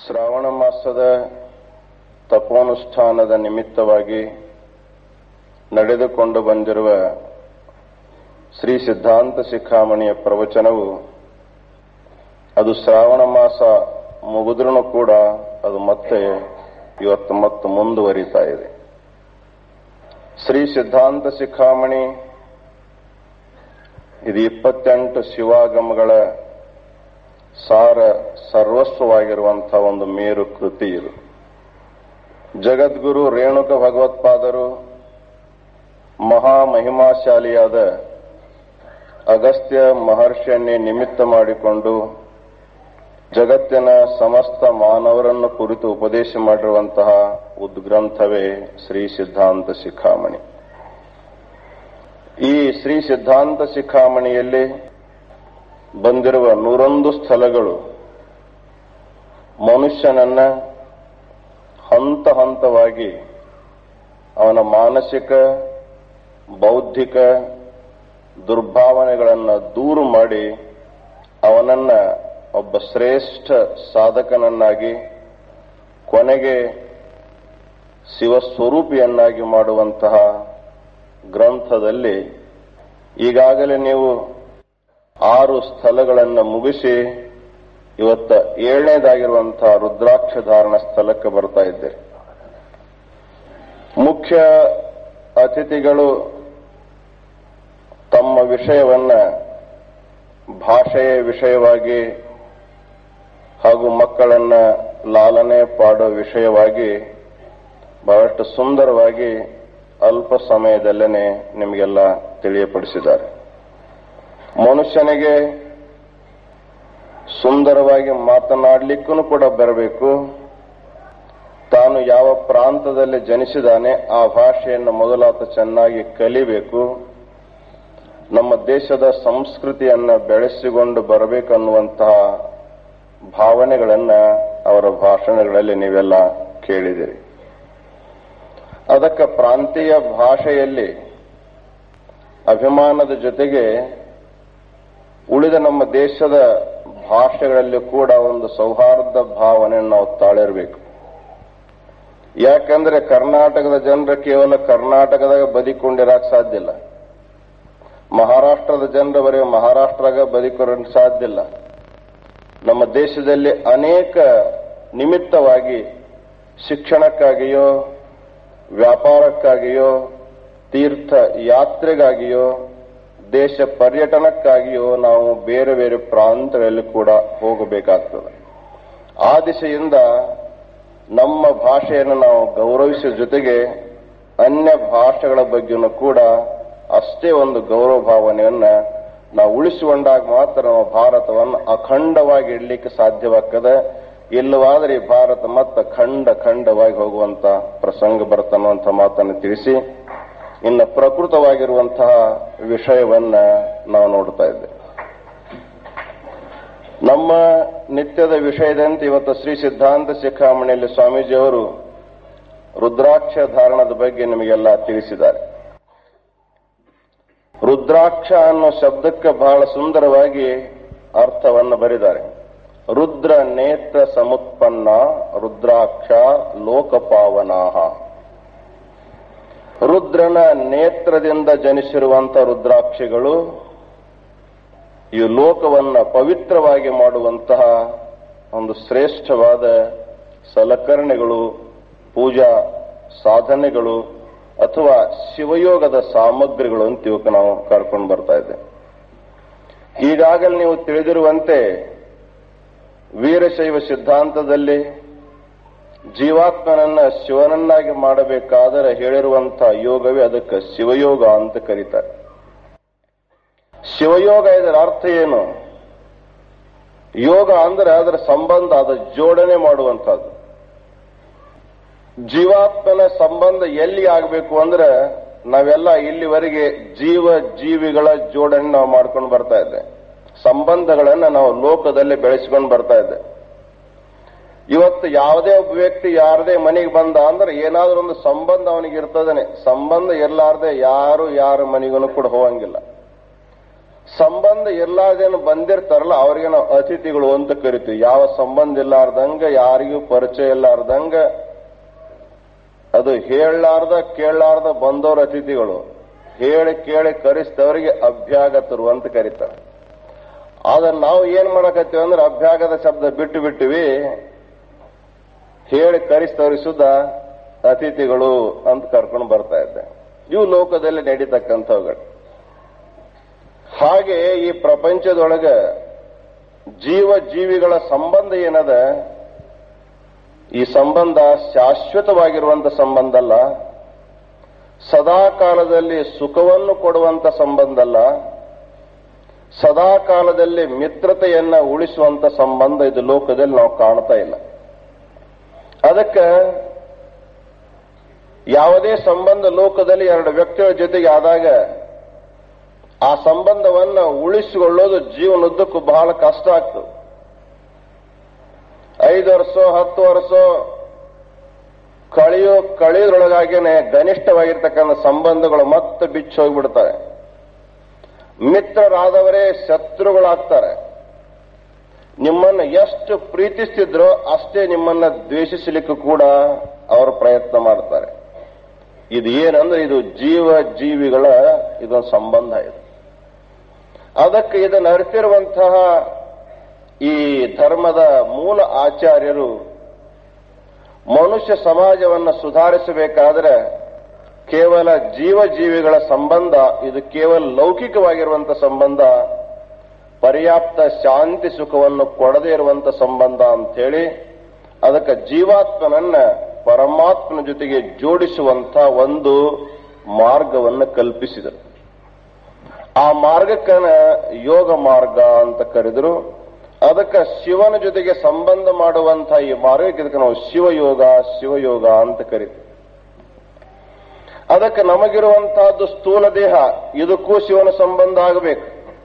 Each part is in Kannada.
ಶ್ರಾವಣ ಮಾಸದ ತಪೋನುಷ್ಠಾನದ ನಿಮಿತ್ತವಾಗಿ ನಡೆದುಕೊಂಡು ಬಂದಿರುವ ಶ್ರೀ ಸಿದ್ಧಾಂತ ಶಿಖಾಮಣಿಯ ಪ್ರವಚನವು ಅದು ಶ್ರಾವಣ ಮಾಸ ಮುಗಿದ್ರೂ ಕೂಡ ಅದು ಮತ್ತೆ ಇವತ್ತು ಮತ್ತು ಮುಂದುವರಿತಾ ಇದೆ ಶ್ರೀ ಸಿದ್ಧಾಂತ ಶಿಖಾಮಣಿ ಇದು ಇಪ್ಪತ್ತೆಂಟು ಶಿವಾಗಮಗಳ ಸಾರ ಸರ್ವಸ್ವವಾಗಿರುವಂತಹ ಒಂದು ಮೇರು ಕೃತಿ ಇದು ಜಗದ್ಗುರು ರೇಣುಕ ಭಗವತ್ಪಾದರು ಮಹಾಮಹಿಮಾಶಾಲಿಯಾದ ಅಗಸ್ತ್ಯ ಮಹರ್ಷಿಯನ್ನೇ ನಿಮಿತ್ತ ಮಾಡಿಕೊಂಡು ಜಗತ್ತಿನ ಸಮಸ್ತ ಮಾನವರನ್ನು ಕುರಿತು ಉಪದೇಶ ಮಾಡಿರುವಂತಹ ಉದ್ಗ್ರಂಥವೇ ಶ್ರೀ ಸಿದ್ಧಾಂತ ಶಿಖಾಮಣಿ ಈ ಶ್ರೀ ಸಿದ್ಧಾಂತ ಶಿಖಾಮಣಿಯಲ್ಲಿ ಬಂದಿರುವ ನೂರೊಂದು ಸ್ಥಳಗಳು ಮನುಷ್ಯನನ್ನ ಹಂತ ಹಂತವಾಗಿ ಅವನ ಮಾನಸಿಕ ಬೌದ್ಧಿಕ ದುರ್ಭಾವನೆಗಳನ್ನು ದೂರು ಮಾಡಿ ಅವನನ್ನ ಒಬ್ಬ ಶ್ರೇಷ್ಠ ಸಾಧಕನನ್ನಾಗಿ ಕೊನೆಗೆ ಶಿವಸ್ವರೂಪಿಯನ್ನಾಗಿ ಮಾಡುವಂತಹ ಗ್ರಂಥದಲ್ಲಿ ಈಗಾಗಲೇ ನೀವು ಆರು ಸ್ಥಳಗಳನ್ನು ಮುಗಿಸಿ ಇವತ್ತ ಏಳನೇದಾಗಿರುವಂತಹ ರುದ್ರಾಕ್ಷ ಧಾರಣ ಸ್ಥಳಕ್ಕೆ ಬರ್ತಾ ಇದ್ದೇವೆ ಮುಖ್ಯ ಅತಿಥಿಗಳು ತಮ್ಮ ವಿಷಯವನ್ನ ಭಾಷೆಯ ವಿಷಯವಾಗಿ ಹಾಗೂ ಮಕ್ಕಳನ್ನ ಲಾಲನೆ ಪಾಡೋ ವಿಷಯವಾಗಿ ಬಹಳಷ್ಟು ಸುಂದರವಾಗಿ ಅಲ್ಪ ಸಮಯದಲ್ಲೇನೆ ನಿಮಗೆಲ್ಲ ತಿಳಿಯಪಡಿಸಿದ್ದಾರೆ ಮನುಷ್ಯನಿಗೆ ಸುಂದರವಾಗಿ ಮಾತನಾಡಲಿಕ್ಕೂ ಕೂಡ ಬರಬೇಕು ತಾನು ಯಾವ ಪ್ರಾಂತದಲ್ಲಿ ಜನಿಸಿದಾನೆ ಆ ಭಾಷೆಯನ್ನು ಮೊದಲಾತ ಚೆನ್ನಾಗಿ ಕಲಿಬೇಕು ನಮ್ಮ ದೇಶದ ಸಂಸ್ಕೃತಿಯನ್ನ ಬೆಳೆಸಿಕೊಂಡು ಬರಬೇಕನ್ನುವಂತಹ ಭಾವನೆಗಳನ್ನ ಅವರ ಭಾಷಣಗಳಲ್ಲಿ ನೀವೆಲ್ಲ ಕೇಳಿದಿರಿ ಅದಕ್ಕೆ ಪ್ರಾಂತೀಯ ಭಾಷೆಯಲ್ಲಿ ಅಭಿಮಾನದ ಜೊತೆಗೆ ಉಳಿದ ನಮ್ಮ ದೇಶದ ಭಾಷೆಗಳಲ್ಲಿ ಕೂಡ ಒಂದು ಸೌಹಾರ್ದ ಭಾವನೆಯನ್ನು ನಾವು ತಾಳಿರಬೇಕು ಯಾಕಂದ್ರೆ ಕರ್ನಾಟಕದ ಜನರು ಕೇವಲ ಕರ್ನಾಟಕದಾಗ ಬದುಕೊಂಡಿರಕ್ ಸಾಧ್ಯ ಇಲ್ಲ ಮಹಾರಾಷ್ಟ್ರದ ಜನರು ಬರೀ ಮಹಾರಾಷ್ಟ್ರಾಗ ಬದುಕೋರಕ್ಕೆ ಸಾಧ್ಯ ಇಲ್ಲ ನಮ್ಮ ದೇಶದಲ್ಲಿ ಅನೇಕ ನಿಮಿತ್ತವಾಗಿ ಶಿಕ್ಷಣಕ್ಕಾಗಿಯೋ ವ್ಯಾಪಾರಕ್ಕಾಗಿಯೋ ತೀರ್ಥ ಯಾತ್ರೆಗಾಗಿಯೋ ದೇಶ ಪರ್ಯಟನಕ್ಕಾಗಿಯೋ ನಾವು ಬೇರೆ ಬೇರೆ ಪ್ರಾಂತಗಳಲ್ಲಿ ಕೂಡ ಹೋಗಬೇಕಾಗ್ತದೆ ಆ ದಿಶೆಯಿಂದ ನಮ್ಮ ಭಾಷೆಯನ್ನು ನಾವು ಗೌರವಿಸುವ ಜೊತೆಗೆ ಅನ್ಯ ಭಾಷೆಗಳ ಬಗ್ಗೆನೂ ಕೂಡ ಅಷ್ಟೇ ಒಂದು ಗೌರವ ಭಾವನೆಯನ್ನ ನಾವು ಉಳಿಸಿಕೊಂಡಾಗ ಮಾತ್ರ ನಾವು ಭಾರತವನ್ನು ಅಖಂಡವಾಗಿ ಇಡಲಿಕ್ಕೆ ಸಾಧ್ಯವಾಗ್ತದೆ ಇಲ್ಲವಾದರೆ ಈ ಭಾರತ ಮತ್ತೆ ಖಂಡ ಖಂಡವಾಗಿ ಹೋಗುವಂತ ಪ್ರಸಂಗ ಬರ್ತನ್ನುವಂಥ ಮಾತನ್ನು ತಿಳಿಸಿ ಇನ್ನು ಪ್ರಕೃತವಾಗಿರುವಂತಹ ವಿಷಯವನ್ನ ನಾವು ನೋಡ್ತಾ ಇದ್ದೇವೆ ನಮ್ಮ ನಿತ್ಯದ ವಿಷಯದಂತೆ ಇವತ್ತು ಶ್ರೀ ಸಿದ್ಧಾಂತ ಶಿಖಾಮಣಿಯಲ್ಲಿ ಸ್ವಾಮೀಜಿಯವರು ರುದ್ರಾಕ್ಷ ಧಾರಣದ ಬಗ್ಗೆ ನಿಮಗೆಲ್ಲ ತಿಳಿಸಿದ್ದಾರೆ ರುದ್ರಾಕ್ಷ ಅನ್ನೋ ಶಬ್ದಕ್ಕೆ ಬಹಳ ಸುಂದರವಾಗಿ ಅರ್ಥವನ್ನು ಬರೆದಿದ್ದಾರೆ ರುದ್ರ ನೇತ್ರ ಸಮುತ್ಪನ್ನ ರುದ್ರಾಕ್ಷ ಲೋಕಪಾವನಾಹ ರುದ್ರನ ನೇತ್ರದಿಂದ ಜನಿಸಿರುವಂತ ರುದ್ರಾಕ್ಷಿಗಳು ಈ ಲೋಕವನ್ನ ಪವಿತ್ರವಾಗಿ ಮಾಡುವಂತಹ ಒಂದು ಶ್ರೇಷ್ಠವಾದ ಸಲಕರಣೆಗಳು ಪೂಜಾ ಸಾಧನೆಗಳು ಅಥವಾ ಶಿವಯೋಗದ ಸಾಮಗ್ರಿಗಳು ಅಂತ ಇವಕ್ಕೆ ನಾವು ಕರ್ಕೊಂಡು ಬರ್ತಾ ಇದ್ದೇವೆ ಈಗಾಗಲೇ ನೀವು ತಿಳಿದಿರುವಂತೆ ವೀರಶೈವ ಸಿದ್ಧಾಂತದಲ್ಲಿ ಜೀವಾತ್ಮನನ್ನ ಶಿವನನ್ನಾಗಿ ಮಾಡಬೇಕಾದರೆ ಹೇಳಿರುವಂತಹ ಯೋಗವೇ ಅದಕ್ಕೆ ಶಿವಯೋಗ ಅಂತ ಕರೀತಾರೆ ಶಿವಯೋಗ ಇದರ ಅರ್ಥ ಏನು ಯೋಗ ಅಂದ್ರೆ ಅದರ ಸಂಬಂಧ ಅದರ ಜೋಡಣೆ ಮಾಡುವಂತಹದ್ದು ಜೀವಾತ್ಮನ ಸಂಬಂಧ ಎಲ್ಲಿ ಆಗಬೇಕು ಅಂದ್ರೆ ನಾವೆಲ್ಲ ಇಲ್ಲಿವರೆಗೆ ಜೀವ ಜೀವಿಗಳ ಜೋಡಣೆ ನಾವು ಮಾಡ್ಕೊಂಡು ಬರ್ತಾ ಇದ್ದೆ ಸಂಬಂಧಗಳನ್ನ ನಾವು ಲೋಕದಲ್ಲಿ ಬೆಳೆಸ್ಕೊಂಡು ಬರ್ತಾ ಇದ್ದೆ ಇವತ್ತು ಯಾವುದೇ ಒಬ್ಬ ವ್ಯಕ್ತಿ ಯಾರದೇ ಮನೆಗೆ ಬಂದ ಅಂದ್ರೆ ಏನಾದ್ರೂ ಒಂದು ಸಂಬಂಧ ಅವನಿಗೆ ಇರ್ತದನೆ ಸಂಬಂಧ ಇರಲಾರ್ದೆ ಯಾರು ಯಾರ ಮನೆಗೂ ಕೂಡ ಹೋಗಂಗಿಲ್ಲ ಸಂಬಂಧ ಇರ್ಲಾರ್ದೇನು ಬಂದಿರ್ತಾರಲ್ಲ ಅವ್ರಿಗೆ ನಾವು ಅತಿಥಿಗಳು ಅಂತ ಕರಿತೀವಿ ಯಾವ ಸಂಬಂಧ ಇಲ್ಲಾರ್ದಂಗ ಯಾರಿಗೂ ಪರಿಚಯ ಇಲ್ಲಾರ್ದಂಗ ಅದು ಹೇಳಲಾರ್ದ ಕೇಳಲಾರ್ದ ಬಂದವ್ರ ಅತಿಥಿಗಳು ಹೇಳಿ ಕೇಳಿ ಕರೆಸಿದವರಿಗೆ ಅಭ್ಯಾಗತರು ಅಂತ ಕರೀತಾರೆ ಆದ್ರೆ ನಾವು ಏನ್ ಮಾಡಕತ್ತೀವಿ ಅಂದ್ರೆ ಅಭ್ಯಾಗದ ಶಬ್ದ ಬಿಟ್ಟು ಬಿಟ್ಟಿವಿ ಹೇಳಿ ಕರೆಸಿದವ್ರಿಗೆ ಸುದ್ದ ಅತಿಥಿಗಳು ಅಂತ ಕರ್ಕೊಂಡು ಬರ್ತಾ ಇದ್ದೆ ಇವು ಲೋಕದಲ್ಲಿ ನಡೀತಕ್ಕಂಥವುಗಳು ಹಾಗೆ ಈ ಪ್ರಪಂಚದೊಳಗ ಜೀವ ಜೀವಿಗಳ ಸಂಬಂಧ ಏನದ ಈ ಸಂಬಂಧ ಶಾಶ್ವತವಾಗಿರುವಂತ ಸಂಬಂಧ ಅಲ್ಲ ಸದಾ ಕಾಲದಲ್ಲಿ ಸುಖವನ್ನು ಕೊಡುವಂತ ಸಂಬಂಧ ಅಲ್ಲ ಸದಾ ಕಾಲದಲ್ಲಿ ಮಿತ್ರತೆಯನ್ನ ಉಳಿಸುವಂತ ಸಂಬಂಧ ಇದು ಲೋಕದಲ್ಲಿ ನಾವು ಕಾಣ್ತಾ ಇಲ್ಲ ಅದಕ್ಕೆ ಯಾವುದೇ ಸಂಬಂಧ ಲೋಕದಲ್ಲಿ ಎರಡು ವ್ಯಕ್ತಿಗಳ ಜೊತೆಗೆ ಆದಾಗ ಆ ಸಂಬಂಧವನ್ನ ಉಳಿಸಿಕೊಳ್ಳೋದು ಜೀವನದ್ದಕ್ಕೂ ಬಹಳ ಕಷ್ಟ ಆಗ್ತದೆ ಐದು ವರ್ಷ ಹತ್ತು ವರ್ಷ ಕಳೆಯೋ ಕಳೆಯೋದ್ರೊಳಗಾಗೇನೆ ಗನಿಷ್ಠವಾಗಿರ್ತಕ್ಕಂಥ ಸಂಬಂಧಗಳು ಮತ್ತೆ ಬಿಚ್ಚಿ ಹೋಗ್ಬಿಡ್ತವೆ ಮಿತ್ರರಾದವರೇ ಶತ್ರುಗಳಾಗ್ತಾರೆ ನಿಮ್ಮನ್ನ ಎಷ್ಟು ಪ್ರೀತಿಸ್ತಿದ್ರೋ ಅಷ್ಟೇ ನಿಮ್ಮನ್ನ ದ್ವೇಷಿಸಲಿಕ್ಕೂ ಕೂಡ ಅವರು ಪ್ರಯತ್ನ ಮಾಡ್ತಾರೆ ಇದು ಏನಂದ್ರೆ ಇದು ಜೀವ ಜೀವಿಗಳ ಇದೊಂದು ಸಂಬಂಧ ಇದು ಅದಕ್ಕೆ ಇದನ್ನು ಅರಿತಿರುವಂತಹ ಈ ಧರ್ಮದ ಮೂಲ ಆಚಾರ್ಯರು ಮನುಷ್ಯ ಸಮಾಜವನ್ನು ಸುಧಾರಿಸಬೇಕಾದ್ರೆ ಕೇವಲ ಜೀವ ಜೀವಿಗಳ ಸಂಬಂಧ ಇದು ಕೇವಲ ಲೌಕಿಕವಾಗಿರುವಂತಹ ಸಂಬಂಧ ಪರ್ಯಾಪ್ತ ಶಾಂತಿ ಸುಖವನ್ನು ಕೊಡದೇ ಇರುವಂತ ಸಂಬಂಧ ಅಂತ ಹೇಳಿ ಅದಕ್ಕೆ ಜೀವಾತ್ಮನನ್ನ ಪರಮಾತ್ಮನ ಜೊತೆಗೆ ಜೋಡಿಸುವಂತ ಒಂದು ಮಾರ್ಗವನ್ನು ಕಲ್ಪಿಸಿದರು ಆ ಮಾರ್ಗಕ್ಕನ ಯೋಗ ಮಾರ್ಗ ಅಂತ ಕರೆದರು ಅದಕ್ಕೆ ಶಿವನ ಜೊತೆಗೆ ಸಂಬಂಧ ಮಾಡುವಂತ ಈ ಮಾರ್ಗಕ್ಕೆ ಇದಕ್ಕೆ ನಾವು ಶಿವಯೋಗ ಶಿವಯೋಗ ಅಂತ ಕರಿತೀವಿ ಅದಕ್ಕೆ ನಮಗಿರುವಂತಹದ್ದು ಸ್ಥೂಲ ದೇಹ ಇದಕ್ಕೂ ಶಿವನ ಸಂಬಂಧ ಆಗಬೇಕು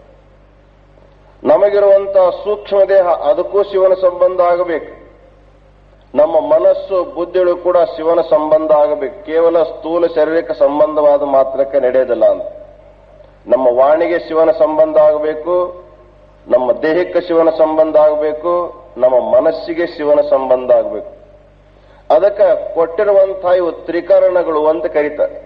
ನಮಗಿರುವಂತಹ ಸೂಕ್ಷ್ಮ ದೇಹ ಅದಕ್ಕೂ ಶಿವನ ಸಂಬಂಧ ಆಗಬೇಕು ನಮ್ಮ ಮನಸ್ಸು ಬುದ್ಧಿಗಳು ಕೂಡ ಶಿವನ ಸಂಬಂಧ ಆಗಬೇಕು ಕೇವಲ ಸ್ಥೂಲ ಶಾರೀರಿಕ ಸಂಬಂಧವಾದ ಮಾತ್ರಕ್ಕೆ ನಡೆಯೋದಿಲ್ಲ ಅಂತ ನಮ್ಮ ವಾಣಿಗೆ ಶಿವನ ಸಂಬಂಧ ಆಗಬೇಕು ನಮ್ಮ ದೇಹಕ್ಕೆ ಶಿವನ ಸಂಬಂಧ ಆಗಬೇಕು ನಮ್ಮ ಮನಸ್ಸಿಗೆ ಶಿವನ ಸಂಬಂಧ ಆಗಬೇಕು ಅದಕ್ಕೆ ಕೊಟ್ಟಿರುವಂತಹ ಇವು ತ್ರಿಕರಣಗಳು ಅಂತ ಕರೀತಾರೆ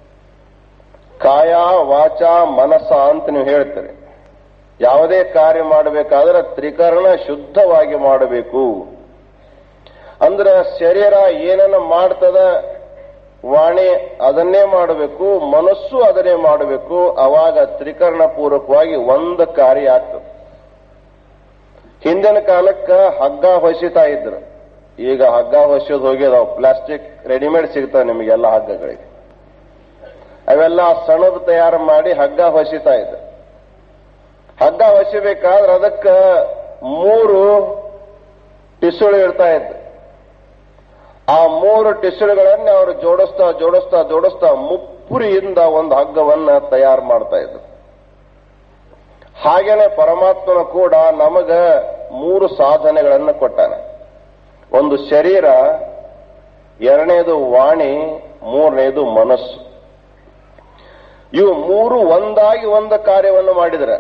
ಕಾಯ ವಾಚ ಮನಸ್ಸ ಅಂತ ನೀವು ಹೇಳ್ತೀರಿ ಯಾವುದೇ ಕಾರ್ಯ ಮಾಡಬೇಕಾದ್ರೆ ತ್ರಿಕರಣ ಶುದ್ಧವಾಗಿ ಮಾಡಬೇಕು ಅಂದ್ರೆ ಶರೀರ ಏನನ್ನ ಮಾಡ್ತದ ವಾಣಿ ಅದನ್ನೇ ಮಾಡಬೇಕು ಮನಸ್ಸು ಅದನ್ನೇ ಮಾಡಬೇಕು ಅವಾಗ ತ್ರಿಕರಣ ಪೂರ್ವಕವಾಗಿ ಒಂದು ಕಾರ್ಯ ಆಗ್ತದೆ ಹಿಂದಿನ ಕಾಲಕ್ಕ ಹಗ್ಗ ಹೊಸಿತಾ ಇದ್ರು ಈಗ ಹಗ್ಗ ಹೊಸೋದು ಹೋಗ್ಯದಾವ್ ಪ್ಲಾಸ್ಟಿಕ್ ರೆಡಿಮೇಡ್ ಸಿಗ್ತಾವೆ ನಿಮಗೆಲ್ಲ ಹಗ್ಗಗಳಿಗೆ ಅವೆಲ್ಲ ಸಣಬ್ ತಯಾರು ಮಾಡಿ ಹಗ್ಗ ಹೊಸಿತಾ ಇದ್ರು ಹಗ್ಗ ಹೊಸಿಬೇಕಾದ್ರೆ ಅದಕ್ಕ ಮೂರು ಟಿಸುಳು ಇರ್ತಾ ಇದ್ದು ಆ ಮೂರು ಟಿಸುಳುಗಳನ್ನ ಅವರು ಜೋಡಿಸ್ತಾ ಜೋಡಿಸ್ತಾ ಜೋಡಿಸ್ತಾ ಮುಪ್ಪುರಿಯಿಂದ ಒಂದು ಹಗ್ಗವನ್ನ ತಯಾರು ಮಾಡ್ತಾ ಇದ್ರು ಹಾಗೇನೆ ಪರಮಾತ್ಮನ ಕೂಡ ನಮಗ ಮೂರು ಸಾಧನೆಗಳನ್ನು ಕೊಟ್ಟಾನೆ ಒಂದು ಶರೀರ ಎರಡನೇದು ವಾಣಿ ಮೂರನೇದು ಮನಸ್ಸು ಇವು ಮೂರು ಒಂದಾಗಿ ಒಂದು ಕಾರ್ಯವನ್ನು ಮಾಡಿದ್ರೆ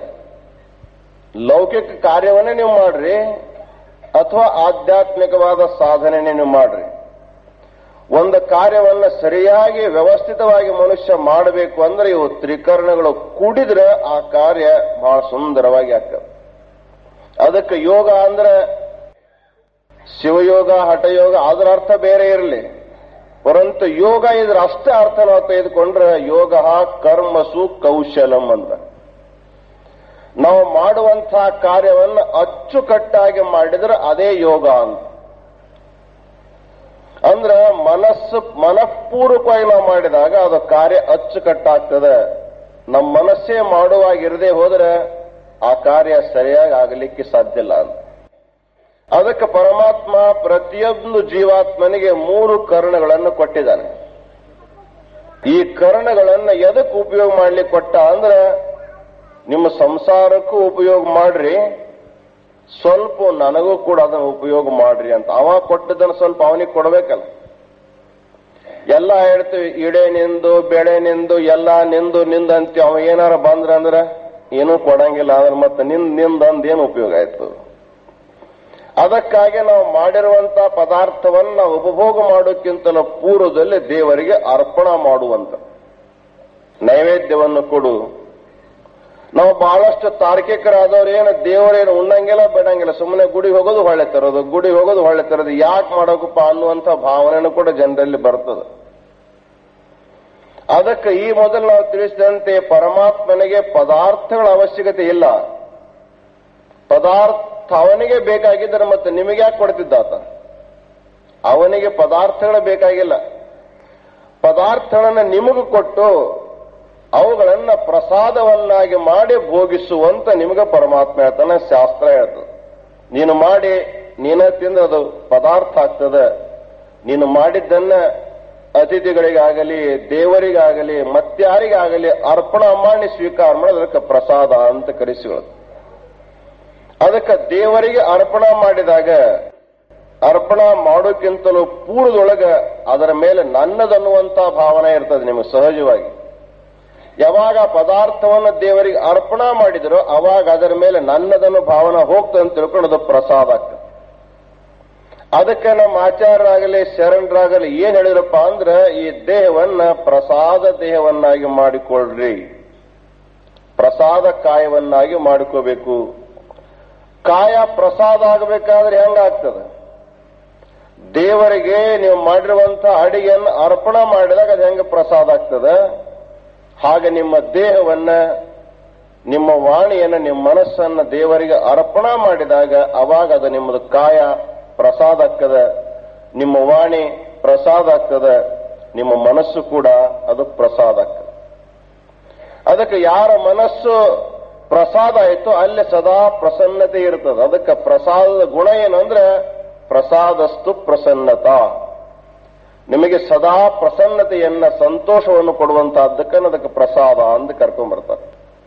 ಲೌಕಿಕ ಕಾರ್ಯವನ್ನೇ ನೀವು ಮಾಡ್ರಿ ಅಥವಾ ಆಧ್ಯಾತ್ಮಿಕವಾದ ಸಾಧನೆನೇ ನೀವು ಮಾಡ್ರಿ ಒಂದು ಕಾರ್ಯವನ್ನ ಸರಿಯಾಗಿ ವ್ಯವಸ್ಥಿತವಾಗಿ ಮನುಷ್ಯ ಮಾಡಬೇಕು ಅಂದ್ರೆ ಇವು ತ್ರಿಕರಣಗಳು ಕೂಡಿದ್ರೆ ಆ ಕಾರ್ಯ ಬಹಳ ಸುಂದರವಾಗಿ ಆಗ್ತದೆ ಅದಕ್ಕೆ ಯೋಗ ಅಂದ್ರೆ ಶಿವಯೋಗ ಹಠಯೋಗ ಅದರ ಅರ್ಥ ಬೇರೆ ಇರಲಿ ಪರಂತು ಯೋಗ ಇದ್ರ ಅಷ್ಟೇ ಅರ್ಥ ನಾವು ತೆಗೆದುಕೊಂಡ್ರೆ ಯೋಗ ಕರ್ಮಸು ಕೌಶಲಂ ಅಂತ ನಾವು ಮಾಡುವಂತಹ ಕಾರ್ಯವನ್ನು ಅಚ್ಚುಕಟ್ಟಾಗಿ ಮಾಡಿದ್ರೆ ಅದೇ ಯೋಗ ಅಂತ ಅಂದ್ರೆ ಮನಸ್ಸು ಮನಃಪೂರ್ವಕವಾಗಿ ನಾವು ಮಾಡಿದಾಗ ಅದು ಕಾರ್ಯ ಅಚ್ಚುಕಟ್ಟಾಗ್ತದೆ ನಮ್ಮ ಮನಸ್ಸೇ ಮಾಡುವಾಗಿರದೆ ಹೋದ್ರೆ ಆ ಕಾರ್ಯ ಸರಿಯಾಗಿ ಆಗಲಿಕ್ಕೆ ಸಾಧ್ಯ ಇಲ್ಲ ಅಂತ ಅದಕ್ಕೆ ಪರಮಾತ್ಮ ಪ್ರತಿಯೊಂದು ಜೀವಾತ್ಮನಿಗೆ ಮೂರು ಕರ್ಣಗಳನ್ನು ಕೊಟ್ಟಿದ್ದಾನೆ ಈ ಕರ್ಣಗಳನ್ನು ಎದಕ್ಕೆ ಉಪಯೋಗ ಮಾಡ್ಲಿಕ್ಕೆ ಕೊಟ್ಟ ಅಂದ್ರೆ ನಿಮ್ಮ ಸಂಸಾರಕ್ಕೂ ಉಪಯೋಗ ಮಾಡ್ರಿ ಸ್ವಲ್ಪ ನನಗೂ ಕೂಡ ಅದನ್ನು ಉಪಯೋಗ ಮಾಡ್ರಿ ಅಂತ ಅವ ಕೊಟ್ಟದನ್ನು ಸ್ವಲ್ಪ ಅವನಿಗೆ ಕೊಡ್ಬೇಕಲ್ಲ ಎಲ್ಲ ಹೇಳ್ತೀವಿ ಇಡೆ ನಿಂದು ಬೆಳೆ ನಿಂದು ಎಲ್ಲ ನಿಂದು ನಿಂದು ಅಂತೀವಿ ಅವ ಏನಾರ ಬಂದ್ರ ಅಂದ್ರೆ ಏನೂ ಕೊಡಂಗಿಲ್ಲ ಅಂದ್ರೆ ಮತ್ತೆ ನಿನ್ ನಿಂದಂದ್ ಏನು ಉಪಯೋಗ ಆಯ್ತು ಅದಕ್ಕಾಗಿ ನಾವು ಮಾಡಿರುವಂತ ಪದಾರ್ಥವನ್ನು ನಾವು ಉಪಭೋಗ ಮಾಡೋಕ್ಕಿಂತಲೂ ಪೂರ್ವದಲ್ಲಿ ದೇವರಿಗೆ ಅರ್ಪಣ ಮಾಡುವಂತ ನೈವೇದ್ಯವನ್ನು ಕೊಡು ನಾವು ಬಹಳಷ್ಟು ತಾರ್ಕಿಕರಾದವ್ರು ಏನು ದೇವರೇನು ಉಣ್ಣಂಗಿಲ್ಲ ಬಿಡಂಗಿಲ್ಲ ಸುಮ್ಮನೆ ಗುಡಿಗೆ ಹೋಗೋದು ಹೊಳೆ ತರೋದು ಗುಡಿಗೆ ಹೋಗೋದು ಹೊಳೆ ತರೋದು ಯಾಕೆ ಮಾಡೋಕಪ್ಪ ಅನ್ನುವಂಥ ಭಾವನೆನೂ ಕೂಡ ಜನರಲ್ಲಿ ಬರ್ತದೆ ಅದಕ್ಕೆ ಈ ಮೊದಲು ನಾವು ತಿಳಿಸಿದಂತೆ ಪರಮಾತ್ಮನಿಗೆ ಪದಾರ್ಥಗಳ ಅವಶ್ಯಕತೆ ಇಲ್ಲ ಪದಾರ್ಥ ಅವನಿಗೆ ಬೇಕಾಗಿದ್ದರೆ ಮತ್ತೆ ನಿಮಗೆ ಯಾಕೆ ಕೊಡ್ತಿದ್ದಾತ ಅವನಿಗೆ ಪದಾರ್ಥಗಳು ಬೇಕಾಗಿಲ್ಲ ಪದಾರ್ಥಗಳನ್ನ ನಿಮಗೂ ಕೊಟ್ಟು ಅವುಗಳನ್ನ ಪ್ರಸಾದವನ್ನಾಗಿ ಮಾಡಿ ಭೋಗಿಸುವಂತ ನಿಮಗೆ ಪರಮಾತ್ಮ ಹೇಳ್ತಾನೆ ಶಾಸ್ತ್ರ ಹೇಳ್ತದೆ ನೀನು ಮಾಡಿ ನೀನ ತಿಂದ್ರೆ ಅದು ಪದಾರ್ಥ ಆಗ್ತದೆ ನೀನು ಮಾಡಿದ್ದನ್ನ ಅತಿಥಿಗಳಿಗಾಗಲಿ ದೇವರಿಗಾಗಲಿ ಮತ್ಯಾರಿಗಾಗಲಿ ಅರ್ಪಣಾ ಮಾಡಿ ಸ್ವೀಕಾರ ಮಾಡೋದು ಅದಕ್ಕೆ ಪ್ರಸಾದ ಅಂತ ಕರೆಸಿಕೊಳ್ಳೋದು ಅದಕ್ಕೆ ದೇವರಿಗೆ ಅರ್ಪಣಾ ಮಾಡಿದಾಗ ಅರ್ಪಣಾ ಮಾಡೋಕ್ಕಿಂತಲೂ ಪೂರ್ವದೊಳಗ ಅದರ ಮೇಲೆ ನನ್ನದನ್ನುವಂತ ಭಾವನೆ ಇರ್ತದೆ ನಿಮಗೆ ಸಹಜವಾಗಿ ಯಾವಾಗ ಪದಾರ್ಥವನ್ನು ದೇವರಿಗೆ ಅರ್ಪಣಾ ಮಾಡಿದರೋ ಅವಾಗ ಅದರ ಮೇಲೆ ನನ್ನದನ್ನು ಭಾವನೆ ಹೋಗ್ತದೆ ಅಂತ ತಿಳ್ಕೊಂಡು ಅದು ಪ್ರಸಾದ ಆಗ್ತದೆ ಅದಕ್ಕೆ ನಮ್ಮ ಆಚಾರ್ಯರಾಗಲಿ ಶರಣರಾಗಲಿ ಏನ್ ಹೇಳಿದ್ರಪ್ಪ ಅಂದ್ರೆ ಈ ದೇಹವನ್ನ ಪ್ರಸಾದ ದೇಹವನ್ನಾಗಿ ಮಾಡಿಕೊಳ್ಳ್ರಿ ಪ್ರಸಾದ ಕಾಯವನ್ನಾಗಿ ಮಾಡಿಕೋಬೇಕು ಕಾಯ ಪ್ರಸಾದ ಆಗಬೇಕಾದ್ರೆ ಹೆಂಗಾಗ್ತದೆ ದೇವರಿಗೆ ನೀವು ಮಾಡಿರುವಂತ ಅಡಿಗೆಯನ್ನು ಅರ್ಪಣ ಮಾಡಿದಾಗ ಅದು ಹೆಂಗ ಪ್ರಸಾದ ಆಗ್ತದೆ ಹಾಗೆ ನಿಮ್ಮ ದೇಹವನ್ನ ನಿಮ್ಮ ವಾಣಿಯನ್ನ ನಿಮ್ಮ ಮನಸ್ಸನ್ನ ದೇವರಿಗೆ ಅರ್ಪಣ ಮಾಡಿದಾಗ ಅವಾಗ ಅದು ನಿಮ್ಮದು ಕಾಯ ಪ್ರಸಾದ ಆಗ್ತದ ನಿಮ್ಮ ವಾಣಿ ಪ್ರಸಾದ ಆಗ್ತದ ನಿಮ್ಮ ಮನಸ್ಸು ಕೂಡ ಅದು ಪ್ರಸಾದ ಆಗ್ತದೆ ಅದಕ್ಕೆ ಯಾರ ಮನಸ್ಸು ಪ್ರಸಾದ ಆಯಿತು ಅಲ್ಲಿ ಸದಾ ಪ್ರಸನ್ನತೆ ಇರ್ತದೆ ಅದಕ್ಕೆ ಪ್ರಸಾದದ ಗುಣ ಏನು ಅಂದ್ರೆ ಪ್ರಸಾದಸ್ತು ಪ್ರಸನ್ನತಾ ನಿಮಗೆ ಸದಾ ಪ್ರಸನ್ನತೆಯನ್ನ ಸಂತೋಷವನ್ನು ಕೊಡುವಂತಹದ್ದಕ್ಕೆ ಅದಕ್ಕೆ ಪ್ರಸಾದ ಅಂತ ಕರ್ಕೊಂಡ್ಬರ್ತಾರೆ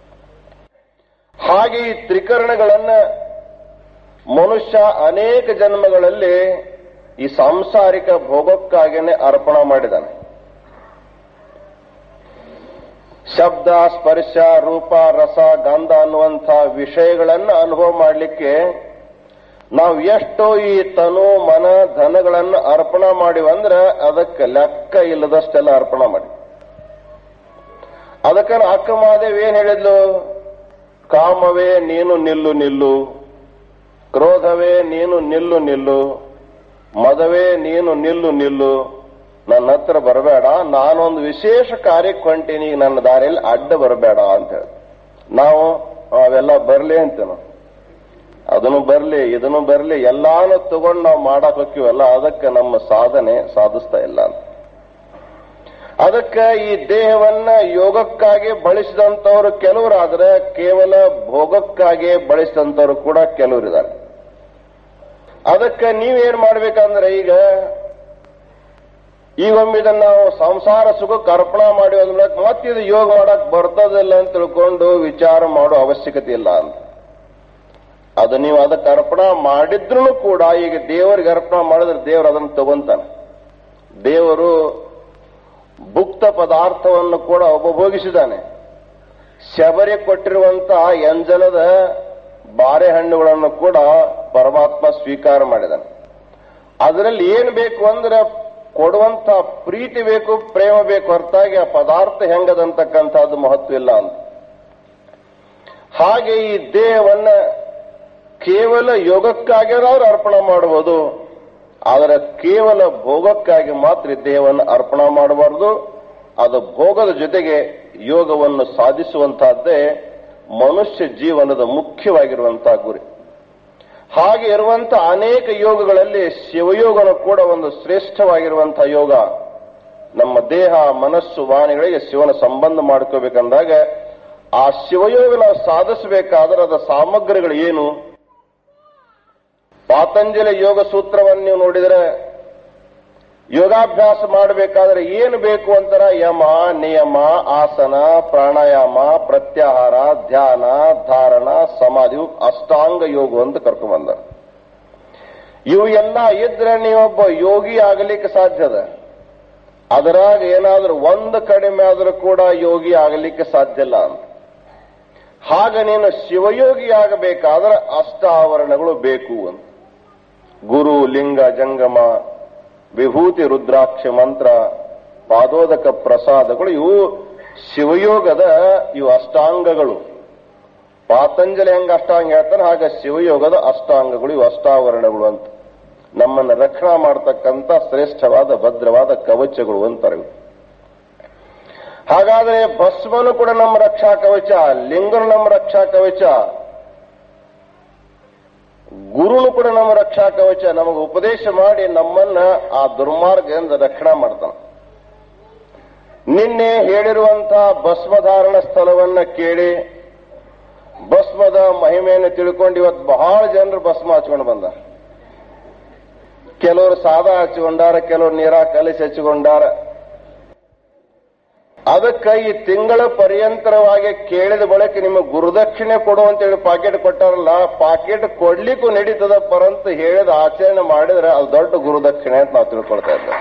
ಹಾಗೆ ಈ ತ್ರಿಕರಣಗಳನ್ನ ಮನುಷ್ಯ ಅನೇಕ ಜನ್ಮಗಳಲ್ಲಿ ಈ ಸಾಂಸಾರಿಕ ಭೋಗಕ್ಕಾಗಿಯೇ ಅರ್ಪಣ ಮಾಡಿದ್ದಾನೆ ಶಬ್ದ ಸ್ಪರ್ಶ ರೂಪ ರಸ ಗಂಧ ಅನ್ನುವಂಥ ವಿಷಯಗಳನ್ನ ಅನುಭವ ಮಾಡಲಿಕ್ಕೆ ನಾವು ಎಷ್ಟು ಈ ತನು ಮನ ಧನಗಳನ್ನು ಅರ್ಪಣ ಮಾಡಿವಂದ್ರೆ ಅದಕ್ಕೆ ಲೆಕ್ಕ ಇಲ್ಲದಷ್ಟೆಲ್ಲ ಅರ್ಪಣ ಮಾಡಿ ಅದಕ್ಕೆ ಅಕ್ಕ ಮಾದೇವ್ ಏನ್ ಹೇಳಿದ್ಲು ಕಾಮವೇ ನೀನು ನಿಲ್ಲು ನಿಲ್ಲು ಕ್ರೋಧವೇ ನೀನು ನಿಲ್ಲು ನಿಲ್ಲು ಮದವೇ ನೀನು ನಿಲ್ಲು ನಿಲ್ಲು ನನ್ನ ಹತ್ರ ಬರಬೇಡ ನಾನೊಂದು ವಿಶೇಷ ಕಾರ್ಯಕ್ಕೆ ಹೊಂಟೀನಿ ಈಗ ನನ್ನ ದಾರಿಯಲ್ಲಿ ಅಡ್ಡ ಬರಬೇಡ ಅಂತ ಹೇಳಿ ನಾವು ಅವೆಲ್ಲ ಬರ್ಲಿ ಅಂತೇನು ಅದನ್ನು ಬರ್ಲಿ ಇದನ್ನು ಬರ್ಲಿ ಎಲ್ಲಾನು ತಗೊಂಡು ನಾವು ಮಾಡಕ್ ಹೋಗ್ತೀವಲ್ಲ ಅದಕ್ಕೆ ನಮ್ಮ ಸಾಧನೆ ಸಾಧಿಸ್ತಾ ಇಲ್ಲ ಅಂತ ಅದಕ್ಕೆ ಈ ದೇಹವನ್ನ ಯೋಗಕ್ಕಾಗಿ ಬಳಸಿದಂತವರು ಕೆಲವರಾದ್ರೆ ಕೇವಲ ಭೋಗಕ್ಕಾಗಿ ಬಳಸಿದಂತವರು ಕೂಡ ಕೆಲವರಿದ್ದಾರೆ ಅದಕ್ಕೆ ನೀವೇನ್ ಮಾಡ್ಬೇಕಂದ್ರೆ ಈಗ ಈಗೊಮ್ಮೆ ಇದನ್ನ ನಾವು ಸಂಸಾರ ಸುಖಕ್ಕೆ ಅರ್ಪಣ ಮಾಡಿ ಹೋದ್ಮೇಲೆ ಮತ್ತೆ ಇದು ಯೋಗ ಮಾಡಕ್ ಬರ್ತದಿಲ್ಲ ಅಂತ ತಿಳ್ಕೊಂಡು ವಿಚಾರ ಮಾಡೋ ಅವಶ್ಯಕತೆ ಇಲ್ಲ ಅಂತ ಅದು ನೀವು ಅದಕ್ಕೆ ಅರ್ಪಣ ಮಾಡಿದ್ರು ಕೂಡ ಈಗ ದೇವರಿಗೆ ಅರ್ಪಣ ಮಾಡಿದ್ರೆ ದೇವರು ಅದನ್ನು ತಗೊಂತಾನೆ ದೇವರು ಭುಕ್ತ ಪದಾರ್ಥವನ್ನು ಕೂಡ ಉಪಭೋಗಿಸಿದ್ದಾನೆ ಶಬರಿ ಕೊಟ್ಟಿರುವಂತ ಎಂಜಲದ ಬಾರೆಹಣ್ಣುಗಳನ್ನು ಕೂಡ ಪರಮಾತ್ಮ ಸ್ವೀಕಾರ ಮಾಡಿದಾನೆ ಅದರಲ್ಲಿ ಏನ್ ಬೇಕು ಅಂದ್ರೆ ಕೊಡುವಂತ ಪ್ರೀತಿ ಬೇಕು ಪ್ರೇಮ ಬೇಕು ಹೊರತಾಗಿ ಆ ಪದಾರ್ಥ ಹೆಂಗದಂತಕ್ಕಂಥದ್ದು ಮಹತ್ವ ಇಲ್ಲ ಅಂತ ಹಾಗೆ ಈ ದೇಹವನ್ನ ಕೇವಲ ಯೋಗಕ್ಕಾಗಿರೋರು ಅರ್ಪಣೆ ಮಾಡಬಹುದು ಆದರೆ ಕೇವಲ ಭೋಗಕ್ಕಾಗಿ ಮಾತ್ರ ಈ ದೇಹವನ್ನು ಅರ್ಪಣ ಮಾಡಬಾರದು ಅದು ಭೋಗದ ಜೊತೆಗೆ ಯೋಗವನ್ನು ಸಾಧಿಸುವಂತಹದ್ದೇ ಮನುಷ್ಯ ಜೀವನದ ಮುಖ್ಯವಾಗಿರುವಂತಹ ಗುರಿ ಹಾಗೆ ಇರುವಂತ ಅನೇಕ ಯೋಗಗಳಲ್ಲಿ ಶಿವಯೋಗನು ಕೂಡ ಒಂದು ಶ್ರೇಷ್ಠವಾಗಿರುವಂತಹ ಯೋಗ ನಮ್ಮ ದೇಹ ಮನಸ್ಸು ವಾಣಿಗಳಿಗೆ ಶಿವನ ಸಂಬಂಧ ಮಾಡ್ಕೋಬೇಕಂದಾಗ ಆ ಶಿವಯೋಗ ನಾವು ಸಾಧಿಸಬೇಕಾದ್ರೆ ಅದರ ಸಾಮಗ್ರಿಗಳು ಏನು ಪಾತಂಜಲಿ ಯೋಗ ಸೂತ್ರವನ್ನು ನೀವು ನೋಡಿದರೆ ಯೋಗಾಭ್ಯಾಸ ಮಾಡಬೇಕಾದ್ರೆ ಏನು ಬೇಕು ಅಂತಾರ ಯಮ ನಿಯಮ ಆಸನ ಪ್ರಾಣಾಯಾಮ ಪ್ರತ್ಯಾಹಾರ ಧ್ಯಾನ ಧಾರಣ ಸಮಾಧಿ ಇವು ಅಷ್ಟಾಂಗ ಯೋಗ ಅಂತ ಕರ್ಕೊಂಡ್ಬಂದ ಇವು ಎಲ್ಲ ಇದ್ರೆ ನೀವೊಬ್ಬ ಯೋಗಿ ಆಗಲಿಕ್ಕೆ ಸಾಧ್ಯದ ಅದರಾಗ ಏನಾದ್ರೂ ಒಂದು ಕಡಿಮೆ ಆದ್ರೂ ಕೂಡ ಯೋಗಿ ಆಗಲಿಕ್ಕೆ ಸಾಧ್ಯ ಇಲ್ಲ ಅಂತ ಹಾಗ ನೀನು ಶಿವಯೋಗಿಯಾಗಬೇಕಾದ್ರೆ ಅಷ್ಟಾವರಣಗಳು ಬೇಕು ಅಂತ ಗುರು ಲಿಂಗ ಜಂಗಮ ವಿಭೂತಿ ರುದ್ರಾಕ್ಷ ಮಂತ್ರ ಪಾದೋದಕ ಪ್ರಸಾದಗಳು ಇವು ಶಿವಯೋಗದ ಇವು ಅಷ್ಟಾಂಗಗಳು ಪಾತಂಜಲಿ ಹೆಂಗ ಅಷ್ಟಾಂಗ ಹೇಳ್ತಾನೆ ಹಾಗೆ ಶಿವಯೋಗದ ಅಷ್ಟಾಂಗಗಳು ಇವು ಅಷ್ಟಾವರಣಗಳು ಅಂತ ನಮ್ಮನ್ನು ರಕ್ಷಣಾ ಮಾಡತಕ್ಕಂಥ ಶ್ರೇಷ್ಠವಾದ ಭದ್ರವಾದ ಕವಚಗಳು ಅಂತಾರೆ ಇವು. ಹಾಗಾದ್ರೆ ಭಸ್ಮನು ಕೂಡ ನಮ್ಮ ರಕ್ಷಾ ಕವಚ ಲಿಂಗನು ನಮ್ಮ ರಕ್ಷಾ ಕವಚ ಗುರುನು ಕೂಡ ನಮ್ಮ ರಕ್ಷಾ ಕವಚ ನಮಗೆ ಉಪದೇಶ ಮಾಡಿ ನಮ್ಮನ್ನ ಆ ದುರ್ಮಾರ್ಗದಿಂದ ರಕ್ಷಣಾ ಮಾಡ್ತಾನೆ ನಿನ್ನೆ ಹೇಳಿರುವಂತಹ ಭಸ್ಮಧಾರಣ ಸ್ಥಳವನ್ನ ಕೇಳಿ ಭಸ್ಮದ ಮಹಿಮೆಯನ್ನು ತಿಳ್ಕೊಂಡು ಇವತ್ತು ಬಹಳ ಜನರು ಭಸ್ಮ ಹಚ್ಕೊಂಡು ಬಂದ ಕೆಲವರು ಸಾದಾ ಹಚ್ಕೊಂಡಾರ ಕೆಲವರು ನೀರ ಕಲಿಸಿ ಹಚ್ಕೊಂಡಾರ ಅದಕ್ಕೆ ಈ ತಿಂಗಳ ಪರ್ಯಂತರವಾಗಿ ಕೇಳಿದ ಬಳಿಕ ನಿಮಗೆ ಗುರುದಕ್ಷಿಣೆ ಕೊಡು ಅಂತೇಳಿ ಪಾಕೆಟ್ ಕೊಟ್ಟಾರಲ್ಲ ಪಾಕೆಟ್ ಕೊಡ್ಲಿಕ್ಕೂ ನಡೀತದ ಪರಂತ ಹೇಳಿದ ಆಚರಣೆ ಮಾಡಿದ್ರೆ ಅದು ದೊಡ್ಡ ಗುರುದಕ್ಷಿಣೆ ಅಂತ ನಾವು ತಿಳ್ಕೊಳ್ತಾ ಇದ್ದೇವೆ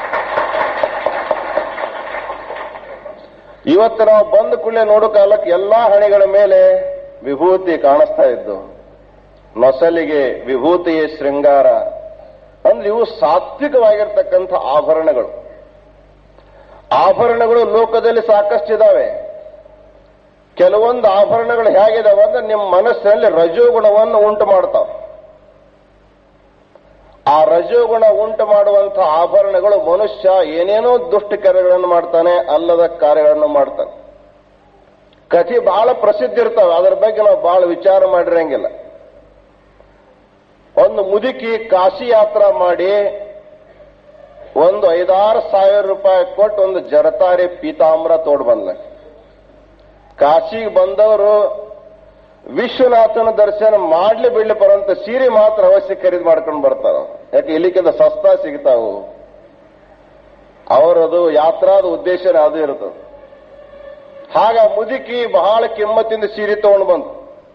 ಇವತ್ತು ನಾವು ಬಂದ ಕೂಡಲೇ ನೋಡೋ ಕಾಲಕ್ಕೆ ಎಲ್ಲಾ ಹಣೆಗಳ ಮೇಲೆ ವಿಭೂತಿ ಕಾಣಿಸ್ತಾ ಇದ್ದು ನೊಸಲಿಗೆ ವಿಭೂತಿಯ ಶೃಂಗಾರ ಅಂದ್ರೆ ಇವು ಸಾತ್ವಿಕವಾಗಿರ್ತಕ್ಕಂಥ ಆಭರಣಗಳು ಆಭರಣಗಳು ಲೋಕದಲ್ಲಿ ಸಾಕಷ್ಟಿದಾವೆ ಕೆಲವೊಂದು ಆಭರಣಗಳು ಹೇಗಿದಾವೆ ಅಂದ್ರೆ ನಿಮ್ಮ ಮನಸ್ಸಿನಲ್ಲಿ ರಜೋಗುಣವನ್ನು ಉಂಟು ಮಾಡ್ತಾವ ಆ ರಜೋಗುಣ ಉಂಟು ಮಾಡುವಂತಹ ಆಭರಣಗಳು ಮನುಷ್ಯ ಏನೇನೋ ದುಷ್ಟ ಕಾರ್ಯಗಳನ್ನು ಮಾಡ್ತಾನೆ ಅಲ್ಲದ ಕಾರ್ಯಗಳನ್ನು ಮಾಡ್ತಾನೆ ಕಥೆ ಬಹಳ ಪ್ರಸಿದ್ಧ ಇರ್ತಾವೆ ಅದರ ಬಗ್ಗೆ ನಾವು ಬಹಳ ವಿಚಾರ ಮಾಡಿರಂಗಿಲ್ಲ ಒಂದು ಮುದುಕಿ ಕಾಶಿ ಯಾತ್ರಾ ಮಾಡಿ ಒಂದು ಐದಾರು ಸಾವಿರ ರೂಪಾಯಿ ಕೊಟ್ಟು ಒಂದು ಜರತಾರಿ ಪೀತಾಂಬರ ತೋಡ್ ಬಂದ್ಲ ಕಾಶಿಗೆ ಬಂದವರು ವಿಶ್ವನಾಥನ ದರ್ಶನ ಮಾಡ್ಲಿ ಬಿಡ್ಲಿ ಬರುವಂತ ಸೀರೆ ಮಾತ್ರ ಅವಶ್ಯ ಖರೀದಿ ಮಾಡ್ಕೊಂಡು ಬರ್ತಾರ ಯಾಕೆ ಇಲ್ಲಿಕ್ಕಿಂತ ಸಸ್ತಾ ಸಿಗ್ತಾವು ಅವರದು ಯಾತ್ರಾದ ಉದ್ದೇಶನೇ ಅದು ಇರ್ತದೆ ಹಾಗ ಮುದುಕಿ ಬಹಳ ಕಿಮ್ಮತ್ತಿಂದ ಸೀರೆ ತಗೊಂಡು ಬಂತು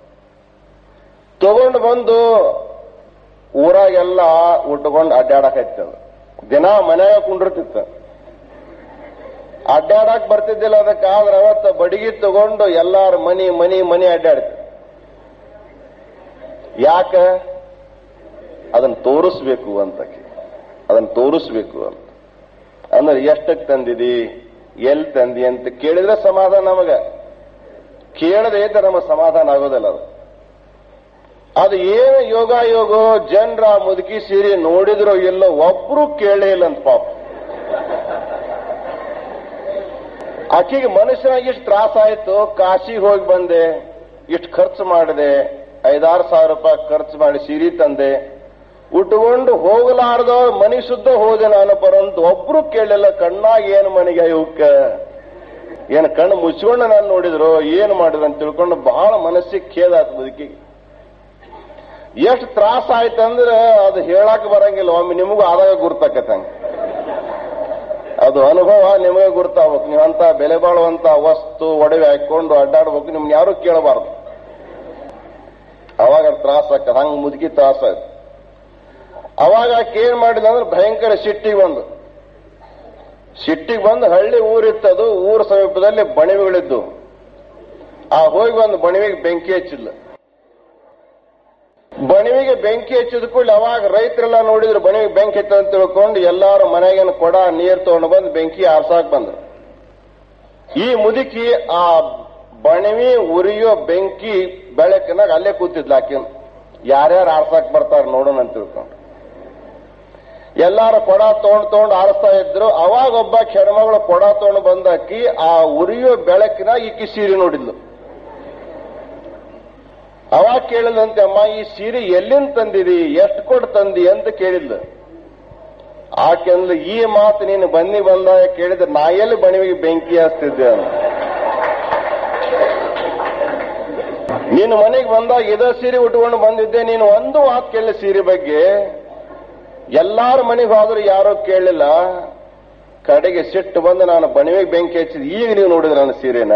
ತಗೊಂಡು ಬಂದು ಊರಾಗೆಲ್ಲ ಉಟ್ಕೊಂಡು ಅಡ್ಡಾಡಕೈತದ ದಿನ ಮನ್ಯಾಗ ಕುಂಡಿರ್ತಿತ್ತು ಅಡ್ಡಾಡಕ್ ಬರ್ತಿದ್ದಿಲ್ಲ ಅದಕ್ಕಾದ್ರೆ ಅವತ್ತ ಬಡಿಗೆ ತಗೊಂಡು ಎಲ್ಲಾರ ಮನಿ ಮನಿ ಮನಿ ಅಡ್ಡಾಡ್ತಿ ಯಾಕ ಅದನ್ನ ತೋರಿಸ್ಬೇಕು ಅಂತ ಅದನ್ನ ತೋರಿಸ್ಬೇಕು ಅಂತ ಅಂದ್ರೆ ಎಷ್ಟಕ್ಕೆ ತಂದಿದಿ ಎಲ್ಲಿ ತಂದಿ ಅಂತ ಕೇಳಿದ್ರೆ ಸಮಾಧಾನ ನಮಗ ಕೇಳದೆ ಇದ್ರೆ ನಮಗೆ ಸಮಾಧಾನ ಆಗೋದಿಲ್ಲ ಅದು ಅದು ಏನು ಯೋಗ ಯೋಗೋ ಜನರ ಮುದುಕಿ ಸೀರೆ ನೋಡಿದ್ರು ಇಲ್ಲ ಒಬ್ರು ಕೇಳೇ ಇಲ್ಲ ಅಂತ ಪಾಪ ಆಕೆಗೆ ಮನುಷ್ಯನಾಗಿ ಇಷ್ಟು ತ್ರಾಸ ಆಯ್ತು ಕಾಶಿಗೆ ಹೋಗಿ ಬಂದೆ ಇಷ್ಟು ಖರ್ಚು ಮಾಡಿದೆ ಐದಾರು ಸಾವಿರ ರೂಪಾಯಿ ಖರ್ಚು ಮಾಡಿ ಸೀರೆ ತಂದೆ ಉಟ್ಕೊಂಡು ಹೋಗಲಾರ್ದ ಮನಿ ಶುದ್ಧ ಹೋದೆ ನಾನು ಬರಂತ ಒಬ್ರು ಕೇಳಲಿಲ್ಲ ಕಣ್ಣಾಗ ಏನು ಮನೆಗೆ ಇವಕ್ಕ ಏನು ಕಣ್ಣು ಮುಚ್ಕೊಂಡು ನಾನು ನೋಡಿದ್ರು ಏನು ಮಾಡಿದ್ರು ಅಂತ ತಿಳ್ಕೊಂಡು ಬಹಳ ಮನಸ್ಸಿಗೆ ಖೇದ ಆಯ್ತು ಮುದುಕಿಗೆ ಎಷ್ಟು ತ್ರಾಸ ಆಯ್ತಂದ್ರೆ ಅದು ಹೇಳಕ್ ಬರಂಗಿಲ್ಲ ಒಮ್ಮೆ ನಿಮಗೂ ಆದಾಗ ಗುರ್ತಾಕತ್ತಂಗ ಅದು ಅನುಭವ ನಿಮಗೆ ಗುರ್ತಾಗ್ಬೇಕು ನೀವು ಅಂತ ಬೆಲೆ ಬಾಳುವಂತ ವಸ್ತು ಒಡವೆ ಹಾಕೊಂಡು ಅಡ್ಡಾಡ್ಬೇಕು ನಿಮ್ನ ಯಾರು ಕೇಳಬಾರ್ದು ಅವಾಗ ತ್ರಾಸ ಆಕತ್ ಹಂಗ ಮುದುಕಿ ತ್ರಾಸ ಆಯ್ತು ಅವಾಗ ಆಕೆ ಏನ್ ಮಾಡಿದ ಅಂದ್ರೆ ಭಯಂಕರ ಸಿಟ್ಟಿಗೆ ಬಂದು ಸಿಟ್ಟಿಗೆ ಬಂದು ಹಳ್ಳಿ ಊರಿತ್ತದು ಊರ ಸಮೀಪದಲ್ಲಿ ಬಣಿವೆಗಳಿದ್ದು ಆ ಹೋಗಿ ಒಂದು ಬಣಿವೆಗೆ ಬೆಂಕಿ ಹಚ್ಚಿಲ್ಲ ಬಣಿವಿಗೆ ಬೆಂಕಿ ಹಚ್ಚಿದ ಕೂಡಲೇ ಅವಾಗ ರೈತರೆಲ್ಲ ನೋಡಿದ್ರು ಬಣಿವಿಗೆ ಬೆಂಕಿ ಹತ್ತ ಅಂತ ತಿಳ್ಕೊಂಡು ಎಲ್ಲಾರು ಮನೆಗಿನ ಕೊಡ ನೀರು ತಗೊಂಡು ಬಂದು ಬೆಂಕಿ ಆರ್ಸಾಕ್ ಬಂದ್ರು ಈ ಮುದುಕಿ ಆ ಬಣಿವಿ ಉರಿಯೋ ಬೆಂಕಿ ಬೆಳಕಿನಾಗ ಅಲ್ಲೇ ಕೂತಿದ್ಲ ಆಕೆ ಯಾರ್ಯಾರು ಆರ್ಸಾಕ್ ಬರ್ತಾರ ನೋಡೋಣ ಅಂತ ತಿಳ್ಕೊಂಡು ಎಲ್ಲಾರು ಕೊಡ ತಗೊಂಡ್ ತಗೊಂಡು ಆರಿಸ್ತಾ ಇದ್ರು ಅವಾಗ ಒಬ್ಬ ಹೆಣ್ಮಗಳು ಕೊಡ ತಗೊಂಡು ಬಂದಾಕಿ ಆ ಉರಿಯೋ ಬೆಳಕಿನಾಗ ಈಕಿ ಸೀರೆ ನೋಡಿದ್ಲು ಅವಾಗ ಕೇಳಿದಂತೆ ಅಮ್ಮ ಈ ಸೀರೆ ಎಲ್ಲಿಂದ ತಂದಿದಿ ಎಷ್ಟು ಕೊಟ್ಟು ತಂದಿ ಅಂತ ಕೇಳಿದ್ಲು ಆಕೆಂದ್ಲು ಈ ಮಾತು ನೀನು ಬನ್ನಿ ಬಂದಾಗ ಕೇಳಿದ್ರೆ ನಾ ಎಲ್ಲಿ ಬಣಿವಿಗೆ ಬೆಂಕಿ ಹಚ್ತಿದ್ದೆ ಅಂತ ನೀನು ಮನೆಗೆ ಬಂದಾಗ ಇದ ಸೀರೆ ಉಟ್ಕೊಂಡು ಬಂದಿದ್ದೆ ನೀನು ಒಂದು ಮಾತು ಕೇಳಿ ಸೀರೆ ಬಗ್ಗೆ ಎಲ್ಲಾರ ಮನೆಗೆ ಹೋದ್ರು ಯಾರೋ ಕೇಳಲಿಲ್ಲ ಕಡೆಗೆ ಸಿಟ್ಟು ಬಂದು ನಾನು ಬಣಿವೆಗೆ ಬೆಂಕಿ ಹಚ್ಚಿದ್ ಈಗ ನೀವು ನೋಡಿದ್ರೆ ನನ್ನ ಸೀರೆನ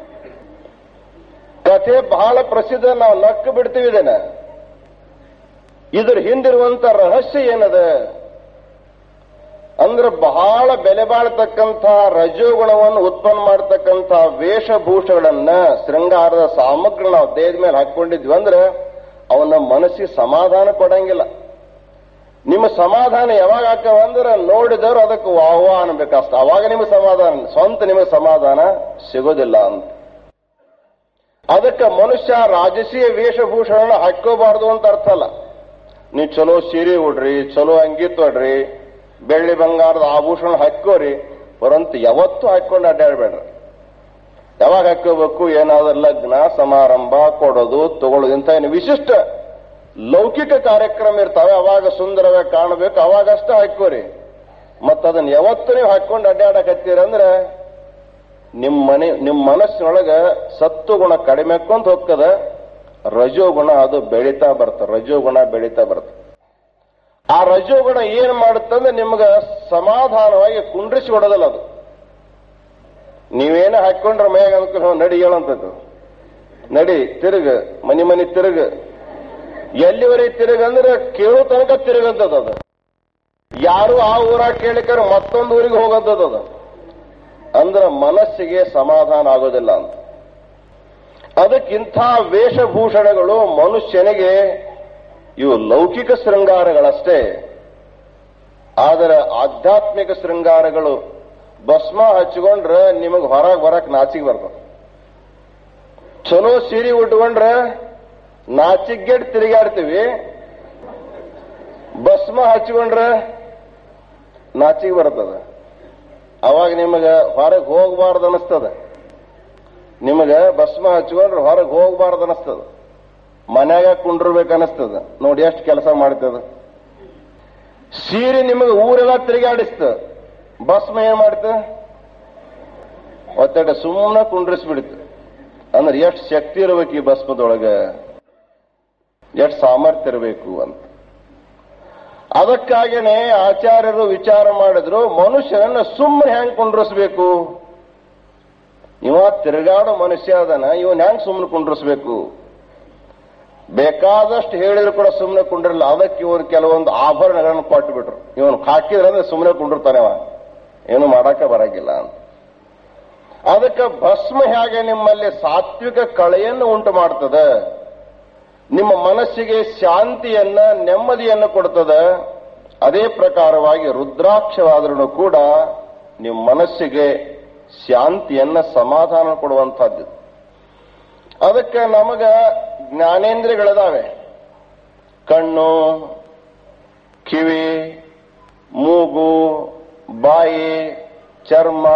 ಕಥೆ ಬಹಳ ಪ್ರಸಿದ್ಧ ನಾವು ನಕ್ಕು ಬಿಡ್ತೀವಿ ಇದನ್ನ ಇದ್ರ ಹಿಂದಿರುವಂತ ರಹಸ್ಯ ಏನದ ಅಂದ್ರೆ ಬಹಳ ಬೆಲೆ ಬಾಳ್ತಕ್ಕಂಥ ರಜೋಗುಣವನ್ನು ಉತ್ಪನ್ನ ಮಾಡತಕ್ಕಂಥ ವೇಷಭೂಷಗಳನ್ನ ಶೃಂಗಾರದ ಸಾಮಗ್ರಿ ನಾವು ದೇಹದ ಮೇಲೆ ಹಾಕೊಂಡಿದ್ವಿ ಅಂದ್ರೆ ಅವನ ಮನಸ್ಸಿಗೆ ಸಮಾಧಾನ ಕೊಡಂಗಿಲ್ಲ ನಿಮ್ಮ ಸಮಾಧಾನ ಯಾವಾಗ ಹಾಕವ ಅಂದ್ರೆ ನೋಡಿದವರು ಅದಕ್ಕೆ ವಾಹ್ವಾ ಅನ್ಬೇಕಷ್ಟ ಅವಾಗ ನಿಮಗೆ ಸಮಾಧಾನ ಸ್ವಂತ ನಿಮಗೆ ಸಮಾಧಾನ ಸಿಗೋದಿಲ್ಲ ಅಂತ ಅದಕ್ಕೆ ಮನುಷ್ಯ ರಾಜಸೀಯ ವೇಷಭೂಷಣ ಹಾಕೋಬಾರ್ದು ಅಂತ ಅರ್ಥ ಅಲ್ಲ ನೀವು ಚಲೋ ಸೀರೆ ಉಡ್ರಿ ಚಲೋ ಅಂಗಿ ತೊಡ್ರಿ ಬೆಳ್ಳಿ ಬಂಗಾರದ ಆಭೂಷಣ ಹಾಕೋರಿ ಪರಂತು ಯಾವತ್ತೂ ಹಾಕೊಂಡು ಅಡ್ಡಾಡ್ಬೇಡ್ರಿ ಯಾವಾಗ ಹಾಕೋಬೇಕು ಏನಾದ್ರೂ ಲಗ್ನ ಸಮಾರಂಭ ಕೊಡೋದು ತಗೊಳ್ಳೋದು ಇಂಥ ಏನು ವಿಶಿಷ್ಟ ಲೌಕಿಕ ಕಾರ್ಯಕ್ರಮ ಇರ್ತಾವೆ ಅವಾಗ ಸುಂದರವಾಗಿ ಕಾಣಬೇಕು ಅವಾಗಷ್ಟೇ ಹಾಕೋರಿ ಮತ್ತ ಅದನ್ನ ಯಾವತ್ತು ನೀವು ಹಾಕೊಂಡು ಅಡ್ಡಾಡಕತ್ತೀರಂದ್ರೆ ನಿಮ್ಮ ಮನೆ ನಿಮ್ಮ ಮನಸ್ಸಿನೊಳಗ ಸತ್ವಗುಣ ಕಡಿಮೆ ಹಾಕೊಂತ ಹೋಗ್ತದ ರಜೋಗುಣ ಅದು ಬೆಳೀತಾ ಬರ್ತದೆ ರಜೋಗುಣ ಬೆಳೀತಾ ಬರ್ತದೆ ಆ ರಜೋಗುಣ ಏನ್ ಮಾಡುತ್ತಂದ್ರೆ ನಿಮ್ಗ ಸಮಾಧಾನವಾಗಿ ಕುಂಡ್ರಿಸಿ ಕೊಡೋದಿಲ್ಲ ಅದು ನೀವೇನ ಹಾಕೊಂಡ್ರೆ ಮೈಯಾಗ ಅನ್ಕೊಂಡು ನಡಿ ಹೇಳಂತದ್ದು ನಡಿ ತಿರುಗ ಮನಿ ಮನಿ ತಿರುಗ ಎಲ್ಲಿವರೆಗೆ ತಿರುಗ ಅಂದ್ರೆ ಕೇಳೋ ತನಕ ತಿರುಗಂತದ ಅದು ಯಾರು ಆ ಊರಾಗ ಕೇಳಿಕರ ಮತ್ತೊಂದು ಊರಿಗೆ ಹೋಗಂತದ ಅದು ಅಂದ್ರೆ ಮನಸ್ಸಿಗೆ ಸಮಾಧಾನ ಆಗೋದಿಲ್ಲ ಅಂತ ಅದಕ್ಕಿಂಥ ವೇಷಭೂಷಣಗಳು ಮನುಷ್ಯನಿಗೆ ಇವು ಲೌಕಿಕ ಶೃಂಗಾರಗಳಷ್ಟೇ ಆದರೆ ಆಧ್ಯಾತ್ಮಿಕ ಶೃಂಗಾರಗಳು ಭಸ್ಮ ಹಚ್ಕೊಂಡ್ರೆ ನಿಮಗೆ ಹೊರಗೆ ಬರಕ್ ನಾಚಿಗೆ ಬರ್ತದೆ ಚಲೋ ಸೀರೆ ಉಟ್ಕೊಂಡ್ರೆ ನಾಚಿಗೆಡ್ ತಿರುಗಾಡ್ತೀವಿ ಭಸ್ಮ ಹಚ್ಕೊಂಡ್ರೆ ನಾಚಿಗೆ ಬರ್ತದೆ ಅವಾಗ ನಿಮಗೆ ಹೊರಗೆ ಹೋಗಬಾರ್ದು ಅನಿಸ್ತದೆ ನಿಮಗೆ ಭಸ್ಮ ಹಚ್ಕೊಂಡ್ರೆ ಹೊರಗೆ ಹೋಗಬಾರ್ದು ಅನಿಸ್ತದ ಮನ್ಯಾಗ ಕುಂಡಿರ್ಬೇಕು ಅನಿಸ್ತದ ನೋಡಿ ಎಷ್ಟು ಕೆಲಸ ಮಾಡ್ತದ ಸೀರೆ ನಿಮಗೆ ಊರೆಲ್ಲ ತಿರುಗಾಡಿಸ್ತ ಭಸ್ಮ ಏನ್ ಮಾಡ್ತ ಒತ್ತಡ ಸುಮ್ಮನೆ ಕುಂಡ್ರಿಸ್ಬಿಡ್ತು ಅಂದ್ರೆ ಎಷ್ಟು ಶಕ್ತಿ ಇರ್ಬೇಕು ಈ ಭಸ್ಮದೊಳಗ ಎಷ್ಟು ಸಾಮರ್ಥ್ಯ ಇರಬೇಕು ಅಂತ ಅದಕ್ಕಾಗೇನೆ ಆಚಾರ್ಯರು ವಿಚಾರ ಮಾಡಿದ್ರು ಮನುಷ್ಯನನ್ನ ಸುಮ್ಮನೆ ಹೆಂಗ್ ಕುಂಡ್ರಿಸ್ಬೇಕು ಇವ ತಿರುಗಾಡೋ ಮನುಷ್ಯ ಅದನ ಇವನ್ ಹೆಂಗ್ ಸುಮ್ಮನೆ ಕುಂಡ್ರಿಸ್ಬೇಕು ಬೇಕಾದಷ್ಟು ಹೇಳಿದ್ರು ಕೂಡ ಸುಮ್ಮನೆ ಕುಂಡಿರಲ್ಲ ಅದಕ್ಕೆ ಇವನು ಕೆಲವೊಂದು ಆಭರಣಗಳನ್ನು ಕೊಟ್ಟು ಬಿಟ್ರು ಇವನು ಹಾಕಿದ್ರೆ ಅಂದ್ರೆ ಸುಮ್ಮನೆ ಕುಂಡಿರ್ತಾನೆ ಅವ ಏನು ಮಾಡಾಕ ಬರಂಗಿಲ್ಲ ಅಂತ ಅದಕ್ಕೆ ಭಸ್ಮ ಹೇಗೆ ನಿಮ್ಮಲ್ಲಿ ಸಾತ್ವಿಕ ಕಳೆಯನ್ನು ಉಂಟು ಮಾಡ್ತದೆ ನಿಮ್ಮ ಮನಸ್ಸಿಗೆ ಶಾಂತಿಯನ್ನ ನೆಮ್ಮದಿಯನ್ನು ಕೊಡ್ತದೆ ಅದೇ ಪ್ರಕಾರವಾಗಿ ರುದ್ರಾಕ್ಷವಾದ್ರೂ ಕೂಡ ನಿಮ್ಮ ಮನಸ್ಸಿಗೆ ಶಾಂತಿಯನ್ನ ಸಮಾಧಾನ ಕೊಡುವಂತಹದ್ದು ಅದಕ್ಕೆ ನಮಗ ಜ್ಞಾನೇಂದ್ರಿಯಗಳಿದಾವೆ ಕಣ್ಣು ಕಿವಿ ಮೂಗು ಬಾಯಿ ಚರ್ಮ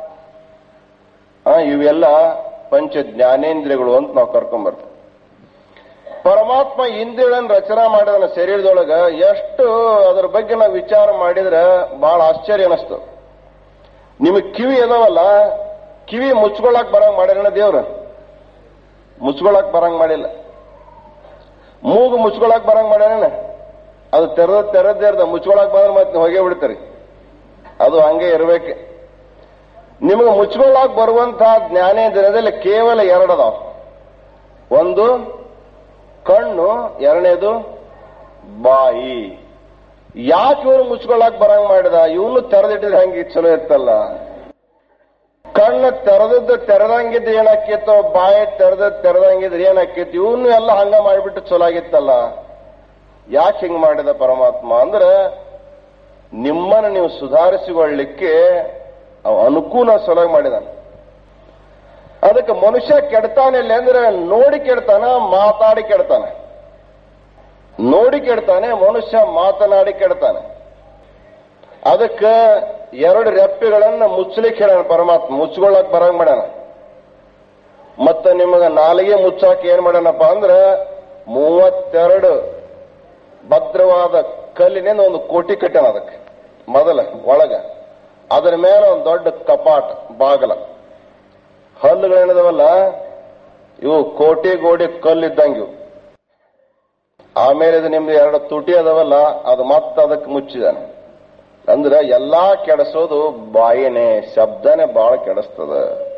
ಆ, ಇವೆಲ್ಲ ಪಂಚ ಜ್ಞಾನೇಂದ್ರಿಯಗಳು ಅಂತ ನಾವು ಕರ್ಕೊಂಡ್ಬರ್ತೇವೆ ಪರಮಾತ್ಮ ಇಂದ್ರಿಯಗಳನ್ನು ರಚನೆ ಮಾಡಿದನ ಶರೀರದೊಳಗ ಎಷ್ಟು ಅದರ ಬಗ್ಗೆ ನಾವು ವಿಚಾರ ಮಾಡಿದ್ರೆ ಬಹಳ ಆಶ್ಚರ್ಯ ಅನಿಸ್ತು ನಿಮಗೆ ಕಿವಿ ಅದಾವಲ್ಲ ಕಿವಿ ಮುಚ್ಕೊಳಕ್ ಬರಂಗ್ ಮಾಡ್ಯಾರ ದೇವ್ರ ಮುಚ್ಕೊಳಕ್ ಬರಂಗ್ ಮಾಡಿಲ್ಲ ಮೂಗು ಮುಚ್ಕೊಳಕ್ ಬರಂಗ್ ಮಾಡ್ಯಾನ ಅದು ತೆರೆದ ತೆರೆದೇ ಇರ್ದ ಮುಚ್ಕೊಳಕ್ ಬಂದ್ರೆ ಮತ್ತೆ ಹೋಗೇ ಬಿಡ್ತಾರೆ ಅದು ಹಂಗೆ ಇರ್ಬೇಕು ನಿಮಗೆ ಮುಚ್ಕೊಳ್ಳಾಕ್ ಬರುವಂತಹ ಜ್ಞಾನೇಂದ್ರಿಯದಲ್ಲಿ ಕೇವಲ ಎರಡದಾವ ಒಂದು ಕಣ್ಣು ಎರಡನೇದು ಬಾಯಿ ಯಾಕೆ ಇವನು ಮುಚ್ಕೊಳ್ಳಾಕ್ ಬರಂಗ್ ಮಾಡಿದ ಇವನು ತೆರೆದಿಟ್ಟಿದ್ರೆ ಹಂಗೆ ಚಲೋ ಇರ್ತಲ್ಲ ಕಣ್ಣು ತೆರೆದದ್ದು ತೆರೆದಂಗಿದ್ದು ಏನಾಕಿತ್ತು ಬಾಯಿ ತೆರೆದದ್ದು ತೆರೆದಂಗಿದ್ರೆ ಏನಾಕಿತ್ತು ಇವನು ಎಲ್ಲ ಹಂಗ ಮಾಡಿಬಿಟ್ಟು ಚಲೋ ಆಗಿತ್ತಲ್ಲ ಯಾಕೆ ಹಿಂಗ್ ಮಾಡಿದ ಪರಮಾತ್ಮ ಅಂದ್ರೆ ನಿಮ್ಮನ್ನು ನೀವು ಸುಧಾರಿಸಿಕೊಳ್ಳಿಕ್ಕೆ ಅವ ಅನುಕೂಲ ಸಲುವಾಗಿ ಮಾಡಿದಾನೆ ಅದಕ್ಕೆ ಮನುಷ್ಯ ಕೆಡ್ತಾನಿಲ್ಲ ಅಂದ್ರೆ ನೋಡಿ ಕೆಡ್ತಾನ ಮಾತಾಡಿ ಕೆಡ್ತಾನೆ ನೋಡಿ ಕೆಡ್ತಾನೆ ಮನುಷ್ಯ ಮಾತನಾಡಿ ಕೆಡ್ತಾನೆ ಅದಕ್ಕೆ ಎರಡು ರೆಪ್ಪೆಗಳನ್ನ ಮುಚ್ಚಲಿಕ್ಕೆ ಹೇಳ್ಯಾನ ಪರಮಾತ್ಮ ಮುಚ್ಕೊಳ್ಳಕ್ ಬರಂಗ್ ಮಾಡ್ಯಾನ ಮತ್ತೆ ನಿಮಗ ನಾಲಿಗೆ ಮುಚ್ಚಾಕ ಏನ್ ಮಾಡ್ಯಾನಪ್ಪ ಅಂದ್ರೆ ಮೂವತ್ತೆರಡು ಭದ್ರವಾದ ಕಲ್ಲಿನಿಂದ ಒಂದು ಕೋಟಿ ಕಟ್ಯಾನ ಅದಕ್ಕೆ ಮೊದಲ ಒಳಗ ಅದರ ಮೇಲೆ ಒಂದು ದೊಡ್ಡ ಕಪಾಟ್ ಬಾಗಲ ಹಲ್ಲುಗಳೇನದವಲ್ಲ ಇವು ಕೋಟಿ ಗೋಡಿ ಕಲ್ಲಿದ್ದಂಗೆ ಇವು ಆಮೇಲೆ ಇದು ನಿಮ್ದು ಎರಡು ತುಟಿ ಅದಾವಲ್ಲ ಅದು ಮತ್ತೆ ಅದಕ್ಕೆ ಮುಚ್ಚಿದಾನೆ ಅಂದ್ರೆ ಎಲ್ಲಾ ಕೆಡಿಸೋದು ಬಾಯಿನೇ ಶಬ್ದನೇ ಬಹಳ ಕೆಡಿಸ್ತದ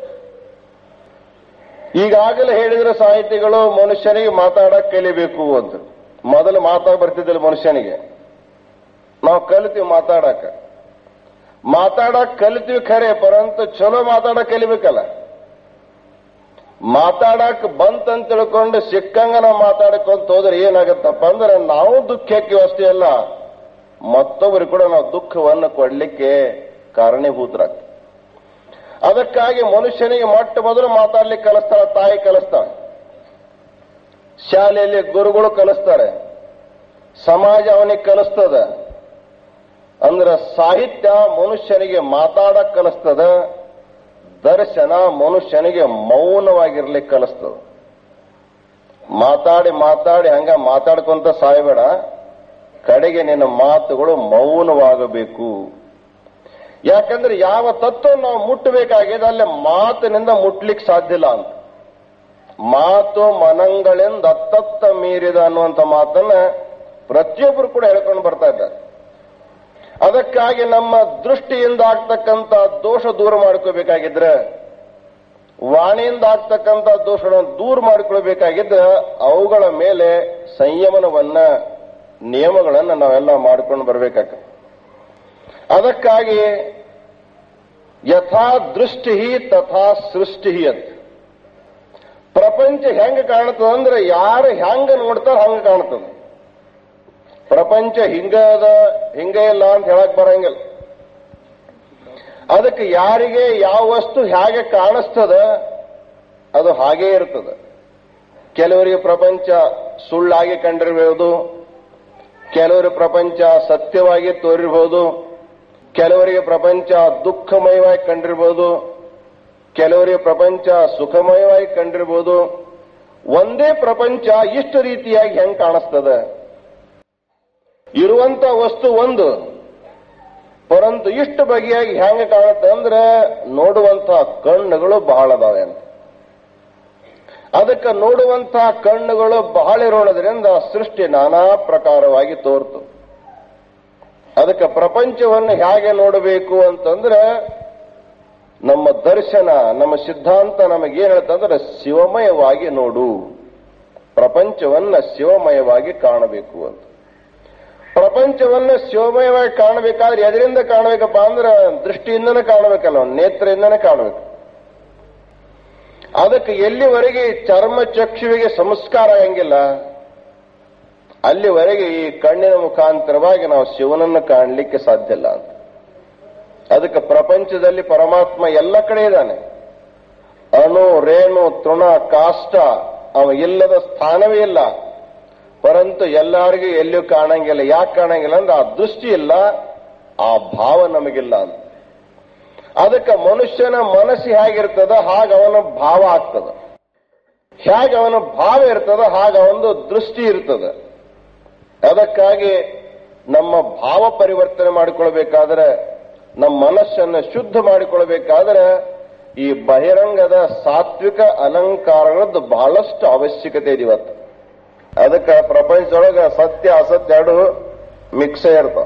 ಈಗಾಗಲೇ ಹೇಳಿದ್ರೆ ಸಾಹಿತಿಗಳು ಮನುಷ್ಯನಿಗೆ ಮಾತಾಡಕ್ ಕಲಿಬೇಕು ಅಂತ ಮೊದಲು ಮಾತಾಡ ಬರ್ತಿದ್ದಿಲ್ಲ ಮನುಷ್ಯನಿಗೆ ನಾವು ಕಲಿತೀವಿ ಮಾತಾಡಕ ಮಾತಾಡಕ್ ಕಲಿತೀವಿ ಖರೆ ಪರಂತು ಚಲೋ ಮಾತಾಡಕ್ ಕಲಿಬೇಕಲ್ಲ ಮಾತಾಡಕ್ ಬಂತಂತ ತಿಳ್ಕೊಂಡು ಸಿಕ್ಕಂಗ ನಾವು ಮಾತಾಡ್ಕೊಂತ ಹೋದ್ರೆ ಏನಾಗತ್ತಪ್ಪ ಅಂದ್ರೆ ನಾವು ದುಃಖಕ್ಕೆ ಅಷ್ಟೇ ಅಲ್ಲ ಮತ್ತೊಬ್ಬರಿಗೆ ಕೂಡ ನಾವು ದುಃಖವನ್ನು ಕೊಡ್ಲಿಕ್ಕೆ ಕಾರಣೀಭೂತರಾಗ್ತೀವಿ ಅದಕ್ಕಾಗಿ ಮನುಷ್ಯನಿಗೆ ಮೊಟ್ಟ ಮೊದಲು ಮಾತಾಡ್ಲಿಕ್ಕೆ ಕಲಿಸ್ತಾಳೆ ತಾಯಿ ಕಲಿಸ್ತಾಳೆ ಶಾಲೆಯಲ್ಲಿ ಗುರುಗಳು ಕಲಿಸ್ತಾರೆ ಸಮಾಜ ಅವನಿಗೆ ಕಲಿಸ್ತದ ಅಂದ್ರೆ ಸಾಹಿತ್ಯ ಮನುಷ್ಯನಿಗೆ ಮಾತಾಡಕ್ ಕಲಿಸ್ತದ ದರ್ಶನ ಮನುಷ್ಯನಿಗೆ ಮೌನವಾಗಿರ್ಲಿಕ್ಕೆ ಕಲಿಸ್ತದ ಮಾತಾಡಿ ಮಾತಾಡಿ ಹಂಗ ಮಾತಾಡ್ಕೊಂತ ಸಾಯಬೇಡ ಕಡೆಗೆ ನಿನ್ನ ಮಾತುಗಳು ಮೌನವಾಗಬೇಕು ಯಾಕಂದ್ರೆ ಯಾವ ತತ್ವ ನಾವು ಮುಟ್ಟಬೇಕಾಗಿದೆ ಅಲ್ಲಿ ಮಾತಿನಿಂದ ಮುಟ್ಲಿಕ್ಕೆ ಸಾಧ್ಯ ಇಲ್ಲ ಅಂತ ಮಾತು ಮನಂಗಳಿಂದ ಅತ್ತತ್ತ ಮೀರಿದ ಅನ್ನುವಂಥ ಮಾತನ್ನ ಪ್ರತಿಯೊಬ್ಬರು ಕೂಡ ಹೇಳ್ಕೊಂಡು ಬರ್ತಾ ಇದ್ದಾರೆ ಅದಕ್ಕಾಗಿ ನಮ್ಮ ದೃಷ್ಟಿಯಿಂದ ಆಗ್ತಕ್ಕಂಥ ದೋಷ ದೂರ ಮಾಡ್ಕೋಬೇಕಾಗಿದ್ರೆ ವಾಣಿಯಿಂದ ಆಗ್ತಕ್ಕಂಥ ದೋಷಗಳನ್ನು ದೂರ ಮಾಡಿಕೊಳ್ಬೇಕಾಗಿದ್ರೆ ಅವುಗಳ ಮೇಲೆ ಸಂಯಮನವನ್ನ ನಿಯಮಗಳನ್ನು ನಾವೆಲ್ಲ ಮಾಡ್ಕೊಂಡು ಬರ್ಬೇಕಾಗ್ತದೆ ಅದಕ್ಕಾಗಿ ಯಥಾ ದೃಷ್ಟಿ ತಥಾ ಸೃಷ್ಟಿ ಅಂತ ಪ್ರಪಂಚ ಹೆಂಗ ಕಾಣ್ತದ ಅಂದ್ರೆ ಯಾರು ಹೆಂಗ ನೋಡ್ತಾರ ಹಂಗ ಕಾಣ್ತದ ಪ್ರಪಂಚ ಹಿಂಗದ ಹಿಂಗ ಇಲ್ಲ ಅಂತ ಹೇಳಕ್ ಬರಂಗಿಲ್ಲ ಅದಕ್ಕೆ ಯಾರಿಗೆ ಯಾವ ವಸ್ತು ಹೇಗೆ ಕಾಣಿಸ್ತದ ಅದು ಹಾಗೇ ಇರ್ತದೆ ಕೆಲವರಿಗೆ ಪ್ರಪಂಚ ಸುಳ್ಳಾಗಿ ಕಂಡಿರಬಹುದು ಕೆಲವರಿಗೆ ಪ್ರಪಂಚ ಸತ್ಯವಾಗಿ ತೋರಿರಬಹುದು ಕೆಲವರಿಗೆ ಪ್ರಪಂಚ ದುಃಖಮಯವಾಗಿ ಕಂಡಿರ್ಬೋದು ಕೆಲವರಿಗೆ ಪ್ರಪಂಚ ಸುಖಮಯವಾಗಿ ಕಂಡಿರ್ಬೋದು ಒಂದೇ ಪ್ರಪಂಚ ಇಷ್ಟು ರೀತಿಯಾಗಿ ಹೆಂಗ್ ಕಾಣಿಸ್ತದ ಇರುವಂತ ವಸ್ತು ಒಂದು ಪರಂತು ಇಷ್ಟು ಬಗೆಯಾಗಿ ಹೆಂಗ ಕಾಣುತ್ತೆ ಅಂದ್ರೆ ನೋಡುವಂತ ಕಣ್ಣುಗಳು ಬಹಳ ಅದಾವೆ ಅಂತ ಅದಕ್ಕೆ ನೋಡುವಂತ ಕಣ್ಣುಗಳು ಬಹಳ ಇರೋಣದ್ರಿಂದ ಸೃಷ್ಟಿ ನಾನಾ ಪ್ರಕಾರವಾಗಿ ತೋರ್ತು ಅದಕ್ಕೆ ಪ್ರಪಂಚವನ್ನು ಹೇಗೆ ನೋಡಬೇಕು ಅಂತಂದ್ರೆ ನಮ್ಮ ದರ್ಶನ ನಮ್ಮ ಸಿದ್ಧಾಂತ ನಮಗೇನ್ ಹೇಳ್ತಂದ್ರೆ ಶಿವಮಯವಾಗಿ ನೋಡು ಪ್ರಪಂಚವನ್ನ ಶಿವಮಯವಾಗಿ ಕಾಣಬೇಕು ಅಂತ ಪ್ರಪಂಚವನ್ನ ಶಿವಮಯವಾಗಿ ಕಾಣಬೇಕಾದ್ರೆ ಎದರಿಂದ ಕಾಣಬೇಕಪ್ಪ ಅಂದ್ರೆ ದೃಷ್ಟಿಯಿಂದನೇ ಕಾಣಬೇಕಲ್ಲ ನೇತ್ರದಿಂದನೇ ಕಾಣಬೇಕು ಅದಕ್ಕೆ ಎಲ್ಲಿವರೆಗೆ ಚರ್ಮ ಚಕ್ಷುವಿಗೆ ಸಂಸ್ಕಾರ ಆಗಂಗಿಲ್ಲ ಅಲ್ಲಿವರೆಗೆ ಈ ಕಣ್ಣಿನ ಮುಖಾಂತರವಾಗಿ ನಾವು ಶಿವನನ್ನು ಕಾಣಲಿಕ್ಕೆ ಸಾಧ್ಯ ಇಲ್ಲ ಅಂತ ಅದಕ್ಕೆ ಪ್ರಪಂಚದಲ್ಲಿ ಪರಮಾತ್ಮ ಎಲ್ಲ ಕಡೆ ಇದ್ದಾನೆ ಅಣು ರೇಣು ತೃಣ ಕಾಷ್ಟ ಅವ ಇಲ್ಲದ ಸ್ಥಾನವೇ ಇಲ್ಲ ಪರಂತು ಎಲ್ಲರಿಗೂ ಎಲ್ಲಿಯೂ ಕಾಣಂಗಿಲ್ಲ ಯಾಕೆ ಕಾಣಂಗಿಲ್ಲ ಅಂದ್ರೆ ಆ ದೃಷ್ಟಿ ಇಲ್ಲ ಆ ಭಾವ ನಮಗಿಲ್ಲ ಅಂತ ಅದಕ್ಕೆ ಮನುಷ್ಯನ ಮನಸ್ಸು ಹೇಗಿರ್ತದ ಹಾಗ ಅವನ ಭಾವ ಆಗ್ತದ ಹೇಗೆ ಅವನ ಭಾವ ಇರ್ತದ ಹಾಗ ಅವನದು ದೃಷ್ಟಿ ಇರ್ತದ ಅದಕ್ಕಾಗಿ ನಮ್ಮ ಭಾವ ಪರಿವರ್ತನೆ ಮಾಡಿಕೊಳ್ಬೇಕಾದ್ರೆ ನಮ್ಮ ಮನಸ್ಸನ್ನು ಶುದ್ಧ ಮಾಡಿಕೊಳ್ಬೇಕಾದ್ರೆ ಈ ಬಹಿರಂಗದ ಸಾತ್ವಿಕ ಅಲಂಕಾರಗಳದ್ದು ಬಹಳಷ್ಟು ಅವಶ್ಯಕತೆ ಇದೆ ಇವತ್ತು ಅದಕ್ಕೆ ಪ್ರಪಂಚದೊಳಗ ಸತ್ಯ ಅಸತ್ಯ ಎರಡು ಮಿಕ್ಸ್ ಇರ್ತಾವ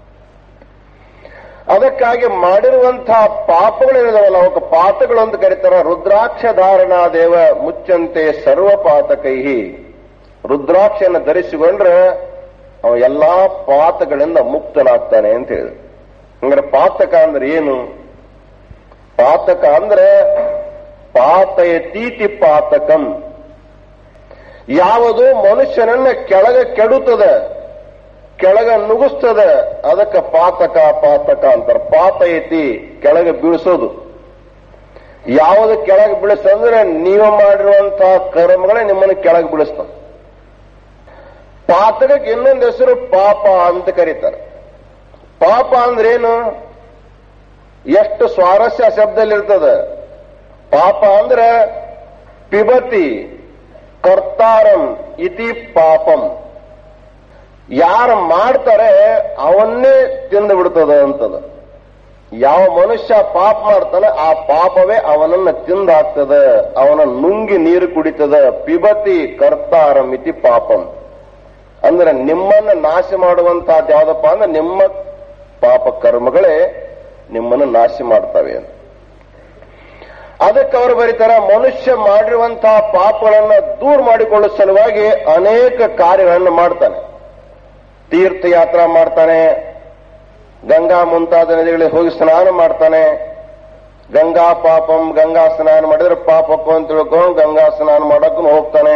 ಅದಕ್ಕಾಗಿ ಮಾಡಿರುವಂತಹ ಪಾಪಗಳೇನಿದಾವಲ್ಲ ಅವಕ್ಕೆ ಪಾತಗಳು ಅಂತ ಕರೀತಾರ ರುದ್ರಾಕ್ಷ ಧಾರಣಾ ದೇವ ಮುಚ್ಚಂತೆ ಸರ್ವ ಪಾತಕೈಹಿ ರುದ್ರಾಕ್ಷನ ಧರಿಸಿಕೊಂಡ್ರೆ ಅವ ಎಲ್ಲಾ ಪಾತಗಳಿಂದ ಮುಕ್ತನಾಗ್ತಾನೆ ಅಂತ ಹೇಳಿದ್ರು ಅಂದ್ರೆ ಪಾತಕ ಅಂದ್ರೆ ಏನು ಪಾತಕ ಅಂದ್ರೆ ಪಾತಯತೀತಿ ಪಾತಕಂ ಯಾವುದು ಮನುಷ್ಯನನ್ನ ಕೆಳಗೆ ಕೆಡುತ್ತದೆ ಕೆಳಗೆ ನುಗ್ಗಿಸ್ತದೆ ಅದಕ್ಕೆ ಪಾತಕ ಪಾತಕ ಅಂತಾರೆ ಪಾತಯತಿ ಕೆಳಗೆ ಬೀಳಿಸೋದು ಯಾವುದು ಕೆಳಗೆ ಬೀಳಿಸ್ತಂದ್ರೆ ನೀವು ಮಾಡಿರುವಂತಹ ಕರ್ಮಗಳೇ ನಿಮ್ಮನ್ನು ಕೆಳಗೆ ಬೀಳಿಸ್ತವೆ ಪಾತಕಕ್ಕೆ ಇನ್ನೊಂದು ಹೆಸರು ಪಾಪ ಅಂತ ಕರೀತಾರೆ ಪಾಪ ಅಂದ್ರೇನು ಎಷ್ಟು ಸ್ವಾರಸ್ಯ ಶಬ್ದದಲ್ಲಿರ್ತದೆ ಪಾಪ ಅಂದ್ರೆ ಪಿಬತಿ ಕರ್ತಾರಂ ಇತಿ ಪಾಪಂ ಯಾರು ಮಾಡ್ತಾರೆ ಅವನ್ನೇ ತಿಂದು ಬಿಡ್ತದ ಅಂತದ ಯಾವ ಮನುಷ್ಯ ಪಾಪ ಮಾಡ್ತಾನೆ ಆ ಪಾಪವೇ ಅವನನ್ನ ತಿಂದಾಕ್ತದ ಅವನ ನುಂಗಿ ನೀರು ಕುಡಿತದ ಪಿಬತಿ ಕರ್ತಾರಂ ಇತಿ ಪಾಪಂ ಅಂದ್ರೆ ನಿಮ್ಮನ್ನ ನಾಶ ಮಾಡುವಂತಹದ್ದು ಯಾವ್ದಪ್ಪ ಅಂದ್ರೆ ನಿಮ್ಮ ಪಾಪ ಕರ್ಮಗಳೇ ನಿಮ್ಮನ್ನು ನಾಶ ಮಾಡ್ತವೆ ಅಂತ ಅದಕ್ಕೆ ಅವರು ಬರೀತಾರ ಮನುಷ್ಯ ಮಾಡಿರುವಂತಹ ಪಾಪಗಳನ್ನ ದೂರ ಮಾಡಿಕೊಳ್ಳೋ ಸಲುವಾಗಿ ಅನೇಕ ಕಾರ್ಯಗಳನ್ನು ಮಾಡ್ತಾನೆ ತೀರ್ಥಯಾತ್ರಾ ಮಾಡ್ತಾನೆ ಗಂಗಾ ಮುಂತಾದ ನದಿಗಳಿಗೆ ಹೋಗಿ ಸ್ನಾನ ಮಾಡ್ತಾನೆ ಗಂಗಾ ಪಾಪಂ ಗಂಗಾ ಸ್ನಾನ ಮಾಡಿದ್ರೆ ಪಾಪಕ್ಕೂ ಅಂತ ತಿಳ್ಕೊಂಡು ಗಂಗಾ ಸ್ನಾನ ಮಾಡಕ್ಕೂ ಹೋಗ್ತಾನೆ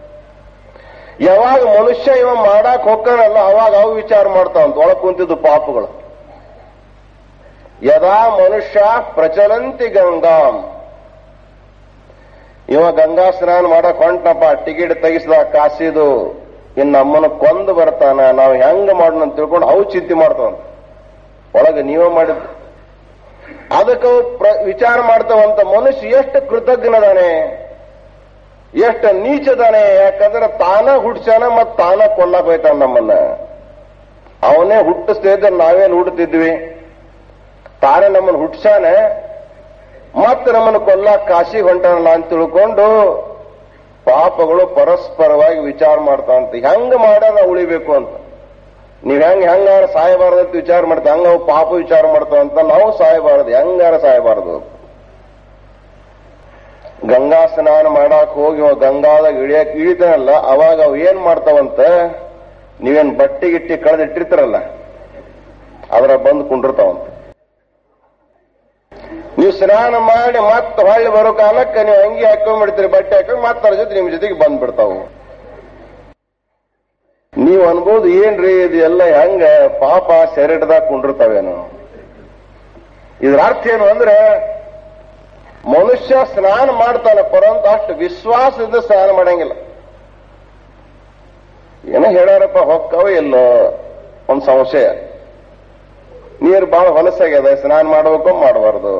ಯಾವಾಗ ಮನುಷ್ಯ ಇವ ಮಾಡಕ್ ಹೋಗ್ತಾನಲ್ಲ ಅವಾಗ ಅವು ವಿಚಾರ ಮಾಡ್ತಾವಂತ ಒಳಗ್ ಕುಂತಿದ್ದು ಪಾಪಗಳು ಯದಾ ಮನುಷ್ಯ ಪ್ರಚಲಂತಿ ಗಂಗಾಂ ಇವ ಗಂಗಾ ಸ್ನಾನ ಮಾಡಕ್ ಹೊಂಟನಪ್ಪ ಟಿಕೆಟ್ ತೆಗಿಸಿದ ಕಾಸಿದು ಇನ್ ನಮ್ಮನ್ನ ಕೊಂದು ಬರ್ತಾನ ನಾವು ಹೆಂಗ ಮಾಡೋಣ ಅಂತ ತಿಳ್ಕೊಂಡು ಅವು ಚಿಂತೆ ಮಾಡ್ತಾವಂತ ಒಳಗೆ ನೀವೇ ಮಾಡಿದ್ದು ಅದಕ್ಕೆ ಅವು ಪ್ರ- ವಿಚಾರ ಮಾಡ್ತಾವಂತ ಮನುಷ್ಯ ಎಷ್ಟು ಕೃತಜ್ಞದಾನೆ ಎಷ್ಟು ನೀಚದಾನೆ ಯಾಕಂದ್ರೆ ತಾನ ಹುಡ್ಸಾನ ಮತ್ ತಾನ ಕೊಲ್ಲಕ್ ಹೋಯ್ತಾನ ನಮ್ಮನ್ನ ಅವನೇ ಹುಟ್ಟಿಸ್ತಾ ಇದ್ರೆ ನಾವೇನ್ ಹುಡ್ತಿದ್ವಿ ತಾನೇ ನಮ್ಮನ್ನ ಹುಟ್ಸಾನೆ ಮತ್ತೆ ನಮ್ಮನ್ನು ಕೊಲ್ಲಕ್ ಕಾಶಿಗೆ ಹೊಂಟಾನಲ್ಲ ಅಂತ ತಿಳ್ಕೊಂಡು ಪಾಪಗಳು ಪರಸ್ಪರವಾಗಿ ವಿಚಾರ ಮಾಡ್ತಾವಂತ ಹೆಂಗ ಮಾಡ್ಯಾರ ಉಳಿಬೇಕು ಅಂತ ನೀವ್ ಹೆಂಗ್ ಹೆಂಗಾರ ಸಾಯಬಾರದು ಅಂತ ವಿಚಾರ ಮಾಡ್ತಾ ಹಂಗ ಅವು ಪಾಪ ವಿಚಾರ ಮಾಡ್ತಾವಂತ ನಾವು ಸಾಯಬಾರದು ಹೆಂಗಾರ ಸಾಯಬಾರದು ಗಂಗಾ ಸ್ನಾನ ಮಾಡಾಕ್ ಹೋಗಿ ಅವ ಗಂಗಾದಾಗ ಇಳಿಯಕ್ ಇಳಿತಾನಲ್ಲ ಅವಾಗ ಅವು ಏನ್ ಮಾಡ್ತಾವಂತ ನೀವೇನ್ ಬಟ್ಟೆ ಗಿಟ್ಟಿ ಕಳೆದಿಟ್ಟಿರ್ತಾರಲ್ಲ ಅದರ ಬಂದು ಕುಂಡಿರ್ತಾವಂತ ನೀವು ಸ್ನಾನ ಮಾಡಿ ಮತ್ತೆ ಹೊಳ್ಳಿ ಬರೋ ಕಾಲಕ್ಕೆ ನೀವು ಅಂಗಿ ಹಾಕೊಂಡ್ಬಿಡ್ತೀರಿ ಬಟ್ಟೆ ಹಾಕೊಂಡು ಮತ್ತೆ ಅದ್ರ ಜೊತೆ ನಿಮ್ ಜೊತೆಗೆ ಬಂದ್ಬಿಡ್ತಾವು ನೀವು ಅನ್ಬೋದು ಏನ್ರಿ ಇದು ಎಲ್ಲ ಹೆಂಗ ಪಾಪ ಸೆರೆಟದಾಗ ಕುಂಡಿರ್ತಾವೇನು ಇದ್ರ ಅರ್ಥ ಏನು ಅಂದ್ರೆ ಮನುಷ್ಯ ಸ್ನಾನ ಮಾಡ್ತಾನೆ ಪರಂತ ಅಷ್ಟು ವಿಶ್ವಾಸದಿಂದ ಸ್ನಾನ ಮಾಡಂಗಿಲ್ಲ ಏನೋ ಹೇಳ್ಯಾರಪ್ಪ ಹೊಕ್ಕವ ಇಲ್ಲೋ ಒಂದ್ ಸಂಶಯ ನೀರು ಬಹಳ ಹೊಲಸಾಗ್ಯದ ಸ್ನಾನ ಮಾಡಬೇಕು ಮಾಡಬಾರ್ದು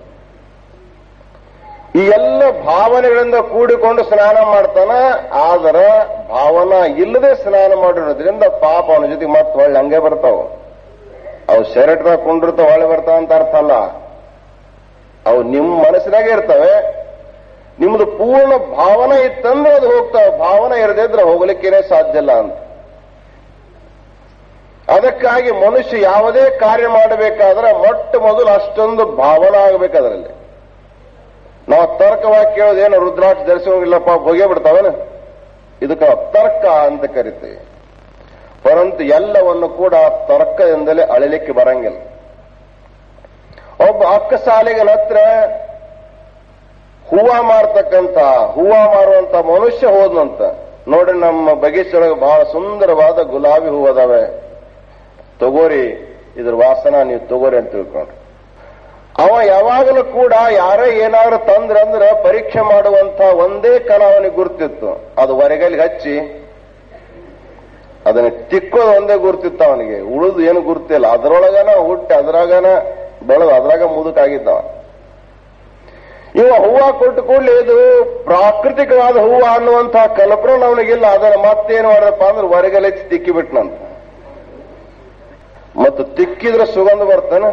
ಈ ಎಲ್ಲ ಭಾವನೆಗಳಿಂದ ಕೂಡಿಕೊಂಡು ಸ್ನಾನ ಮಾಡ್ತಾನ ಆದ್ರ ಭಾವನಾ ಇಲ್ಲದೆ ಸ್ನಾನ ಮಾಡಿರೋದ್ರಿಂದ ಪಾಪ ಅವನ ಜೊತೆಗೆ ಮತ್ತೆ ಹೊಳ್ಳಿ ಹಂಗೆ ಬರ್ತಾವ ಅವು ಶೆರಟ್ದಾಗ ಕುಂಡಿರ್ತಾವ ಹೊಳ್ಳಿ ಬರ್ತಾವ ಅಂತ ಅರ್ಥ ಅಲ್ಲ ಅವು ನಿಮ್ಮ ಮನಸ್ಸಿನಾಗೆ ಇರ್ತವೆ ನಿಮ್ದು ಪೂರ್ಣ ಭಾವನೆ ಇತ್ತಂದ್ರೆ ಅದು ಹೋಗ್ತಾವ ಭಾವನೆ ಇರದಿದ್ರೆ ಹೋಗ್ಲಿಕ್ಕೇನೆ ಸಾಧ್ಯ ಇಲ್ಲ ಅಂತ ಅದಕ್ಕಾಗಿ ಮನುಷ್ಯ ಯಾವುದೇ ಕಾರ್ಯ ಮಾಡಬೇಕಾದ್ರೆ ಮೊಟ್ಟ ಮೊದಲು ಅಷ್ಟೊಂದು ಭಾವನ ಆಗಬೇಕು ಅದರಲ್ಲಿ ನಾವು ತರ್ಕವಾಗಿ ಕೇಳೋದೇನು ರುದ್ರಾಕ್ಷ ಧರಿಸೋಂಗಿಲ್ಲಪ್ಪ ಹೋಗೇ ಬಿಡ್ತಾವೇನು ಇದಕ್ಕೆ ನಾವು ತರ್ಕ ಅಂತ ಕರಿತೀವಿ ಪರಂತು ಎಲ್ಲವನ್ನು ಕೂಡ ತರ್ಕದಿಂದಲೇ ಅಳಿಲಿಕ್ಕೆ ಬರಂಗಿಲ್ಲ ಒಬ್ಬ ಅಕ್ಕ ಸಾಲಿಗನ ಹತ್ರ ಹೂವ ಮಾರ್ತಕ್ಕಂತ ಹೂವ ಮಾರುವಂತ ಮನುಷ್ಯ ಹೋದ್ನಂತ ನೋಡಿ ನಮ್ಮ ಬಗೀಚೊಳಗೆ ಬಹಳ ಸುಂದರವಾದ ಗುಲಾಬಿ ಹೂವು ಅದಾವೆ ತಗೋರಿ ಇದ್ರ ವಾಸನ ನೀವು ತಗೋರಿ ಅಂತ ತಿಳ್ಕೊಂಡ್ರು ಅವ ಯಾವಾಗಲೂ ಕೂಡ ಯಾರೇ ಏನಾದ್ರು ತಂದ್ರ ಅಂದ್ರೆ ಪರೀಕ್ಷೆ ಮಾಡುವಂತ ಒಂದೇ ಕಣ ಅವನಿಗೆ ಗುರ್ತಿತ್ತು ಅದು ಹೊರಗಲ್ಲಿ ಹಚ್ಚಿ ಅದನ್ನ ತಿಕ್ಕೋದು ಒಂದೇ ಗುರ್ತಿತ್ತು ಅವನಿಗೆ ಉಳಿದು ಏನು ಗುರ್ತಿಲ್ಲ ಅದರೊಳಗನ ಹುಟ್ಟಿ ಅದ್ರಾಗನ ಬೆಳೆದು ಅದ್ರಾಗ ಮುದುಕಾಗಿದ್ದವ ಇವ ಹೂವ ಕೊಟ್ಟು ಕೂಡಲೇ ಇದು ಪ್ರಾಕೃತಿಕವಾದ ಹೂವ ಅನ್ನುವಂತಹ ಕಲ್ಪನೆ ಅವನಿಗಿಲ್ಲ ಅದನ್ನ ಮತ್ತೇನು ಮಾಡಪ್ಪ ಅಂದ್ರೆ ಹೊರಗಲ್ಲಿ ಹಚ್ಚಿ ತಿಕ್ಕಿಬಿಟ್ನಂತ ಮತ್ತು ತಿಕ್ಕಿದ್ರೆ ಸುಗಂಧ ಬರ್ತಾನೆ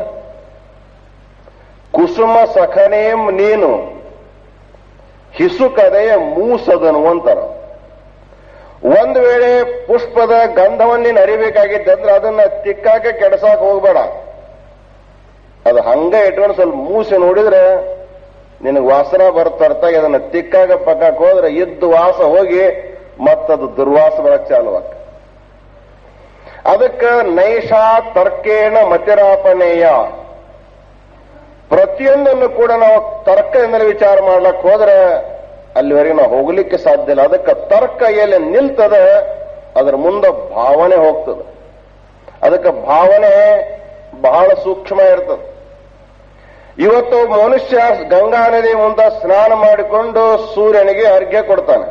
ಕುಸುಮ ಸಖನೇಂ ನೀನು ಹಿಸು ಕದೆಯ ಮೂಸದನು ಅಂತಾರ ಒಂದು ವೇಳೆ ಪುಷ್ಪದ ಗಂಧವನ್ನು ನೀನು ಅರಿಬೇಕಾಗಿದ್ದಂದ್ರೆ ಅದನ್ನ ತಿಕ್ಕಾಕ ಕೆಡಸಾಕ ಹೋಗ್ಬೇಡ ಅದು ಹಂಗ ಇಟ್ಕೊಂಡು ಸ್ವಲ್ಪ ಮೂಸೆ ನೋಡಿದ್ರೆ ನಿನಗೆ ವಾಸನ ಬರ್ತರ್ತಾಗಿ ಅದನ್ನ ತಿಕ್ಕಾಗ ಪಕ್ಕಾಕ ಹೋದ್ರೆ ಇದ್ದು ವಾಸ ಹೋಗಿ ಮತ್ತದು ದುರ್ವಾಸ ಬರಕ್ ಚಾಲು ಆಗ್ತದೆ ಅದಕ್ಕೆ ನೈಷಾ ತರ್ಕೇಣ ಮತಿರಾಪನೇಯ ಪ್ರತಿಯೊಂದನ್ನು ಕೂಡ ನಾವು ತರ್ಕದಿಂದಲೇ ವಿಚಾರ ಮಾಡ್ಲಕ್ ಹೋದ್ರೆ ಅಲ್ಲಿವರೆಗೆ ನಾವು ಹೋಗ್ಲಿಕ್ಕೆ ಸಾಧ್ಯ ಇಲ್ಲ ಅದಕ್ಕೆ ತರ್ಕ ಎಲ್ಲಿ ನಿಲ್ತದೆ ಅದರ ಮುಂದೆ ಭಾವನೆ ಹೋಗ್ತದೆ ಅದಕ್ಕೆ ಭಾವನೆ ಬಹಳ ಸೂಕ್ಷ್ಮ ಇರ್ತದೆ ಇವತ್ತು ಮನುಷ್ಯ ಗಂಗಾ ನದಿ ಮುಂದೆ ಸ್ನಾನ ಮಾಡಿಕೊಂಡು ಸೂರ್ಯನಿಗೆ ಅರ್ಘ್ಯ ಕೊಡ್ತಾನೆ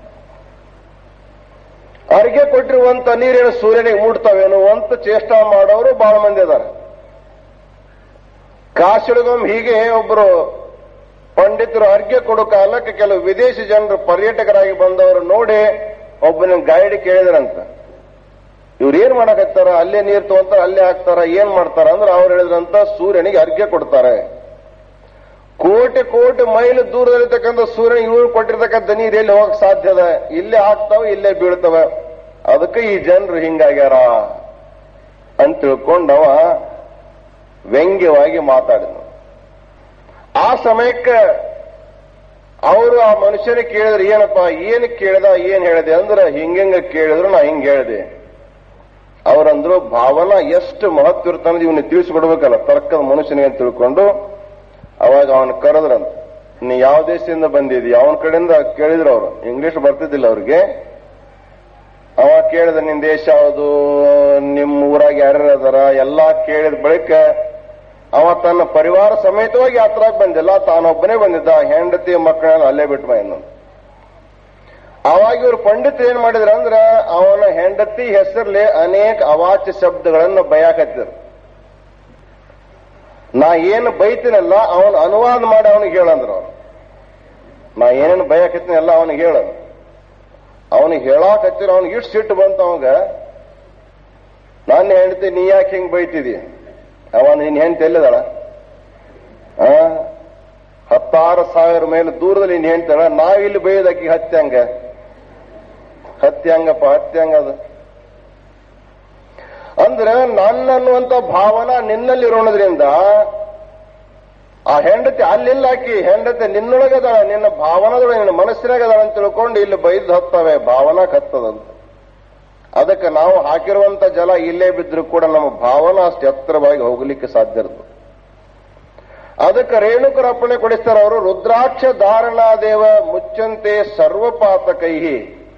ಅರ್ಘ್ಯ ಕೊಟ್ಟಿರುವಂತ ನೀರೇನು ಸೂರ್ಯನಿಗೆ ಮುಟ್ತಾವೇನು ಅಂತ ಚೇಷ್ಟಾ ಮಾಡೋರು ಬಹಳ ಮಂದಿ ಇದ್ದಾರೆ ಕಾಶಿಳಗೊಮ್ಮೆ ಹೀಗೆ ಒಬ್ಬರು ಪಂಡಿತರು ಅರ್ಘ್ಯ ಕೊಡೋ ಕಾಲಕ್ಕೆ ಕೆಲವು ವಿದೇಶಿ ಜನರು ಪರ್ಯಟಕರಾಗಿ ಬಂದವರು ನೋಡಿ ಒಬ್ಬನ ಗೈಡ್ ಕೇಳಿದ್ರಂತ ಇವ್ರು ಏನ್ ಮಾಡಕತ್ತಾರ ಅಲ್ಲೇ ನೀರ್ ತಗೊಂತಾರ ಅಲ್ಲೇ ಹಾಕ್ತಾರ ಏನ್ ಮಾಡ್ತಾರ ಅಂದ್ರೆ ಅವ್ರು ಹೇಳಿದ್ರಂತ ಸೂರ್ಯನಿಗೆ ಅರ್ಘ್ಯ ಕೊಡ್ತಾರೆ ಕೋಟಿ ಕೋಟಿ ಮೈಲು ದೂರದಲ್ಲಿರ್ತಕ್ಕಂಥ ಸೂರ್ಯನ ಇವ್ರು ಕೊಟ್ಟಿರ್ತಕ್ಕಂಥ ನೀರು ಎಲ್ಲಿ ಹೋಗಕ್ ಸಾಧ್ಯ ಅದ ಇಲ್ಲೇ ಹಾಕ್ತಾವ ಇಲ್ಲೇ ಬೀಳ್ತವ ಅದಕ್ಕೆ ಈ ಜನರು ಹಿಂಗಾಗ್ಯಾರ ಅಂತ ತಿಳ್ಕೊಂಡವ ವ್ಯಂಗ್ಯವಾಗಿ ಮಾತಾಡಿದ ಆ ಸಮಯಕ್ಕೆ ಅವರು ಆ ಮನುಷ್ಯನಿಗೆ ಕೇಳಿದ್ರೆ ಏನಪ್ಪ ಏನ್ ಕೇಳ್ದ ಏನ್ ಹೇಳಿದೆ ಅಂದ್ರೆ ಹಿಂಗೆಂಗ ಕೇಳಿದ್ರು ನಾ ಹಿಂಗ್ ಹೇಳಿದೆ ಅವರಂದ್ರು ಭಾವನಾ ಎಷ್ಟು ಮಹತ್ವ ಇರ್ತಂದ್ರೆ ಇವನಿಗೆ ತಿಳಿಸ್ಕೊಡ್ಬೇಕಲ್ಲ ತರ್ಕದ ಮನುಷ್ಯನಿಗೆ ಅಂತ ತಿಳ್ಕೊಂಡು ಅವಾಗ ಅವನ ಕರೆದ್ರಂತ ನೀ ಯಾವ ದೇಶದಿಂದ ಬಂದಿದ್ದಿ ಅವನ ಕಡೆಯಿಂದ ಕೇಳಿದ್ರು ಅವರು ಇಂಗ್ಲಿಷ್ ಬರ್ತಿದ್ದಿಲ್ಲ ಅವ್ರಿಗೆ ಅವ ಕೇಳಿದ ನಿನ್ ದೇಶ ಯಾವುದು ನಿಮ್ ಊರಾಗ ಯಾರ್ಯಾರು ಅದಾರ ಎಲ್ಲಾ ಕೇಳಿದ ಬಳಿಕ ಅವ ತನ್ನ ಪರಿವಾರ ಸಮೇತವಾಗಿ ಯಾತ್ರಾಗ್ ಬಂದಿಲ್ಲ ತಾನೊಬ್ಬನೇ ಬಂದಿದ್ದ ಹೆಂಡತಿ ಮಕ್ಕಳೆಲ್ಲ ಅಲ್ಲೇ ಬಿಟ್ಟು ಬಂದ ಅವಾಗ ಇವರು ಪಂಡಿತ್ ಏನ್ ಮಾಡಿದ್ರ ಅಂದ್ರ ಅವನ ಹೆಂಡತಿ ಹೆಸರ್ಲಿ ಅನೇಕ ಅವಾಚ್ಯ ಶಬ್ದಗಳನ್ನು ಬಯಾಕತ್ತಿದ್ರು ನಾ ಏನು ಬೈತೀನಲ್ಲ ಅವನು ಅನುವಾದ ಮಾಡಿ ಅವನಿಗೆ ಹೇಳಂದ್ರ ಅವ್ರು ನಾ ಏನೇನು ಬಯಕತ್ತೀನಲ್ಲ ಅವನಿಗೆ ಹೇಳ ಅವನಿಗೆ ಹೇಳಾಕತ್ತಿರ ಅವನಿಗೆ ಇಷ್ಟು ಸಿಟ್ಟು ಬಂತ ಅವಾಗ ನನ್ನ ಹೆಂಡತಿ ನೀ ಯಾಕೆ ಹಿಂಗ್ ಬೈತಿದಿ ಅವ ನಿನ್ ಹೆಂಡತಿ ಎಲ್ಲಿದಾಳ ಆ ಹತ್ತಾರು ಸಾವಿರ ಮೇಲೆ ದೂರದಲ್ಲಿ ನೀನ್ ಹೆಂಡ್ತಾಳ ನಾವಿಲ್ಲಿ ಬೈಯೋದಕ್ಕೆ ಹತ್ತಿ ಹಂಗ ಹತ್ತಿ ಹಂಗಪ್ಪ ಹತ್ತಿ ಹಂಗ ಅದು ಅಂದ್ರೆ ನನ್ನ ಅನ್ನುವಂತ ಭಾವನಾ ನಿನ್ನಲ್ಲಿರೋದ್ರಿಂದ ಆ ಹೆಂಡತಿ ಅಲ್ಲಿಲ್ಲ ಆಕಿ ಹೆಂಡತಿ ನಿನ್ನೊಳಗದಾಳ ನಿನ್ನ ಭಾವನದೊಳಗೆ ನಿನ್ನ ಮನಸ್ಸಿನಾಗದಾಳ ಅಂತ ತಿಳ್ಕೊಂಡು ಇಲ್ಲಿ ಬೈದ್ ಹತ್ತವೆ ಭಾವನಾ ಕತ್ತದಂತ ಅದಕ್ಕೆ ನಾವು ಹಾಕಿರುವಂತ ಜಲ ಇಲ್ಲೇ ಬಿದ್ರೂ ಕೂಡ ನಮ್ಮ ಭಾವನಾ ಅಷ್ಟು ಎತ್ತರವಾಗಿ ಹೋಗ್ಲಿಕ್ಕೆ ಸಾಧ್ಯ ಇರ್ತದೆ ಅದಕ್ಕೆ ರೇಣುಕರ ಅಪ್ಪಣೆ ಕೊಡಿಸ್ತಾರೆ ಅವರು ರುದ್ರಾಕ್ಷ ಧಾರಣಾದೇವ ಮುಚ್ಚಂತೆ ಸರ್ವಪಾತ ಕೈಹಿ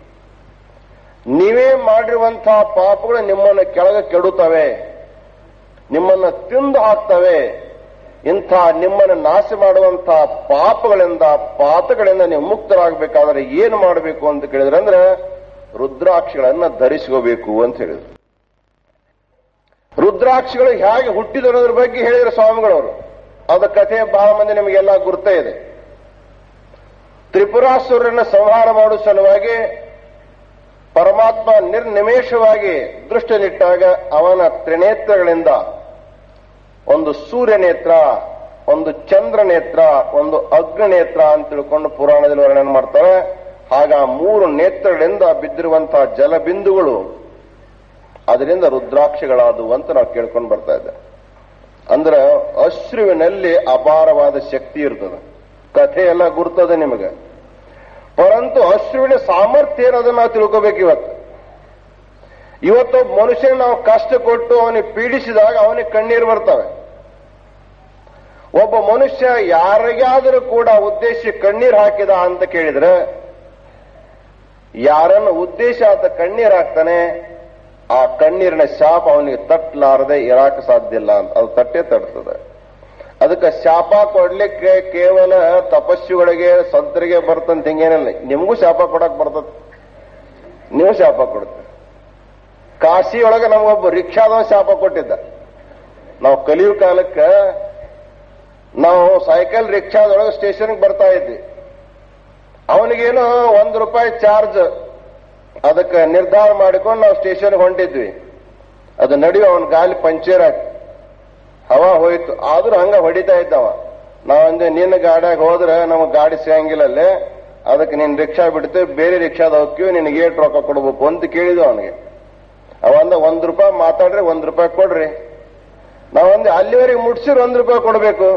ನೀವೇ ಮಾಡಿರುವಂತಹ ಪಾಪಗಳು ನಿಮ್ಮನ್ನು ಕೆಳಗೆ ಕೆಡುತ್ತವೆ ನಿಮ್ಮನ್ನು ತಿಂದು ಹಾಕ್ತವೆ ಇಂಥ ನಿಮ್ಮನ್ನು ನಾಶ ಮಾಡುವಂತಹ ಪಾಪಗಳಿಂದ ಪಾತಗಳಿಂದ ನೀವು ಮುಕ್ತರಾಗಬೇಕಾದ್ರೆ ಏನು ಮಾಡಬೇಕು ಅಂತ ಕೇಳಿದ್ರೆ ಅಂದ್ರೆ ರುದ್ರಾಕ್ಷಿಗಳನ್ನ ಧರಿಸ್ಕೋಬೇಕು ಅಂತ ಹೇಳಿದ್ರು ರುದ್ರಾಕ್ಷಿಗಳು ಹೇಗೆ ಹುಟ್ಟಿದರೋದ್ರ ಬಗ್ಗೆ ಹೇಳಿದ್ರು ಸ್ವಾಮಿಗಳವರು ಅದ ಕಥೆ ಬಹಳ ಮಂದಿ ನಿಮಗೆಲ್ಲ ಗುರ್ತ ಇದೆ ತ್ರಿಪುರಾಸುರನ್ನ ಸಂಹಾರ ಮಾಡುವ ಸಲುವಾಗಿ ಪರಮಾತ್ಮ ನಿರ್ನಿಮೇಷವಾಗಿ ದೃಷ್ಟಿನಿಟ್ಟಾಗ ಅವನ ತ್ರಿನೇತ್ರಗಳಿಂದ ಒಂದು ಸೂರ್ಯ ನೇತ್ರ ಒಂದು ಚಂದ್ರ ನೇತ್ರ ಒಂದು ಅಗ್ನಿ ನೇತ್ರ ಅಂತ ತಿಳ್ಕೊಂಡು ಪುರಾಣದಲ್ಲಿ ವರ್ಣನೆ ಮಾಡ್ತಾರೆ ಆಗ ಆ ಮೂರು ನೇತ್ರಗಳಿಂದ ಬಿದ್ದಿರುವಂತಹ ಜಲಬಿಂದುಗಳು ಅದರಿಂದ ರುದ್ರಾಕ್ಷಿಗಳಾದವು ಅಂತ ನಾವು ಕೇಳ್ಕೊಂಡು ಬರ್ತಾ ಇದ್ದೆ ಅಂದ್ರೆ ಅಶ್ರುವಿನಲ್ಲಿ ಅಪಾರವಾದ ಶಕ್ತಿ ಇರ್ತದೆ ಕಥೆ ಎಲ್ಲ ಗುರ್ತದೆ ನಿಮಗೆ ಪರಂತು ಅಶ್ರುವಿನ ಸಾಮರ್ಥ್ಯ ಏನದನ್ನ ನಾವು ತಿಳ್ಕೋಬೇಕು ಇವತ್ತು ಇವತ್ತು ಮನುಷ್ಯನ ನಾವು ಕಷ್ಟ ಕೊಟ್ಟು ಅವನಿಗೆ ಪೀಡಿಸಿದಾಗ ಅವನಿಗೆ ಕಣ್ಣೀರು ಬರ್ತವೆ ಒಬ್ಬ ಮನುಷ್ಯ ಯಾರಿಗಾದರೂ ಕೂಡ ಉದ್ದೇಶ ಕಣ್ಣೀರು ಹಾಕಿದ ಅಂತ ಕೇಳಿದ್ರೆ ಯಾರನ್ನ ಉದ್ದೇಶ ಆತ ಕಣ್ಣೀರು ಹಾಕ್ತಾನೆ ಆ ಕಣ್ಣೀರಿನ ಶಾಪ ಅವನಿಗೆ ತಟ್ಟಲಾರದೆ ಇರಾಕ ಸಾಧ್ಯ ಇಲ್ಲ ಅಂತ ಅದು ತಟ್ಟೆ ತಡ್ತದೆ ಅದಕ್ಕೆ ಶಾಪ ಕೊಡ್ಲಿಕ್ಕೆ ಕೇವಲ ತಪಸ್ಸುಗಳಿಗೆ ಸಂತರಿಗೆ ಬರ್ತಂತ ಹಿಂಗೇನಿಲ್ಲ ನಿಮಗೂ ಶಾಪ ಕೊಡಕ್ ಬರ್ತದ ನೀವು ಶಾಪ ಕೊಡುತ್ತೆ ಕಾಶಿ ಒಳಗೆ ನಮಗೊಬ್ಬ ರಿಕ್ಷಾದವ ಶಾಪ ಕೊಟ್ಟಿದ್ದ ನಾವು ಕಲಿಯೋ ಕಾಲಕ್ಕೆ ನಾವು ಸೈಕಲ್ ರಿಕ್ಷಾದೊಳಗೆ ಸ್ಟೇಷನ್ಗೆ ಬರ್ತಾ ಇದ್ವಿ ಅವನಿಗೇನು ಒಂದು ರೂಪಾಯಿ ಚಾರ್ಜ್ ಅದಕ್ಕೆ ನಿರ್ಧಾರ ಮಾಡಿಕೊಂಡು ನಾವು ಸ್ಟೇಷನ್ಗೆ ಹೊಂಟಿದ್ವಿ ಅದು ನಡೆಯೋ ಅವನ ಗಾಲಿ ಪಂಚರ್ ಆಯ್ತು ಹವಾ ಹೋಯ್ತು ಆದ್ರೂ ಹಂಗ ಹೊಡಿತಾ ಇದ್ದವ ನಾವಂದೆ ನಿನ್ನ ಗಾಡಿಯಾಗ ಹೋದ್ರೆ ನಮಗೆ ಗಾಡಿ ಸಿಗಂಗಿಲ್ಲ ಅಲ್ಲೇ ಅದಕ್ಕೆ ನೀನ್ ರಿಕ್ಷಾ ಬಿಡ್ತೇವೆ ಬೇರೆ ರಿಕ್ಷಾದ ಹೋಗ್ತೀವಿ ನಿನಗೆ ಏಟ್ ರೊಕ್ಕ ಕೊಡ್ಬೇಕು ಅಂತ ಕೇಳಿದ್ವು ಅವನಿಗೆ ಅವಂದ ಒಂದ್ ರೂಪಾಯಿ ಮಾತಾಡ್ರಿ ಒಂದ್ ರೂಪಾಯಿ ಕೊಡ್ರಿ ನಾವಂದೆ ಅಲ್ಲಿವರೆಗೆ ಮುಡ್ಸಿರ್ ಒಂದ್ ರೂಪಾಯಿ ಕೊಡ್ಬೇಕು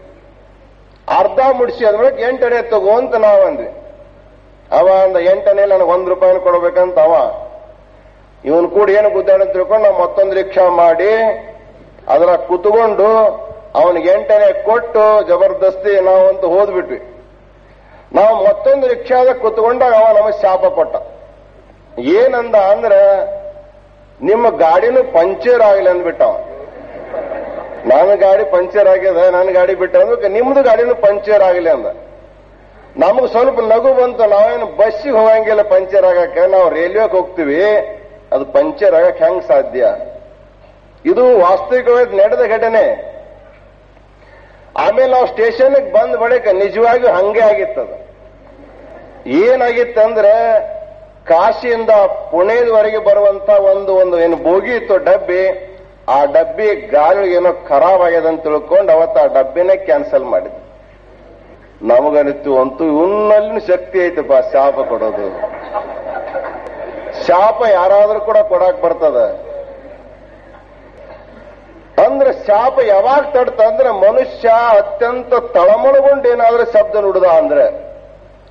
ಅರ್ಧ ಮುಡ್ಸಿ ಅದ್ರೊಳಗೆ ಎಂಟನೇ ತಗೋ ಅಂತ ನಾವಂದ್ವಿ ಅವ ಅಂದ ಎಂಟನೇ ನನಗೆ ಒಂದ್ ರೂಪಾಯಿನ ಕೊಡ್ಬೇಕಂತ ಅವ ಇವನ್ ಕೂಡ ಏನು ಗುದ್ದಾಡ ತಿಳ್ಕೊಂಡು ನಾವು ಮತ್ತೊಂದು ರಿಕ್ಷಾ ಮಾಡಿ ಅದರ ಕುತ್ಕೊಂಡು ಅವನಿಗೆ ಎಂಟನೇ ಕೊಟ್ಟು ಜಬರ್ದಸ್ತಿ ನಾವಂತೂ ಹೋದ್ಬಿಟ್ವಿ ನಾವು ಮತ್ತೊಂದು ರಿಕ್ಷಾದ ಕುತ್ಕೊಂಡಾಗ ಅವ ನಮಗೆ ಶಾಪ ಕೊಟ್ಟ ಏನಂದ ಅಂದ್ರೆ ನಿಮ್ಮ ಗಾಡಿನೂ ಪಂಚರ್ ಆಗಲಿ ಅಂದ್ಬಿಟ್ಟ ಅವ ನನ್ನ ಗಾಡಿ ಪಂಚರ್ ಆಗ್ಯದ ನನ್ನ ಗಾಡಿ ಬಿಟ್ಟ ಅಂದ್ರೆ ನಿಮ್ದು ಗಾಡಿನೂ ಪಂಚರ್ ಆಗಲಿ ಅಂದ ನಮಗೆ ಸ್ವಲ್ಪ ನಗು ಬಂತು ನಾವೇನು ಬಸ್ಸಿಗೆ ಹೋಗಂಗಿಲ್ಲ ಪಂಚರ್ ಆಗಕ್ಕೆ ನಾವು ರೈಲ್ವೆಗೆ ಹೋಗ್ತೀವಿ ಅದು ಪಂಚರ್ ಆಗಕ್ಕೆ ಹೆಂಗ್ ಸಾಧ್ಯ ಇದು ವಾಸ್ತವಿಕವಾಗಿ ನಡೆದ ಘಟನೆ ಆಮೇಲೆ ನಾವು ಸ್ಟೇಷನ್ಗೆ ಬಂದ ಬಳಿಕ ನಿಜವಾಗಿಯೂ ಹಂಗೆ ಆಗಿತ್ತದು ಏನಾಗಿತ್ತಂದ್ರೆ ಕಾಶಿಯಿಂದ ಪುಣೆದವರೆಗೆ ಬರುವಂತ ಒಂದು ಒಂದು ಏನು ಬೋಗಿ ಇತ್ತು ಡಬ್ಬಿ ಆ ಡಬ್ಬಿ ಗಾಳಿ ಏನೋ ಖರಾಬ್ ಆಗ್ಯದ ಅಂತ ತಿಳ್ಕೊಂಡು ಅವತ್ತು ಆ ಡಬ್ಬಿನೇ ಕ್ಯಾನ್ಸಲ್ ಮಾಡಿದ್ವಿ ನಮಗನಿತ್ತು ಅಂತೂ ಇವನಲ್ಲಿ ಶಕ್ತಿ ಐತಪ್ಪ ಶಾಪ ಕೊಡೋದು ಶಾಪ ಯಾರಾದ್ರೂ ಕೂಡ ಕೊಡಕ್ ಬರ್ತದ ಅಂದ್ರೆ ಶಾಪ ಯಾವಾಗ ತಡ್ತ ಅಂದ್ರೆ ಮನುಷ್ಯ ಅತ್ಯಂತ ತಳಮಳಗೊಂಡು ಏನಾದ್ರೂ ಶಬ್ದ ನುಡಿದ ಅಂದ್ರೆ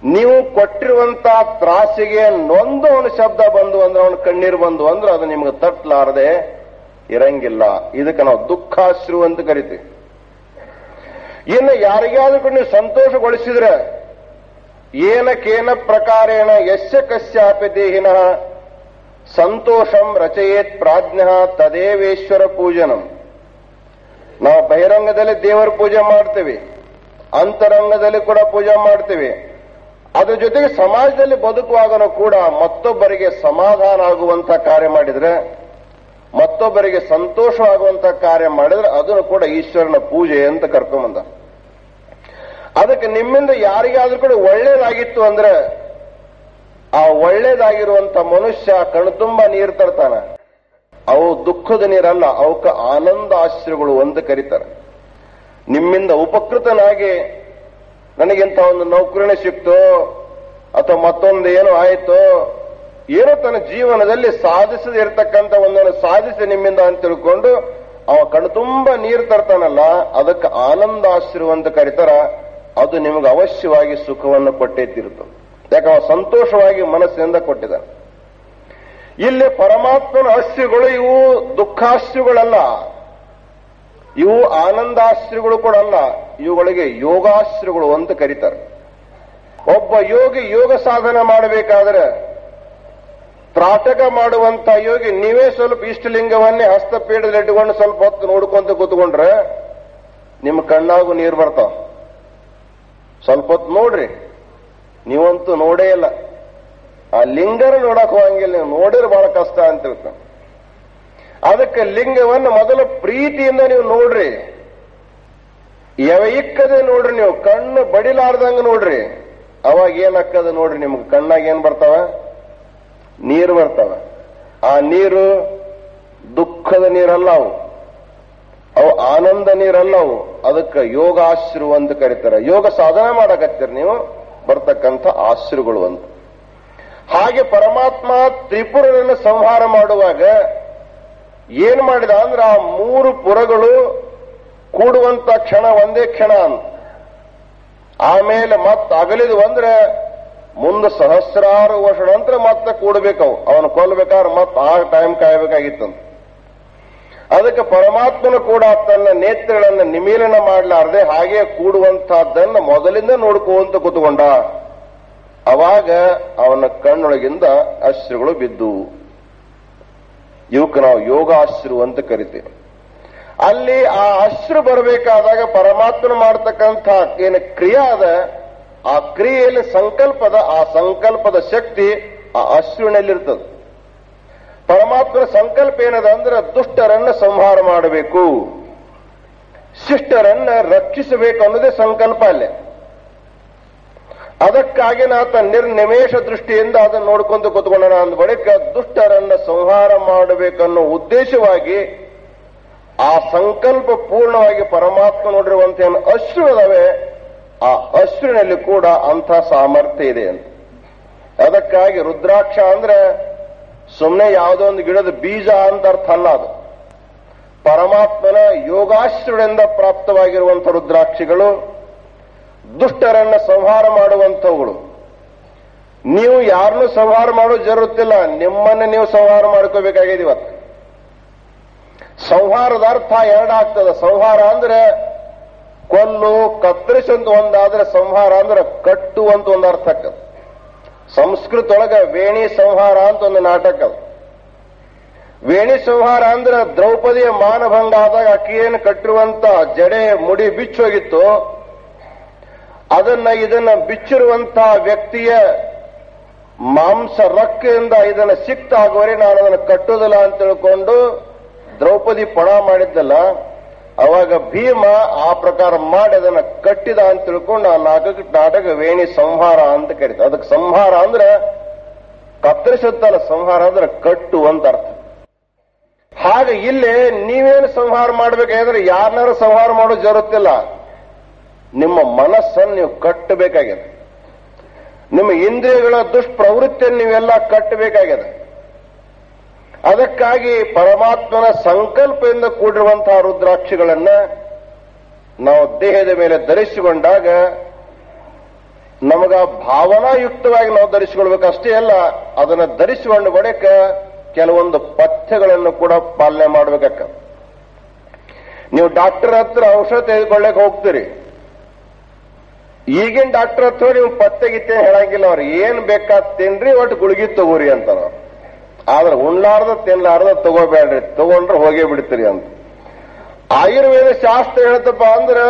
ನೀವು ಕೊಟ್ಟಿರುವಂತ ತ್ರಾಸಿಗೆ ನೊಂದು ಅವನ ಶಬ್ದ ಬಂದು ಅಂದ್ರೆ ಅವನ ಕಣ್ಣೀರು ಬಂದು ಅಂದ್ರೆ ಅದು ನಿಮ್ಗೆ ತಟ್ಲಾರದೆ ಇರಂಗಿಲ್ಲ ಇದಕ್ಕೆ ನಾವು ದುಃಖಾಶ್ರು ಅಂತ ಕರಿತೀವಿ ಇನ್ನು ಯಾರಿಗಾದ್ರೂ ನೀವು ಸಂತೋಷಗೊಳಿಸಿದ್ರೆ ಏನಕೇನ ಪ್ರಕಾರೇಣ ಯಶ್ಯ ಕಶ್ಯಾಪಿ ದೇಹಿನ ಸಂತೋಷಂ ರಚಯೇತ್ ಪ್ರಾಜ್ಞ ತದೇವೇಶ್ವರ ಪೂಜನಂ ನಾವು ಬಹಿರಂಗದಲ್ಲಿ ದೇವರ ಪೂಜೆ ಮಾಡ್ತೇವೆ ಅಂತರಂಗದಲ್ಲಿ ಕೂಡ ಪೂಜೆ ಮಾಡ್ತೇವೆ ಅದ್ರ ಜೊತೆಗೆ ಸಮಾಜದಲ್ಲಿ ಬದುಕುವಾಗನೂ ಕೂಡ ಮತ್ತೊಬ್ಬರಿಗೆ ಸಮಾಧಾನ ಆಗುವಂತ ಕಾರ್ಯ ಮಾಡಿದ್ರೆ ಮತ್ತೊಬ್ಬರಿಗೆ ಸಂತೋಷವಾಗುವಂತ ಕಾರ್ಯ ಮಾಡಿದ್ರೆ ಅದನ್ನು ಕೂಡ ಈಶ್ವರನ ಪೂಜೆ ಅಂತ ಕರ್ಕೊಂಬಂದ ಅದಕ್ಕೆ ನಿಮ್ಮಿಂದ ಯಾರಿಗಾದ್ರೂ ಕೂಡ ಒಳ್ಳೇದಾಗಿತ್ತು ಅಂದ್ರೆ ಆ ಒಳ್ಳೇದಾಗಿರುವಂತ ಮನುಷ್ಯ ಕಣ್ತುಂಬ ನೀರು ತರ್ತಾನ ಅವು ದುಃಖದ ನೀರಲ್ಲ ಅವಕ್ಕೆ ಆನಂದ ಆಶ್ರಯಗಳು ಅಂತ ಕರೀತಾರೆ ನಿಮ್ಮಿಂದ ಉಪಕೃತನಾಗಿ ನನಗಿಂತ ಒಂದು ನೌಕರಿನೇ ಸಿಕ್ತು ಅಥವಾ ಮತ್ತೊಂದು ಏನೋ ಆಯಿತು ಏನೋ ತನ್ನ ಜೀವನದಲ್ಲಿ ಸಾಧಿಸದೇ ಇರತಕ್ಕಂತ ಒಂದನ್ನು ಸಾಧಿಸಿ ನಿಮ್ಮಿಂದ ಅಂತ ತಿಳ್ಕೊಂಡು ಅವ ಕಣ್ತುಂಬ ನೀರು ತರ್ತಾನಲ್ಲ ಅದಕ್ಕೆ ಆನಂದಾಶ್ರು ಅಂತ ಕರೀತಾರ ಅದು ನಿಮಗೆ ಅವಶ್ಯವಾಗಿ ಸುಖವನ್ನು ಕೊಟ್ಟೇ ತೀರುತ್ತದೆ ಯಾಕೆ ಅವ ಸಂತೋಷವಾಗಿ ಮನಸ್ಸಿನಿಂದ ಕೊಟ್ಟಿದ್ದಾನೆ ಇಲ್ಲಿ ಪರಮಾತ್ಮನ ಅಶ್ರುಗಳು ಇವು ದುಃಖಾಶ್ರುಗಳಲ್ಲ ಇವು ಆನಂದಾಶ್ರುಗಳು ಕೂಡ ಅಲ್ಲ ಇವುಗಳಿಗೆ ಯೋಗಾಶ್ರುಗಳು ಅಂತ ಕರೀತಾರೆ ಒಬ್ಬ ಯೋಗಿ ಯೋಗ ಸಾಧನೆ ಮಾಡಬೇಕಾದ್ರೆ ತ್ರಾಟಕ ಮಾಡುವಂತ ಯೋಗಿ ನೀವೇ ಸ್ವಲ್ಪ ಇಷ್ಟಲಿಂಗವನ್ನೇ ಹಸ್ತಪೀಠದಲ್ಲಿ ಇಟ್ಟುಕೊಂಡು ಸ್ವಲ್ಪ ಹೊತ್ತು ನೋಡ್ಕೊಂತ ಕೂತ್ಕೊಂಡ್ರೆ ನಿಮ್ಮ ಕಣ್ಣಾಗೂ ನೀರು ಬರ್ತಾವ ಸ್ವಲ್ಪ ಹೊತ್ತು ನೋಡ್ರಿ ನೀವಂತೂ ನೋಡೇ ಇಲ್ಲ ಆ ಲಿಂಗನ ನೋಡಕ್ ಹೋಗಂಗಿಲ್ಲ ನೀವು ನೋಡಿದ್ರೆ ಬಹಳ ಕಷ್ಟ ಅಂತ ತಿಳ್ಕೊಂಡು ಅದಕ್ಕೆ ಲಿಂಗವನ್ನು ಮೊದಲು ಪ್ರೀತಿಯಿಂದ ನೀವು ನೋಡ್ರಿ ಇಕ್ಕದೆ ನೋಡ್ರಿ ನೀವು ಕಣ್ಣು ಬಡಿಲಾರ್ದಂಗ ನೋಡ್ರಿ ಅವಾಗ ಏನಾಕ್ಕದ ನೋಡ್ರಿ ನಿಮ್ಗೆ ಕಣ್ಣಾಗ ಏನ್ ಬರ್ತಾವ ನೀರು ಬರ್ತಾವ ಆ ನೀರು ದುಃಖದ ನೀರಲ್ಲ ಅವು ಅವು ಆನಂದ ನೀರಲ್ಲ ಅವು ಅದಕ್ಕೆ ಯೋಗ ಆಶ್ರು ಅಂತ ಕರೀತಾರೆ ಯೋಗ ಸಾಧನೆ ಮಾಡಕತ್ತೀರಿ ನೀವು ಬರ್ತಕ್ಕಂಥ ಆಶ್ರುಗಳು ಅಂತ ಹಾಗೆ ಪರಮಾತ್ಮ ತ್ರಿಪುರರನ್ನು ಸಂಹಾರ ಮಾಡುವಾಗ ಏನ್ ಮಾಡಿದ ಅಂದ್ರೆ ಆ ಮೂರು ಪುರಗಳು ಕೂಡುವಂತ ಕ್ಷಣ ಒಂದೇ ಕ್ಷಣ ಅಂತ ಆಮೇಲೆ ಮತ್ ಅಗಲಿದು ಅಂದ್ರೆ ಮುಂದೆ ಸಹಸ್ರಾರು ವರ್ಷ ನಂತರ ಮತ್ತೆ ಕೂಡಬೇಕವು ಅವನು ಕೊಲ್ಲಬೇಕಾದ್ರೆ ಮತ್ತೆ ಆ ಟೈಮ್ ಕಾಯಬೇಕಾಗಿತ್ತಂತ ಅದಕ್ಕೆ ಪರಮಾತ್ಮನು ಕೂಡ ತನ್ನ ನೇತ್ರಗಳನ್ನು ನಿಮೀಲನ ಮಾಡಲಾರದೆ ಹಾಗೆ ಕೂಡುವಂತಹದ್ದನ್ನು ಮೊದಲಿಂದ ನೋಡ್ಕೋಂತ ಕೂತ್ಕೊಂಡ ಅವಾಗ ಅವನ ಕಣ್ಣೊಳಗಿಂದ ಅಶ್ರುಗಳು ಬಿದ್ದು ಇವಕ್ಕೆ ನಾವು ಯೋಗಾಶ್ರು ಅಂತ ಕರಿತೇವೆ ಅಲ್ಲಿ ಆ ಅಶ್ರು ಬರಬೇಕಾದಾಗ ಪರಮಾತ್ಮನ ಮಾಡತಕ್ಕಂಥ ಏನು ಕ್ರಿಯೆ ಅದ ಆ ಕ್ರಿಯೆಯಲ್ಲಿ ಸಂಕಲ್ಪದ ಆ ಸಂಕಲ್ಪದ ಶಕ್ತಿ ಆ ಅಶ್ರುವಿನಲ್ಲಿರ್ತದೆ ಪರಮಾತ್ಮನ ಸಂಕಲ್ಪ ಏನದ ಅಂದ್ರೆ ದುಷ್ಟರನ್ನ ಸಂಹಾರ ಮಾಡಬೇಕು ಶಿಷ್ಟರನ್ನ ರಕ್ಷಿಸಬೇಕು ಅನ್ನೋದೇ ಸಂಕಲ್ಪ ಅಲ್ಲೇ ಅದಕ್ಕಾಗಿ ಆತ ನಿರ್ನಿಮೇಷ ದೃಷ್ಟಿಯಿಂದ ಅದನ್ನು ನೋಡ್ಕೊಂಡು ಕೂತ್ಕೊಂಡನ ಅಂದ ಬಳಿಕ ದುಷ್ಟರನ್ನ ಸಂಹಾರ ಮಾಡಬೇಕನ್ನೋ ಉದ್ದೇಶವಾಗಿ ಆ ಸಂಕಲ್ಪ ಪೂರ್ಣವಾಗಿ ಪರಮಾತ್ಮ ನೋಡಿರುವಂತ ಏನು ಅಶ್ರು ಅದಾವೆ ಆ ಅಶ್ರುನಲ್ಲಿ ಕೂಡ ಅಂಥ ಸಾಮರ್ಥ್ಯ ಇದೆ ಅಂತ ಅದಕ್ಕಾಗಿ ರುದ್ರಾಕ್ಷ ಅಂದ್ರೆ ಸುಮ್ಮನೆ ಯಾವುದೋ ಒಂದು ಗಿಡದ ಬೀಜ ಅಂತ ಅರ್ಥ ಅಲ್ಲ ಅದು ಪರಮಾತ್ಮನ ಯೋಗಾಶ್ರದಿಂದ ಪ್ರಾಪ್ತವಾಗಿರುವಂಥ ರುದ್ರಾಕ್ಷಿಗಳು ದುಷ್ಟರನ್ನ ಸಂಹಾರ ಮಾಡುವಂಥವುಗಳು ನೀವು ಯಾರನ್ನೂ ಸಂಹಾರ ಮಾಡೋ ಜರುತ್ತಿಲ್ಲ ನಿಮ್ಮನ್ನ ನೀವು ಸಂಹಾರ ಮಾಡ್ಕೋಬೇಕಾಗಿದೆ ಇವತ್ತು ಸಂಹಾರದ ಅರ್ಥ ಎರಡಾಗ್ತದೆ ಸಂಹಾರ ಅಂದ್ರೆ ಕೊಲ್ಲು ಕತ್ತರಿಸಂತ ಒಂದಾದ್ರೆ ಸಂಹಾರ ಅಂದ್ರೆ ಕಟ್ಟು ಅಂತ ಒಂದು ಅರ್ಥ ಆಗ್ತದೆ ಸಂಸ್ಕೃತ ಒಳಗ ವೇಣಿ ಸಂಹಾರ ಅಂತ ಒಂದು ನಾಟಕ ಅದು ವೇಣಿ ಸಂಹಾರ ಅಂದ್ರೆ ದ್ರೌಪದಿಯ ಮಾನಭಂಗ ಆದಾಗ ಅಕ್ಕಿಯನ್ನು ಕಟ್ಟಿರುವಂತ ಜಡೆ ಮುಡಿ ಬಿಚ್ಚೋಗಿತ್ತು ಅದನ್ನ ಇದನ್ನ ಬಿಚ್ಚಿರುವಂತ ವ್ಯಕ್ತಿಯ ಮಾಂಸ ರಕ್ಕೆಯಿಂದ ಇದನ್ನ ಸಿಕ್ತಾಗುವರೆ ನಾನು ಅದನ್ನು ಕಟ್ಟುವುದಿಲ್ಲ ಅಂತ ತಿಳ್ಕೊಂಡು ದ್ರೌಪದಿ ಪಣ ಮಾಡಿದ್ದಲ್ಲ ಅವಾಗ ಭೀಮ ಆ ಪ್ರಕಾರ ಮಾಡಿ ಅದನ್ನ ಕಟ್ಟಿದ ಅಂತ ತಿಳ್ಕೊಂಡು ಆ ನಾಟಕ ನಾಟಕ ವೇಣಿ ಸಂಹಾರ ಅಂತ ಕರೀತಾರೆ ಅದಕ್ಕೆ ಸಂಹಾರ ಅಂದ್ರೆ ಕತ್ತರಿಸುತ್ತಲ್ಲ ಸಂಹಾರ ಅಂದ್ರೆ ಕಟ್ಟು ಅಂತ ಅರ್ಥ ಹಾಗೆ ಇಲ್ಲಿ ನೀವೇನು ಸಂಹಾರ ಮಾಡ್ಬೇಕಾದ್ರೆ ಯಾರನ್ನಾರು ಸಂಹಾರ ಮಾಡೋ ಜರುತ್ತಿಲ್ಲ ನಿಮ್ಮ ಮನಸ್ಸನ್ನು ನೀವು ಕಟ್ಟಬೇಕಾಗಿದೆ ನಿಮ್ಮ ಇಂದ್ರಿಯಗಳ ದುಷ್ಪ್ರವೃತ್ತಿಯನ್ನು ನೀವೆಲ್ಲ ಕಟ್ಟಬೇಕಾಗಿದೆ ಅದಕ್ಕಾಗಿ ಪರಮಾತ್ಮನ ಸಂಕಲ್ಪದಿಂದ ಕೂಡಿರುವಂತಹ ರುದ್ರಾಕ್ಷಿಗಳನ್ನ ನಾವು ದೇಹದ ಮೇಲೆ ಧರಿಸಿಕೊಂಡಾಗ ನಮಗ ಭಾವನಾಯುಕ್ತವಾಗಿ ನಾವು ಧರಿಸಿಕೊಳ್ಬೇಕು ಅಷ್ಟೇ ಅಲ್ಲ ಅದನ್ನ ಧರಿಸಿಕೊಂಡ ಬಳಿಕ ಕೆಲವೊಂದು ಪಥ್ಯಗಳನ್ನು ಕೂಡ ಪಾಲನೆ ಮಾಡ್ಬೇಕಕ್ಕ ನೀವು ಡಾಕ್ಟರ್ ಹತ್ರ ಔಷಧ ತೆಗೆದುಕೊಳ್ಳಕ್ ಹೋಗ್ತೀರಿ ಈಗಿನ ಡಾಕ್ಟರ್ ಹತ್ರ ನೀವು ಪತ್ತೆ ಗಿತ್ತೆ ಹೇಳಂಗಿಲ್ಲ ಅವ್ರು ಏನ್ ಬೇಕಾದ್ ತಿನ್ರಿ ಒಟ್ಟು ಗುಳಿಗೆ ತಗೋರಿ ಅಂತಾರ ಆದ್ರೆ ಉಣ್ಲಾರ್ದ ತಿನ್ಲಾರ್ದ ತಗೋಬೇಡ್ರಿ ತಗೊಂಡ್ರೆ ಹೋಗೇ ಬಿಡ್ತೀರಿ ಅಂತ ಆಯುರ್ವೇದ ಶಾಸ್ತ್ರ ಹೇಳ್ತಪ್ಪ ಅಂದ್ರೆ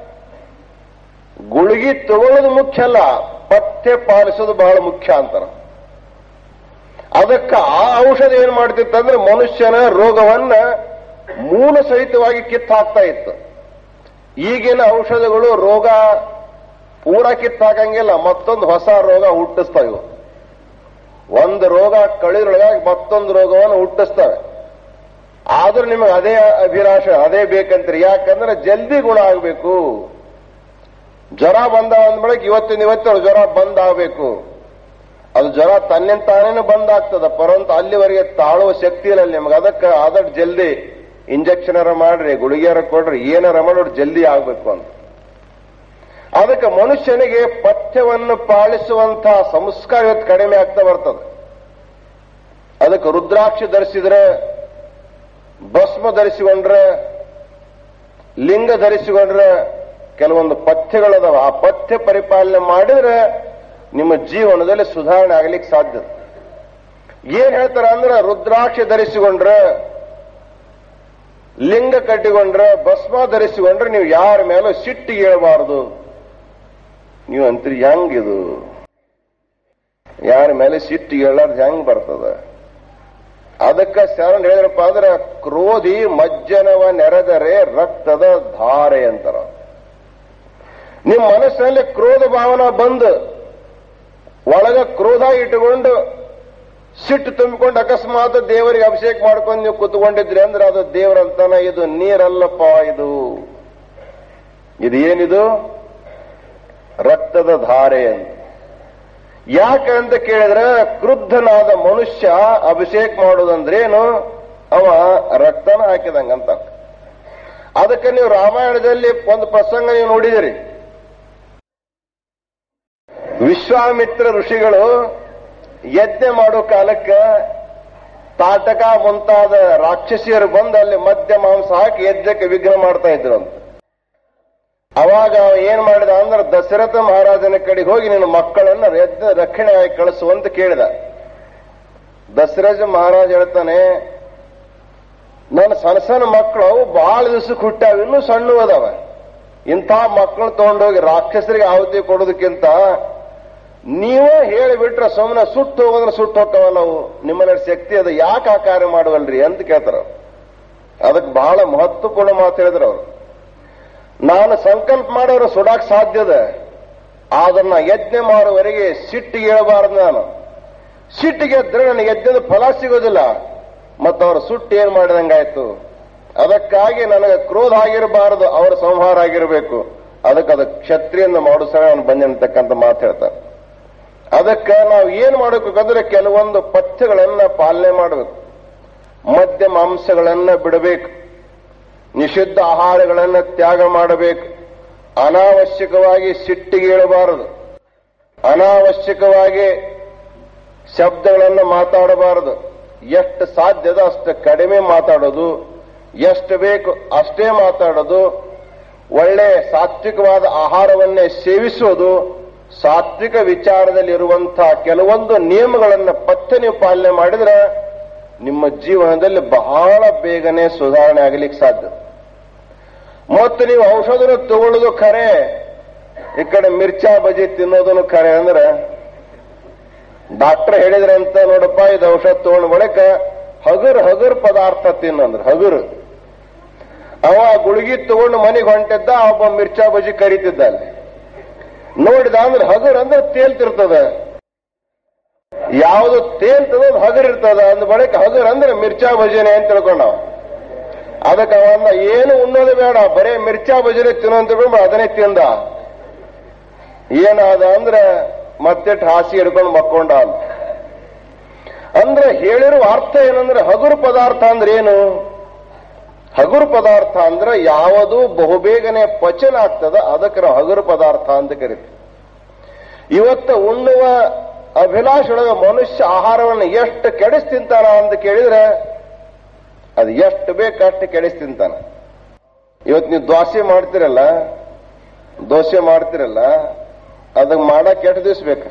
ಗುಳಿಗೆ ತಗೊಳ್ಳೋದು ಮುಖ್ಯ ಅಲ್ಲ ಪಥ್ಯ ಪಾಲಿಸೋದು ಬಹಳ ಮುಖ್ಯ ಅಂತಾರ ಅದಕ್ಕೆ ಆ ಔಷಧ ಏನ್ ಮಾಡ್ತಿತ್ತಂದ್ರೆ ಮನುಷ್ಯನ ರೋಗವನ್ನ ಮೂಲ ಸಹಿತವಾಗಿ ಕಿತ್ತಾಕ್ತಾ ಇತ್ತು ಈಗಿನ ಔಷಧಗಳು ರೋಗ ಪೂರ ಕಿತ್ತಾಕಂಗಿಲ್ಲ ಮತ್ತೊಂದು ಹೊಸ ರೋಗ ಹುಟ್ಟಿಸ್ತಾವೆ ಇವು ಒಂದು ರೋಗ ಕಳಿದ್ರೊಳಗಾಗಿ ಮತ್ತೊಂದು ರೋಗವನ್ನು ಹುಟ್ಟಿಸ್ತವೆ ಆದ್ರೂ ನಿಮಗೆ ಅದೇ ಅಭಿಲಾಷ ಅದೇ ಬೇಕಂತೀರಿ ಯಾಕಂದ್ರೆ ಜಲ್ದಿ ಗುಣ ಆಗಬೇಕು ಜ್ವರ ಬಂದ ಅಂದ್ಬಳಕ್ ಇವತ್ತಿನ ಇವತ್ತು ಜ್ವರ ಬಂದ್ ಆಗಬೇಕು ಅದು ಜ್ವರ ತನ್ನಿಂದ ತಾನೇನು ಬಂದ್ ಆಗ್ತದ ಪರಂತು ಅಲ್ಲಿವರೆಗೆ ತಾಳುವ ಶಕ್ತಿ ಇಲ್ಲ ನಿಮ್ಗೆ ಅದಕ್ಕೆ ಆದಷ್ಟು ಜಲ್ದಿ ಇಂಜೆಕ್ಷನ್ ಮಾಡ್ರಿ ಗುಳಿಗೆಯರ ಕೊಡ್ರಿ ಏನಾರ ಮಾಡೋರು ಜಲ್ದಿ ಆಗ್ಬೇಕು ಅಂತ ಅದಕ್ಕೆ ಮನುಷ್ಯನಿಗೆ ಪಥ್ಯವನ್ನು ಪಾಲಿಸುವಂತಹ ಸಂಸ್ಕಾರ ಇವತ್ತು ಕಡಿಮೆ ಆಗ್ತಾ ಬರ್ತದೆ ಅದಕ್ಕೆ ರುದ್ರಾಕ್ಷಿ ಧರಿಸಿದ್ರೆ ಭಸ್ಮ ಧರಿಸಿಕೊಂಡ್ರೆ ಲಿಂಗ ಧರಿಸಿಕೊಂಡ್ರೆ ಕೆಲವೊಂದು ಪಥ್ಯಗಳದಾವ ಆ ಪಥ್ಯ ಪರಿಪಾಲನೆ ಮಾಡಿದ್ರೆ ನಿಮ್ಮ ಜೀವನದಲ್ಲಿ ಸುಧಾರಣೆ ಆಗಲಿಕ್ಕೆ ಸಾಧ್ಯ ಏನ್ ಹೇಳ್ತಾರ ಅಂದ್ರೆ ರುದ್ರಾಕ್ಷಿ ಧರಿಸಿಕೊಂಡ್ರೆ ಲಿಂಗ ಕಟ್ಟಿಕೊಂಡ್ರೆ ಭಸ್ಮ ಧರಿಸಿಕೊಂಡ್ರೆ ನೀವು ಯಾರ ಮೇಲೂ ಸಿಟ್ಟಿಗೆ ಹೇಳಬಾರದು ನೀವು ಅಂತೀರಿ ಹೆಂಗಿದು ಯಾರ ಮೇಲೆ ಸಿಟ್ಟಿಗೆ ಹೇಳಾರ್ದು ಹೆಂಗ್ ಬರ್ತದ ಅದಕ್ಕೆ ಶರಣ ಹೇಳಿದ್ರಪ್ಪ ಅಂದ್ರೆ ಕ್ರೋಧಿ ಮಜ್ಜನವ ನೆರೆದರೆ ರಕ್ತದ ಧಾರೆ ಅಂತಾರ ನಿಮ್ಮ ಮನಸ್ಸಿನಲ್ಲಿ ಕ್ರೋಧ ಭಾವನ ಬಂದು ಒಳಗ ಕ್ರೋಧ ಇಟ್ಟುಕೊಂಡು ಸಿಟ್ಟು ತುಂಬಿಕೊಂಡು ಅಕಸ್ಮಾತ್ ದೇವರಿಗೆ ಅಭಿಷೇಕ ಮಾಡ್ಕೊಂಡು ನೀವು ಕುತ್ಕೊಂಡಿದ್ರಿ ಅಂದ್ರೆ ಅದು ದೇವರಂತಾನ ಇದು ನೀರಲ್ಲಪ್ಪ ಇದು ಇದು ಏನಿದು ರಕ್ತದ ಧಾರೆ ಅಂತ ಯಾಕೆ ಅಂತ ಕೇಳಿದ್ರೆ ಕ್ರುದ್ಧನಾದ ಮನುಷ್ಯ ಅಭಿಷೇಕ ಮಾಡೋದಂದ್ರೇನು ಅವ ರಕ್ತನ ಹಾಕಿದಂಗಂತ ಅದಕ್ಕೆ ನೀವು ರಾಮಾಯಣದಲ್ಲಿ ಒಂದು ಪ್ರಸಂಗ ನೀವು ನೋಡಿದಿರಿ ವಿಶ್ವಾಮಿತ್ರ ಋಷಿಗಳು ಯಜ್ಞ ಮಾಡೋ ಕಾಲಕ್ಕೆ ತಾಟಕ ಮುಂತಾದ ರಾಕ್ಷಸಿಯರು ಬಂದು ಅಲ್ಲಿ ಮಧ್ಯ ಮಾಂಸ ಹಾಕಿ ಯಜ್ಞಕ್ಕೆ ವಿಘ್ನ ಮಾಡ್ತಾ ಇದ್ರು ಅಂತ ಅವಾಗ ಅವ ಏನ್ ಮಾಡಿದ ಅಂದ್ರೆ ದಶರಥ ಮಹಾರಾಜನ ಕಡೆಗೆ ಹೋಗಿ ನಿನ್ನ ಮಕ್ಕಳನ್ನ ಯಜ್ಞ ರಕ್ಷಣೆ ಆಗಿ ಕಳಿಸುವಂತ ಕೇಳಿದ ದಶರಥ ಮಹಾರಾಜ್ ಹೇಳ್ತಾನೆ ನನ್ನ ಸಣ್ಣ ಸಣ್ಣ ಮಕ್ಕಳು ಅವು ಬಹಳ ದಿವಸಕ್ಕೆ ಹುಟ್ಟಾವ ಇನ್ನೂ ಸಣ್ಣ ಅದಾವ ಇಂಥ ಮಕ್ಕಳು ತಗೊಂಡೋಗಿ ರಾಕ್ಷಸರಿಗೆ ಆಹುತಿ ಕೊಡೋದಕ್ಕಿಂತ ನೀವೇ ಹೇಳಿಬಿಟ್ರೆ ಸುಮ್ಮನೆ ಸುಟ್ಟು ಹೋಗೋದ್ರೆ ಸುಟ್ಟು ಹೋಗ್ತಾವ ನಾವು ನಿಮ್ಮಲ್ಲಿ ಶಕ್ತಿ ಅದು ಯಾಕೆ ಆ ಕಾರ್ಯ ಮಾಡುವಲ್ರಿ ಅಂತ ಕೇಳ್ತಾರ ಅದಕ್ಕೆ ಬಹಳ ಮಹತ್ವಪೂರ್ಣ ಮಾತು ಹೇಳಿದ್ರು ಅವರು ನಾನು ಸಂಕಲ್ಪ ಮಾಡೋರು ಸುಡಾಕ್ ಸಾಧ್ಯದ ಅದನ್ನ ಯಜ್ಞ ಮಾಡುವವರೆಗೆ ಸಿಟ್ಟಿಗೆ ಹೇಳಬಾರದು ನಾನು ಸಿಟ್ಟಿಗೆ ಎದ್ರೆ ನನಗೆ ಯಜ್ಞದ ಫಲ ಸಿಗೋದಿಲ್ಲ ಮತ್ತು ಅವರು ಸುಟ್ಟು ಏನ್ ಮಾಡಿದಂಗಾಯ್ತು ಅದಕ್ಕಾಗಿ ನನಗೆ ಕ್ರೋಧ ಆಗಿರಬಾರದು ಅವರ ಸಂಹಾರ ಆಗಿರಬೇಕು ಅದಕ್ಕೆ ಅದು ಕ್ಷತ್ರಿಯಿಂದ ಮಾಡು ಸಹ ಅವನು ಬಂದೆ ಅಂತಕ್ಕಂಥ ಮಾತು ಹೇಳ್ತಾರೆ ಅದಕ್ಕೆ ನಾವು ಏನ್ ಮಾಡಬೇಕಂದ್ರೆ ಕೆಲವೊಂದು ಪಥ್ಯಗಳನ್ನ ಪಾಲನೆ ಮಾಡಬೇಕು ಮದ್ಯ ಮಾಂಸಗಳನ್ನ ಬಿಡಬೇಕು ನಿಷಿದ್ಧ ಆಹಾರಗಳನ್ನ ತ್ಯಾಗ ಮಾಡಬೇಕು ಅನಾವಶ್ಯಕವಾಗಿ ಸಿಟ್ಟಿಗೆ ಇಳಬಾರದು ಅನಾವಶ್ಯಕವಾಗಿ ಶಬ್ದಗಳನ್ನು ಮಾತಾಡಬಾರದು ಎಷ್ಟು ಸಾಧ್ಯದ ಅಷ್ಟು ಕಡಿಮೆ ಮಾತಾಡೋದು ಎಷ್ಟು ಬೇಕು ಅಷ್ಟೇ ಮಾತಾಡೋದು ಒಳ್ಳೆ ಸಾತ್ವಿಕವಾದ ಆಹಾರವನ್ನೇ ಸೇವಿಸೋದು ಸಾತ್ವಿಕ ವಿಚಾರದಲ್ಲಿ ಇರುವಂತಹ ಕೆಲವೊಂದು ನಿಯಮಗಳನ್ನು ಪತ್ತೆ ನೀವು ಪಾಲನೆ ಮಾಡಿದ್ರೆ ನಿಮ್ಮ ಜೀವನದಲ್ಲಿ ಬಹಳ ಬೇಗನೆ ಸುಧಾರಣೆ ಆಗಲಿಕ್ಕೆ ಸಾಧ್ಯ ಮತ್ತು ನೀವು ಔಷಧನ ತಗೊಳ್ಳೋದು ಖರೆ ಈ ಕಡೆ ಮಿರ್ಚಾ ಬಜಿ ತಿನ್ನೋದನ್ನು ಖರೆ ಅಂದ್ರೆ ಡಾಕ್ಟರ್ ಹೇಳಿದ್ರೆ ಅಂತ ನೋಡಪ್ಪ ಇದು ಔಷಧ ತಗೊಂಡ ಬಳಿಕ ಹಗುರ್ ಹಗುರ್ ಪದಾರ್ಥ ತಿನ್ನಂದ್ರ ಹಗುರ್ ಅವ ಗುಳಿಗಿ ತಗೊಂಡು ಮನೆಗೆ ಹೊಂಟಿದ್ದ ಒಬ್ಬ ಮಿರ್ಚಾ ಬಜಿ ಕರಿತಿದ್ದ ಅಲ್ಲಿ ನೋಡಿದ ಅಂದ್ರೆ ಹಗುರ್ ಅಂದ್ರೆ ತೇಲ್ತಿರ್ತದ ಯಾವುದು ತೇಲ್ತದ ಅದು ಹಗುರ್ ಇರ್ತದ ಅಂದ ಬಳಿಕ ಹಗುರ್ ಅಂದ್ರೆ ಮಿರ್ಚಾ ಭಜನೆ ಅಂತ ತಿಳ್ಕೊಂಡವ ಅದಕ್ಕೆ ಅವನ್ನ ಏನು ಉಣ್ಣೋದು ಬೇಡ ಬರೇ ಮಿರ್ಚಾ ಭಜನೆ ತಿನ್ನೋ ಅಂತ ತಿಳ್ಕೊಂಡು ಅದನ್ನೇ ತಿಂದ ಏನಾದ ಅಂದ್ರೆ ಮತ್ತೆ ಹಾಸಿ ಹಿಡ್ಕೊಂಡು ಮಕ್ಕೊಂಡ ಅಂತ ಅಂದ್ರೆ ಹೇಳಿರುವ ಅರ್ಥ ಏನಂದ್ರೆ ಹಗುರು ಪದಾರ್ಥ ಅಂದ್ರೆ ಏನು ಹಗುರು ಪದಾರ್ಥ ಅಂದ್ರೆ ಯಾವುದು ಬಹುಬೇಗನೆ ಪಚನ ಆಗ್ತದ ಅದಕ್ಕೆ ನಾವು ಹಗುರು ಪದಾರ್ಥ ಅಂತ ಕರಿತೀವಿ ಇವತ್ತು ಉಣ್ಣುವ ಅಭಿಲಾಷೊಳಗ ಮನುಷ್ಯ ಆಹಾರವನ್ನು ಎಷ್ಟು ಕೆಡಿಸ್ ತಿಂತಾನ ಅಂತ ಕೇಳಿದ್ರೆ ಅದು ಎಷ್ಟು ಬೇಕು ಅಷ್ಟು ಕೆಡಿಸ್ ತಿಂತಾನ ಇವತ್ತು ನೀವು ದೋಸೆ ಮಾಡ್ತಿರಲ್ಲ ದೋಸೆ ಮಾಡ್ತಿರಲ್ಲ ಅದಕ್ಕೆ ಮಾಡಕ್ ಎಷ್ಟು ದಿವಸ ಬೇಕು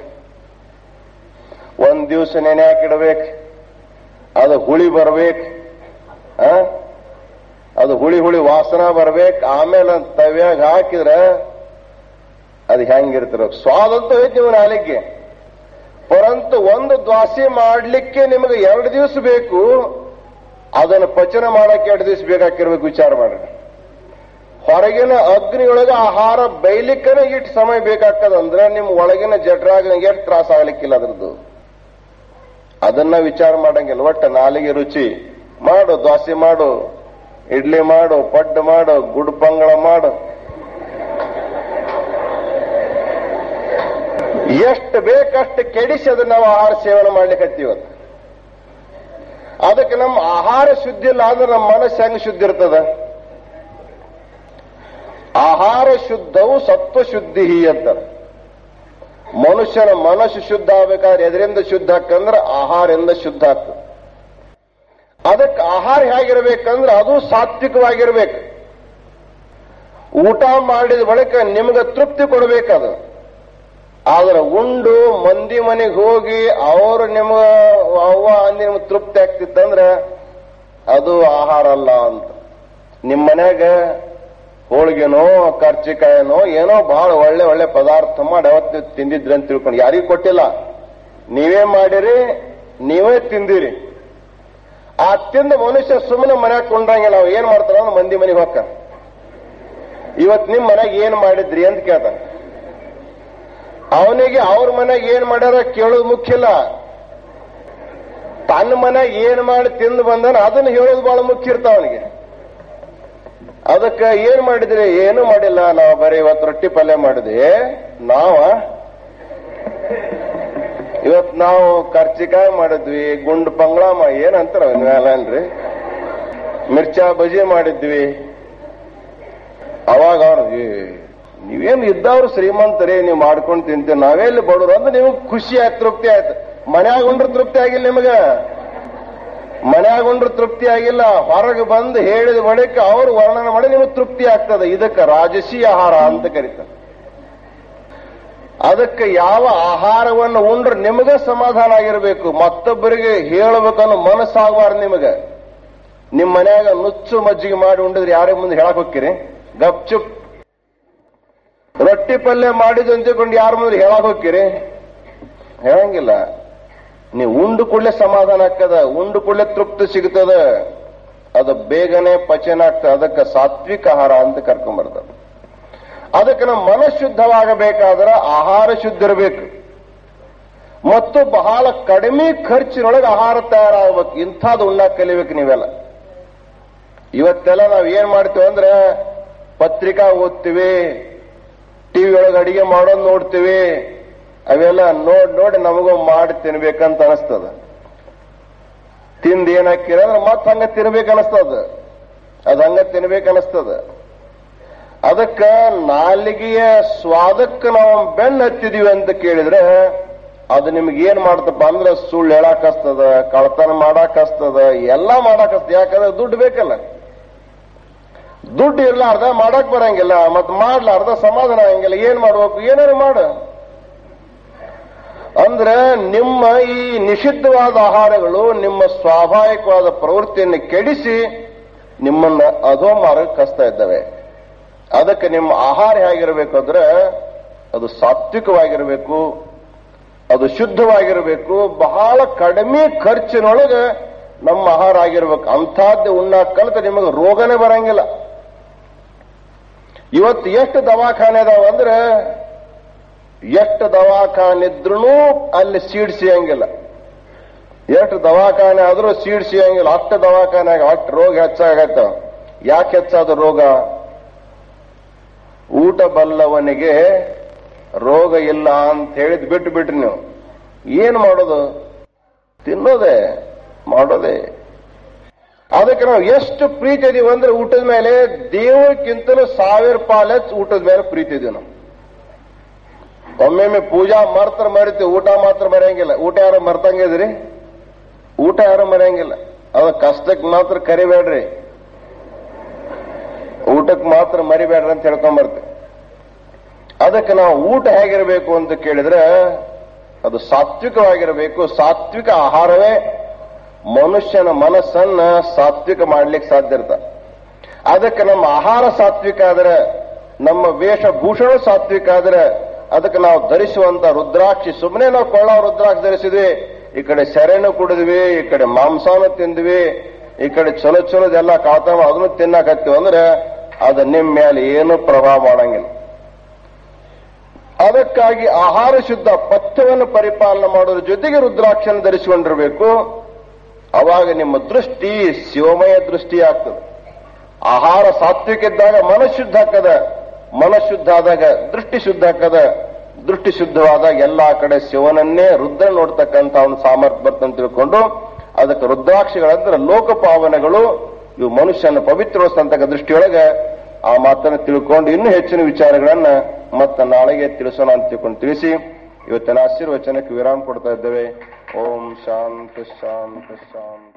ಒಂದ್ ದಿವಸ ನೆನೆ ಹಾಕಿಡ್ಬೇಕು ಅದು ಹುಳಿ ಬರ್ಬೇಕು ಆ? ಅದು ಹುಳಿ ಹುಳಿ ವಾಸನ ಬರ್ಬೇಕು ಆಮೇಲೆ ಅದ್ ತವ್ಯಾಗ ಹಾಕಿದ್ರೆ ಅದು ಹೆಂಗಿರ್ತಿರೋ ಸ್ವಾದ ಅಂತೂ ಐತಿ ನೀವು ನಾಲಿಗೆ ಪರಂತು ಒಂದು ದ್ವಾಸೆ ಮಾಡ್ಲಿಕ್ಕೆ ನಿಮಗೆ ಎರಡು ದಿವಸ ಬೇಕು ಅದನ್ನು ಪಚನ ಮಾಡಕ್ಕೆ ಎರಡು ದಿವಸ ಬೇಕಾಗಿರ್ಬೇಕು ವಿಚಾರ ಮಾಡ್ರಿ ಹೊರಗಿನ ಅಗ್ನಿಯೊಳಗೆ ಆಹಾರ ಬೈಲಿಕ್ಕನೇ ಇಟ್ಟು ಸಮಯ ಬೇಕಾಗ್ತದಂದ್ರೆ ನಿಮ್ ಒಳಗಿನ ಜಠರಾಗ ಎಷ್ಟು ತ್ರಾಸ ಆಗ್ಲಿಕ್ಕಿಲ್ಲ ಅದ್ರದ್ದು ಅದನ್ನ ವಿಚಾರ ಮಾಡಂಗಿಲ್ಲ ಒಟ್ಟ ನಾಲಿಗೆ ರುಚಿ ಮಾಡು ದೋಸೆ ಮಾಡು ಇಡ್ಲಿ ಮಾಡು ಪಡ್ಡು ಮಾಡು ಗುಡ್ ಪಂಗಳ ಮಾಡು ಎಷ್ಟು ಬೇಕಷ್ಟು ಕೆಡಿಸಿ ಅದನ್ನ ನಾವು ಆಹಾರ ಸೇವನೆ ಮಾಡ್ಲಿಕ್ಕೆ ಇವತ್ತು ಅದಕ್ಕೆ ನಮ್ಮ ಆಹಾರ ಶುದ್ಧಿ ಇಲ್ಲ ಅಂದ್ರೆ ನಮ್ಮ ಮನಸ್ಸು ಹೆಂಗ್ ಶುದ್ಧಿ ಇರ್ತದ ಆಹಾರ ಶುದ್ಧವು ಸತ್ವ ಶುದ್ಧಿ ಅಂತಾರೆ ಮನುಷ್ಯನ ಮನಸ್ಸು ಶುದ್ಧ ಆಗ್ಬೇಕಾದ್ರೆ ಎದರಿಂದ ಶುದ್ಧ ಹಾಕಂದ್ರೆ ಆಹಾರದಿಂದ ಶುದ್ಧ ಆಗ್ತದೆ ಅದಕ್ಕೆ ಆಹಾರ ಹೇಗಿರ್ಬೇಕಂದ್ರೆ ಅದು ಸಾತ್ವಿಕವಾಗಿರ್ಬೇಕು ಊಟ ಮಾಡಿದ ಬಳಿಕ ನಿಮ್ಗೆ ತೃಪ್ತಿ ಕೊಡ್ಬೇಕದು ಆದ್ರೆ ಉಂಡು ಮಂದಿ ಮನೆಗೆ ಹೋಗಿ ಅವರು ನಿಮ್ಗ ಅವ್ವ ಅಂದಿ ನಿಮ್ಗೆ ತೃಪ್ತಿ ಆಗ್ತಿತ್ತಂದ್ರೆ ಅದು ಆಹಾರ ಅಲ್ಲ ಅಂತ ನಿಮ್ಮ ಮನ್ಯಾಗ ಹೋಳಿಗೆನೋ ಕರ್ಚಿಕಾಯನೋ ಏನೋ ಬಹಳ ಒಳ್ಳೆ ಒಳ್ಳೆ ಪದಾರ್ಥ ಮಾಡಿ ಅವತ್ತು ನೀವು ತಿಂದಿದ್ರಿ ಅಂತ ತಿಳ್ಕೊಂಡು ಯಾರಿಗೂ ಕೊಟ್ಟಿಲ್ಲ ನೀವೇ ಮಾಡಿರಿ ನೀವೇ ತಿಂದಿರಿ ಆ ತಿಂದ ಮನುಷ್ಯ ಸುಮ್ಮನೆ ಮನ್ಯಾಗ ಕೊಂಡ್ರಂಗಿಲ್ಲ ನಾವು ಏನ್ ಮಾಡ್ತಾರ ಅವ್ನು ಮಂದಿ ಮನೆಗೆ ಹೋಗ್ತಾನ ಇವತ್ ನಿಮ್ ಮನ್ಯಾಗ ಏನ್ ಮಾಡಿದ್ರಿ ಅಂತ ಕೇಳ್ತಾನ ಅವನಿಗೆ ಅವ್ರ ಮನ್ಯಾಗ ಏನ್ ಮಾಡ್ಯಾರ ಕೇಳೋದು ಮುಖ್ಯ ಇಲ್ಲ ತನ್ನ ಮನ್ಯಾಗ ಏನ್ ಮಾಡಿ ತಿಂದು ಬಂದನ ಅದನ್ನ ಹೇಳೋದು ಬಹಳ ಮುಖ್ಯ ಇರ್ತಾವ ಅವನಿಗೆ ಅದಕ್ಕೆ ಏನ್ ಮಾಡಿದ್ರಿ ಏನು ಮಾಡಿಲ್ಲ ನಾವು ಬರೀ ಇವತ್ತು ರೊಟ್ಟಿ ಪಲ್ಯ ಮಾಡಿದ್ವಿ ನಾವ ಇವತ್ ನಾವು ಕರ್ಚಿಕಾಯಿ ಮಾಡಿದ್ವಿ ಗುಂಡು ಪಂಗಳ ಮಾ- ಏನಂತಾರ ಅನ್ರಿ ಮಿರ್ಚಾ ಬಜಿ ಮಾಡಿದ್ವಿ ಅವಾಗ ಅವ್ರು "ಏ, ನೀವೇನು ಇದ್ದವ್ರು ಶ್ರೀಮಂತರೇ ನೀವು ಮಾಡ್ಕೊಂಡು ತಿಂತೀರಿ ನಾವೆಲ್ಲಿ ಬಡವ್ರು ಅಂದ್ರೆ ನಿಮಗೆ ಖುಷಿ ಆಯ್ತು ತೃಪ್ತಿ ಆಯ್ತು ಮನ್ಯಾಗ ಉಂಡ್ರು ತೃಪ್ತಿ ಆಗಿಲ್ಲ ನಿಮಗ ಮನ್ಯಾಗ ಉಂಡ್ರು ತೃಪ್ತಿ ಆಗಿಲ್ಲ ಹೊರಗೆ ಬಂದು ಹೇಳಿದ ಬಳಿಕ ಅವ್ರು ವರ್ಣನೆ ಮಾಡಿ ನಿಮಗೆ ತೃಪ್ತಿ ಆಗ್ತದೆ ಇದಕ್ಕೆ ರಾಜಸಿ ಆಹಾರ ಅಂತ ಕರೀತಾರೆ ಅದಕ್ಕೆ ಯಾವ ಆಹಾರವನ್ನು ಉಂಡ್ರೆ ನಿಮಗೆ ಸಮಾಧಾನ ಆಗಿರಬೇಕು ಮತ್ತೊಬ್ಬರಿಗೆ ಹೇಳಬೇಕನ್ನೋ ಮನಸ್ಸಾಗಬಾರ್ದು ನಿಮಗೆ ನಿಮ್ ಮನ್ಯಾಗ ನುಚ್ಚು ಮಜ್ಜಿಗೆ ಮಾಡಿ ಉಂಡಿದ್ರೆ ಯಾರೇ ಮುಂದೆ ಹೇಳಕ್ ಹೋಗ್ತೀರಿ ಗಪ್ಚುಪ್ ರೊಟ್ಟಿ ಪಲ್ಯ ಮಾಡಿದ್ದು ಅಂತಿಕೊಂಡು ಯಾರ ಮುಂದೆ ಹೇಳಕ್ ಹೋಗ್ತೀರಿ ಹೇಳಂಗಿಲ್ಲ ನೀವು ಉಂಡು ಕೂಡಲೇ ಸಮಾಧಾನ ಆಗ್ತದ ಉಂಡು ಕೂಡಲೇ ತೃಪ್ತಿ ಸಿಗ್ತದ ಅದು ಬೇಗನೆ ಪಚನ ಆಗ್ತದೆ ಅದಕ್ಕೆ ಸಾತ್ವಿಕ ಆಹಾರ ಅಂತ ಕರ್ಕೊಂಡ್ಬರ್ತದೆ ಅದಕ್ಕೆ ನಮ್ಮ ಮನಃ ಶುದ್ಧವಾಗಬೇಕಾದ್ರೆ ಆಹಾರ ಶುದ್ಧ ಇರಬೇಕು ಮತ್ತು ಬಹಳ ಕಡಿಮೆ ಖರ್ಚಿನೊಳಗೆ ಆಹಾರ ತಯಾರಾಗಬೇಕು ಇಂಥದ್ದು ಉಣ್ಣಾಕ ಕಲಿಬೇಕು ನೀವೆಲ್ಲ ಇವತ್ತೆಲ್ಲ ನಾವ್ ಏನ್ ಮಾಡ್ತೀವಿ ಅಂದ್ರೆ ಪತ್ರಿಕಾ ಓದ್ತೀವಿ ಟಿವಿ ಒಳಗೆ ಅಡಿಗೆ ಮಾಡೋದು ನೋಡ್ತೀವಿ ಅವೆಲ್ಲ ನೋಡ್ ನೋಡಿ ನಮಗೂ ಮಾಡಿ ತಿನ್ಬೇಕಂತ ಅನಿಸ್ತದ ತಿಂದ್ ಏನ್ ಹಾಕಿರ ಅಂದ್ರೆ ಮತ್ ಹಂಗ ತಿನ್ಬೇಕು ಅನಿಸ್ತದ ಅದ್ ಹಂಗ ತಿನ್ಬೇಕು ಅನಿಸ್ತದ ಅದಕ್ಕ ನಾಲಿಗೆಯ ಸ್ವಾದಕ್ಕೆ ನಾವು ಬೆನ್ನು ಹತ್ತಿದೀವಿ ಅಂತ ಕೇಳಿದ್ರೆ ಅದು ನಿಮ್ಗೆ ಏನ್ ಮಾಡ್ತಪ್ಪ ಅಂದ್ರೆ ಸುಳ್ಳು ಹೇಳಕ್ ಹಸ್ತದ ಕಳ್ತನ ಮಾಡಕ್ ಹಸ್ತದ ಎಲ್ಲಾ ಮಾಡಕ್ ಹಸ್ತದ ಯಾಕಂದ್ರೆ ದುಡ್ಡು ಬೇಕಲ್ಲ ದುಡ್ಡು ಇರ್ಲಾರ್ದ ಮಾಡಕ್ ಬರಂಗಿಲ್ಲ ಮತ್ ಮಾಡ್ಲಾರ್ದ ಸಮಾಧಾನ ಆಗಂಗಿಲ್ಲ ಏನ್ ಮಾಡ್ಬೇಕು ಏನಾರು ಮಾಡು ಅಂದ್ರೆ ನಿಮ್ಮ ಈ ನಿಷಿದ್ಧವಾದ ಆಹಾರಗಳು ನಿಮ್ಮ ಸ್ವಾಭಾವಿಕವಾದ ಪ್ರವೃತ್ತಿಯನ್ನು ಕೆಡಿಸಿ ನಿಮ್ಮನ್ನ ಅಧೋ ಮಾರ್ಗಕ್ಕೆ ಕಸ್ತಾ ಇದ್ದಾವೆ ಅದಕ್ಕೆ ನಿಮ್ಮ ಆಹಾರ ಹೇಗಿರಬೇಕು ಅಂದ್ರೆ ಅದು ಸಾತ್ವಿಕವಾಗಿರಬೇಕು ಅದು ಶುದ್ಧವಾಗಿರಬೇಕು ಬಹಳ ಕಡಿಮೆ ಖರ್ಚಿನೊಳಗೆ ನಮ್ಮ ಆಹಾರ ಆಗಿರ್ಬೇಕು ಅಂಥದ್ದೇ ಉಣ್ಣಾಕ ಕಲಿತ ನಿಮಗೆ ರೋಗನೇ ಬರಂಗಿಲ್ಲ ಇವತ್ತು ಎಷ್ಟು ದವಾಖಾನೆ ಅದಾವ ಅಂದ್ರೆ ಎಷ್ಟು ದವಾಖಾನೆ ಇದ್ರೂ ಅಲ್ಲಿ ಸೀಡ್ ಸಿಯಂಗಿಲ್ಲ ಎಷ್ಟು ದವಾಖಾನೆ ಆದ್ರೂ ಸೀಡ್ ಸಿಯಂಗಿಲ್ಲ ಅಷ್ಟು ದವಾಖಾನೆ ಅಷ್ಟು ರೋಗ ಹೆಚ್ಚಾಗತ್ತ ಯಾಕೆ ಹೆಚ್ಚಾದ ರೋಗ ಊಟ ಬಲ್ಲವನಿಗೆ ರೋಗ ಇಲ್ಲ ಅಂತ ಹೇಳಿದ್ ಬಿಟ್ಟು ಬಿಟ್ರಿ ನೀವು ಏನ್ ಮಾಡೋದು ತಿನ್ನೋದೆ ಮಾಡೋದೆ ಅದಕ್ಕೆ ನಾವು ಎಷ್ಟು ಪ್ರೀತಿ ಇದೀವಿ ಅಂದ್ರೆ ಊಟದ ಮೇಲೆ ದೇವಕ್ಕಿಂತಲೂ ಸಾವಿರ ಪಾಲು ಹೆಚ್ಚು ಊಟದ ಮೇಲೆ ಪ್ರೀತಿ ಇದೀವಿ ನಾವು ಒಮ್ಮೊಮ್ಮೆ ಪೂಜಾ ಮಾತ್ರ ಮರಿತೀವಿ ಊಟ ಮಾತ್ರ ಮರೆಯಂಗಿಲ್ಲ ಊಟ ಯಾರು ಮರ್ತಂಗಿದ್ರಿ ಊಟ ಯಾರು ಮರೆಯಂಗಿಲ್ಲ ಅದ ಕಷ್ಟಕ್ಕೆ ಮಾತ್ರ ಕರಿಬೇಡ್ರಿ ಊಟಕ್ಕೆ ಮಾತ್ರ ಮರಿಬೇಡ್ರಿ ಅಂತ ಹೇಳ್ಕೊಂಬರ್ತೀವಿ ಅದಕ್ಕೆ ನಾವು ಊಟ ಹೇಗಿರಬೇಕು ಅಂತ ಕೇಳಿದ್ರೆ ಅದು ಸಾತ್ವಿಕವಾಗಿರಬೇಕು ಸಾತ್ವಿಕ ಆಹಾರವೇ ಮನುಷ್ಯನ ಮನಸ್ಸನ್ನ ಸಾತ್ವಿಕ ಮಾಡ್ಲಿಕ್ಕೆ ಸಾಧ್ಯ ಇರ್ತ ಅದಕ್ಕೆ ನಮ್ಮ ಆಹಾರ ಸಾತ್ವಿಕ ಆದ್ರೆ ನಮ್ಮ ವೇಷಭೂಷಣ ಸಾತ್ವಿಕ ಆದ್ರೆ ಅದಕ್ಕೆ ನಾವು ಧರಿಸುವಂತ ರುದ್ರಾಕ್ಷಿ ಸುಮ್ಮನೆ ನಾವು ಕೊಳ್ಳ ರುದ್ರಾಕ್ಷಿ ಧರಿಸಿದ್ವಿ ಈ ಕಡೆ ಸೆರೆನು ಕುಡಿದ್ವಿ ಈ ಕಡೆ ಮಾಂಸಾನು ತಿಂದ್ವಿ ಈ ಕಡೆ ಚಲೋ ಚಲೋದೆಲ್ಲ ಕಾತಾವ ಅದನ್ನು ತಿನ್ನಕತ್ತೀವಿ ಅಂದ್ರೆ ಅದು ನಿಮ್ಮ ಮೇಲೆ ಏನು ಪ್ರಭಾವ ಮಾಡಂಗಿಲ್ಲ ಅದಕ್ಕಾಗಿ ಆಹಾರ ಶುದ್ಧ ಪಥ್ಯವನ್ನು ಪರಿಪಾಲನೆ ಮಾಡೋದ್ರ ಜೊತೆಗೆ ರುದ್ರಾಕ್ಷನ್ನು ಧರಿಸಿಕೊಂಡಿರಬೇಕು ಅವಾಗ ನಿಮ್ಮ ದೃಷ್ಟಿ ಶಿವಮಯ ದೃಷ್ಟಿ ಆಗ್ತದೆ ಆಹಾರ ಸಾತ್ವಿಕ ಇದ್ದಾಗ ಮನಃಶುದ್ಧ ಹಾಕದ ಮನಃಶುದ್ಧ ಆದಾಗ ದೃಷ್ಟಿ ಶುದ್ಧ ಹಾಕದ ದೃಷ್ಟಿ ಶುದ್ಧವಾದಾಗ ಎಲ್ಲಾ ಕಡೆ ಶಿವನನ್ನೇ ರುದ್ರ ನೋಡ್ತಕ್ಕಂಥ ಒಂದು ಸಾಮರ್ಥ್ಯ ಬರ್ತಂತ ತಿಳ್ಕೊಂಡು ಅದಕ್ಕೆ ರುದ್ರಾಕ್ಷಿಗಳಂದ್ರೆ ಲೋಕಪಾವನೆಗಳು ಇವು ಮನುಷ್ಯನ ಪವಿತ್ರಗೊಳಿಸ್ತಂತಕ್ಕ ದೃಷ್ಟಿಯೊಳಗೆ ಆ ಮಾತನ್ನು ತಿಳ್ಕೊಂಡು ಇನ್ನೂ ಹೆಚ್ಚಿನ ವಿಚಾರಗಳನ್ನ ಮತ್ತೆ ನಾಳೆಗೆ ತಿಳಿಸೋಣ ಅಂತ ತಿಳ್ಕೊಂಡು ತಿಳಿಸಿ ಇವತ್ತಿನ ಆಶೀರ್ವಚನಕ್ಕೆ ವಿರಾಮ ಕೊಡ್ತಾ ಇದ್ದೇವೆ ಓಂ ಶಾಂತಿ ಶಾಂತಿ ಶಾಂತಿ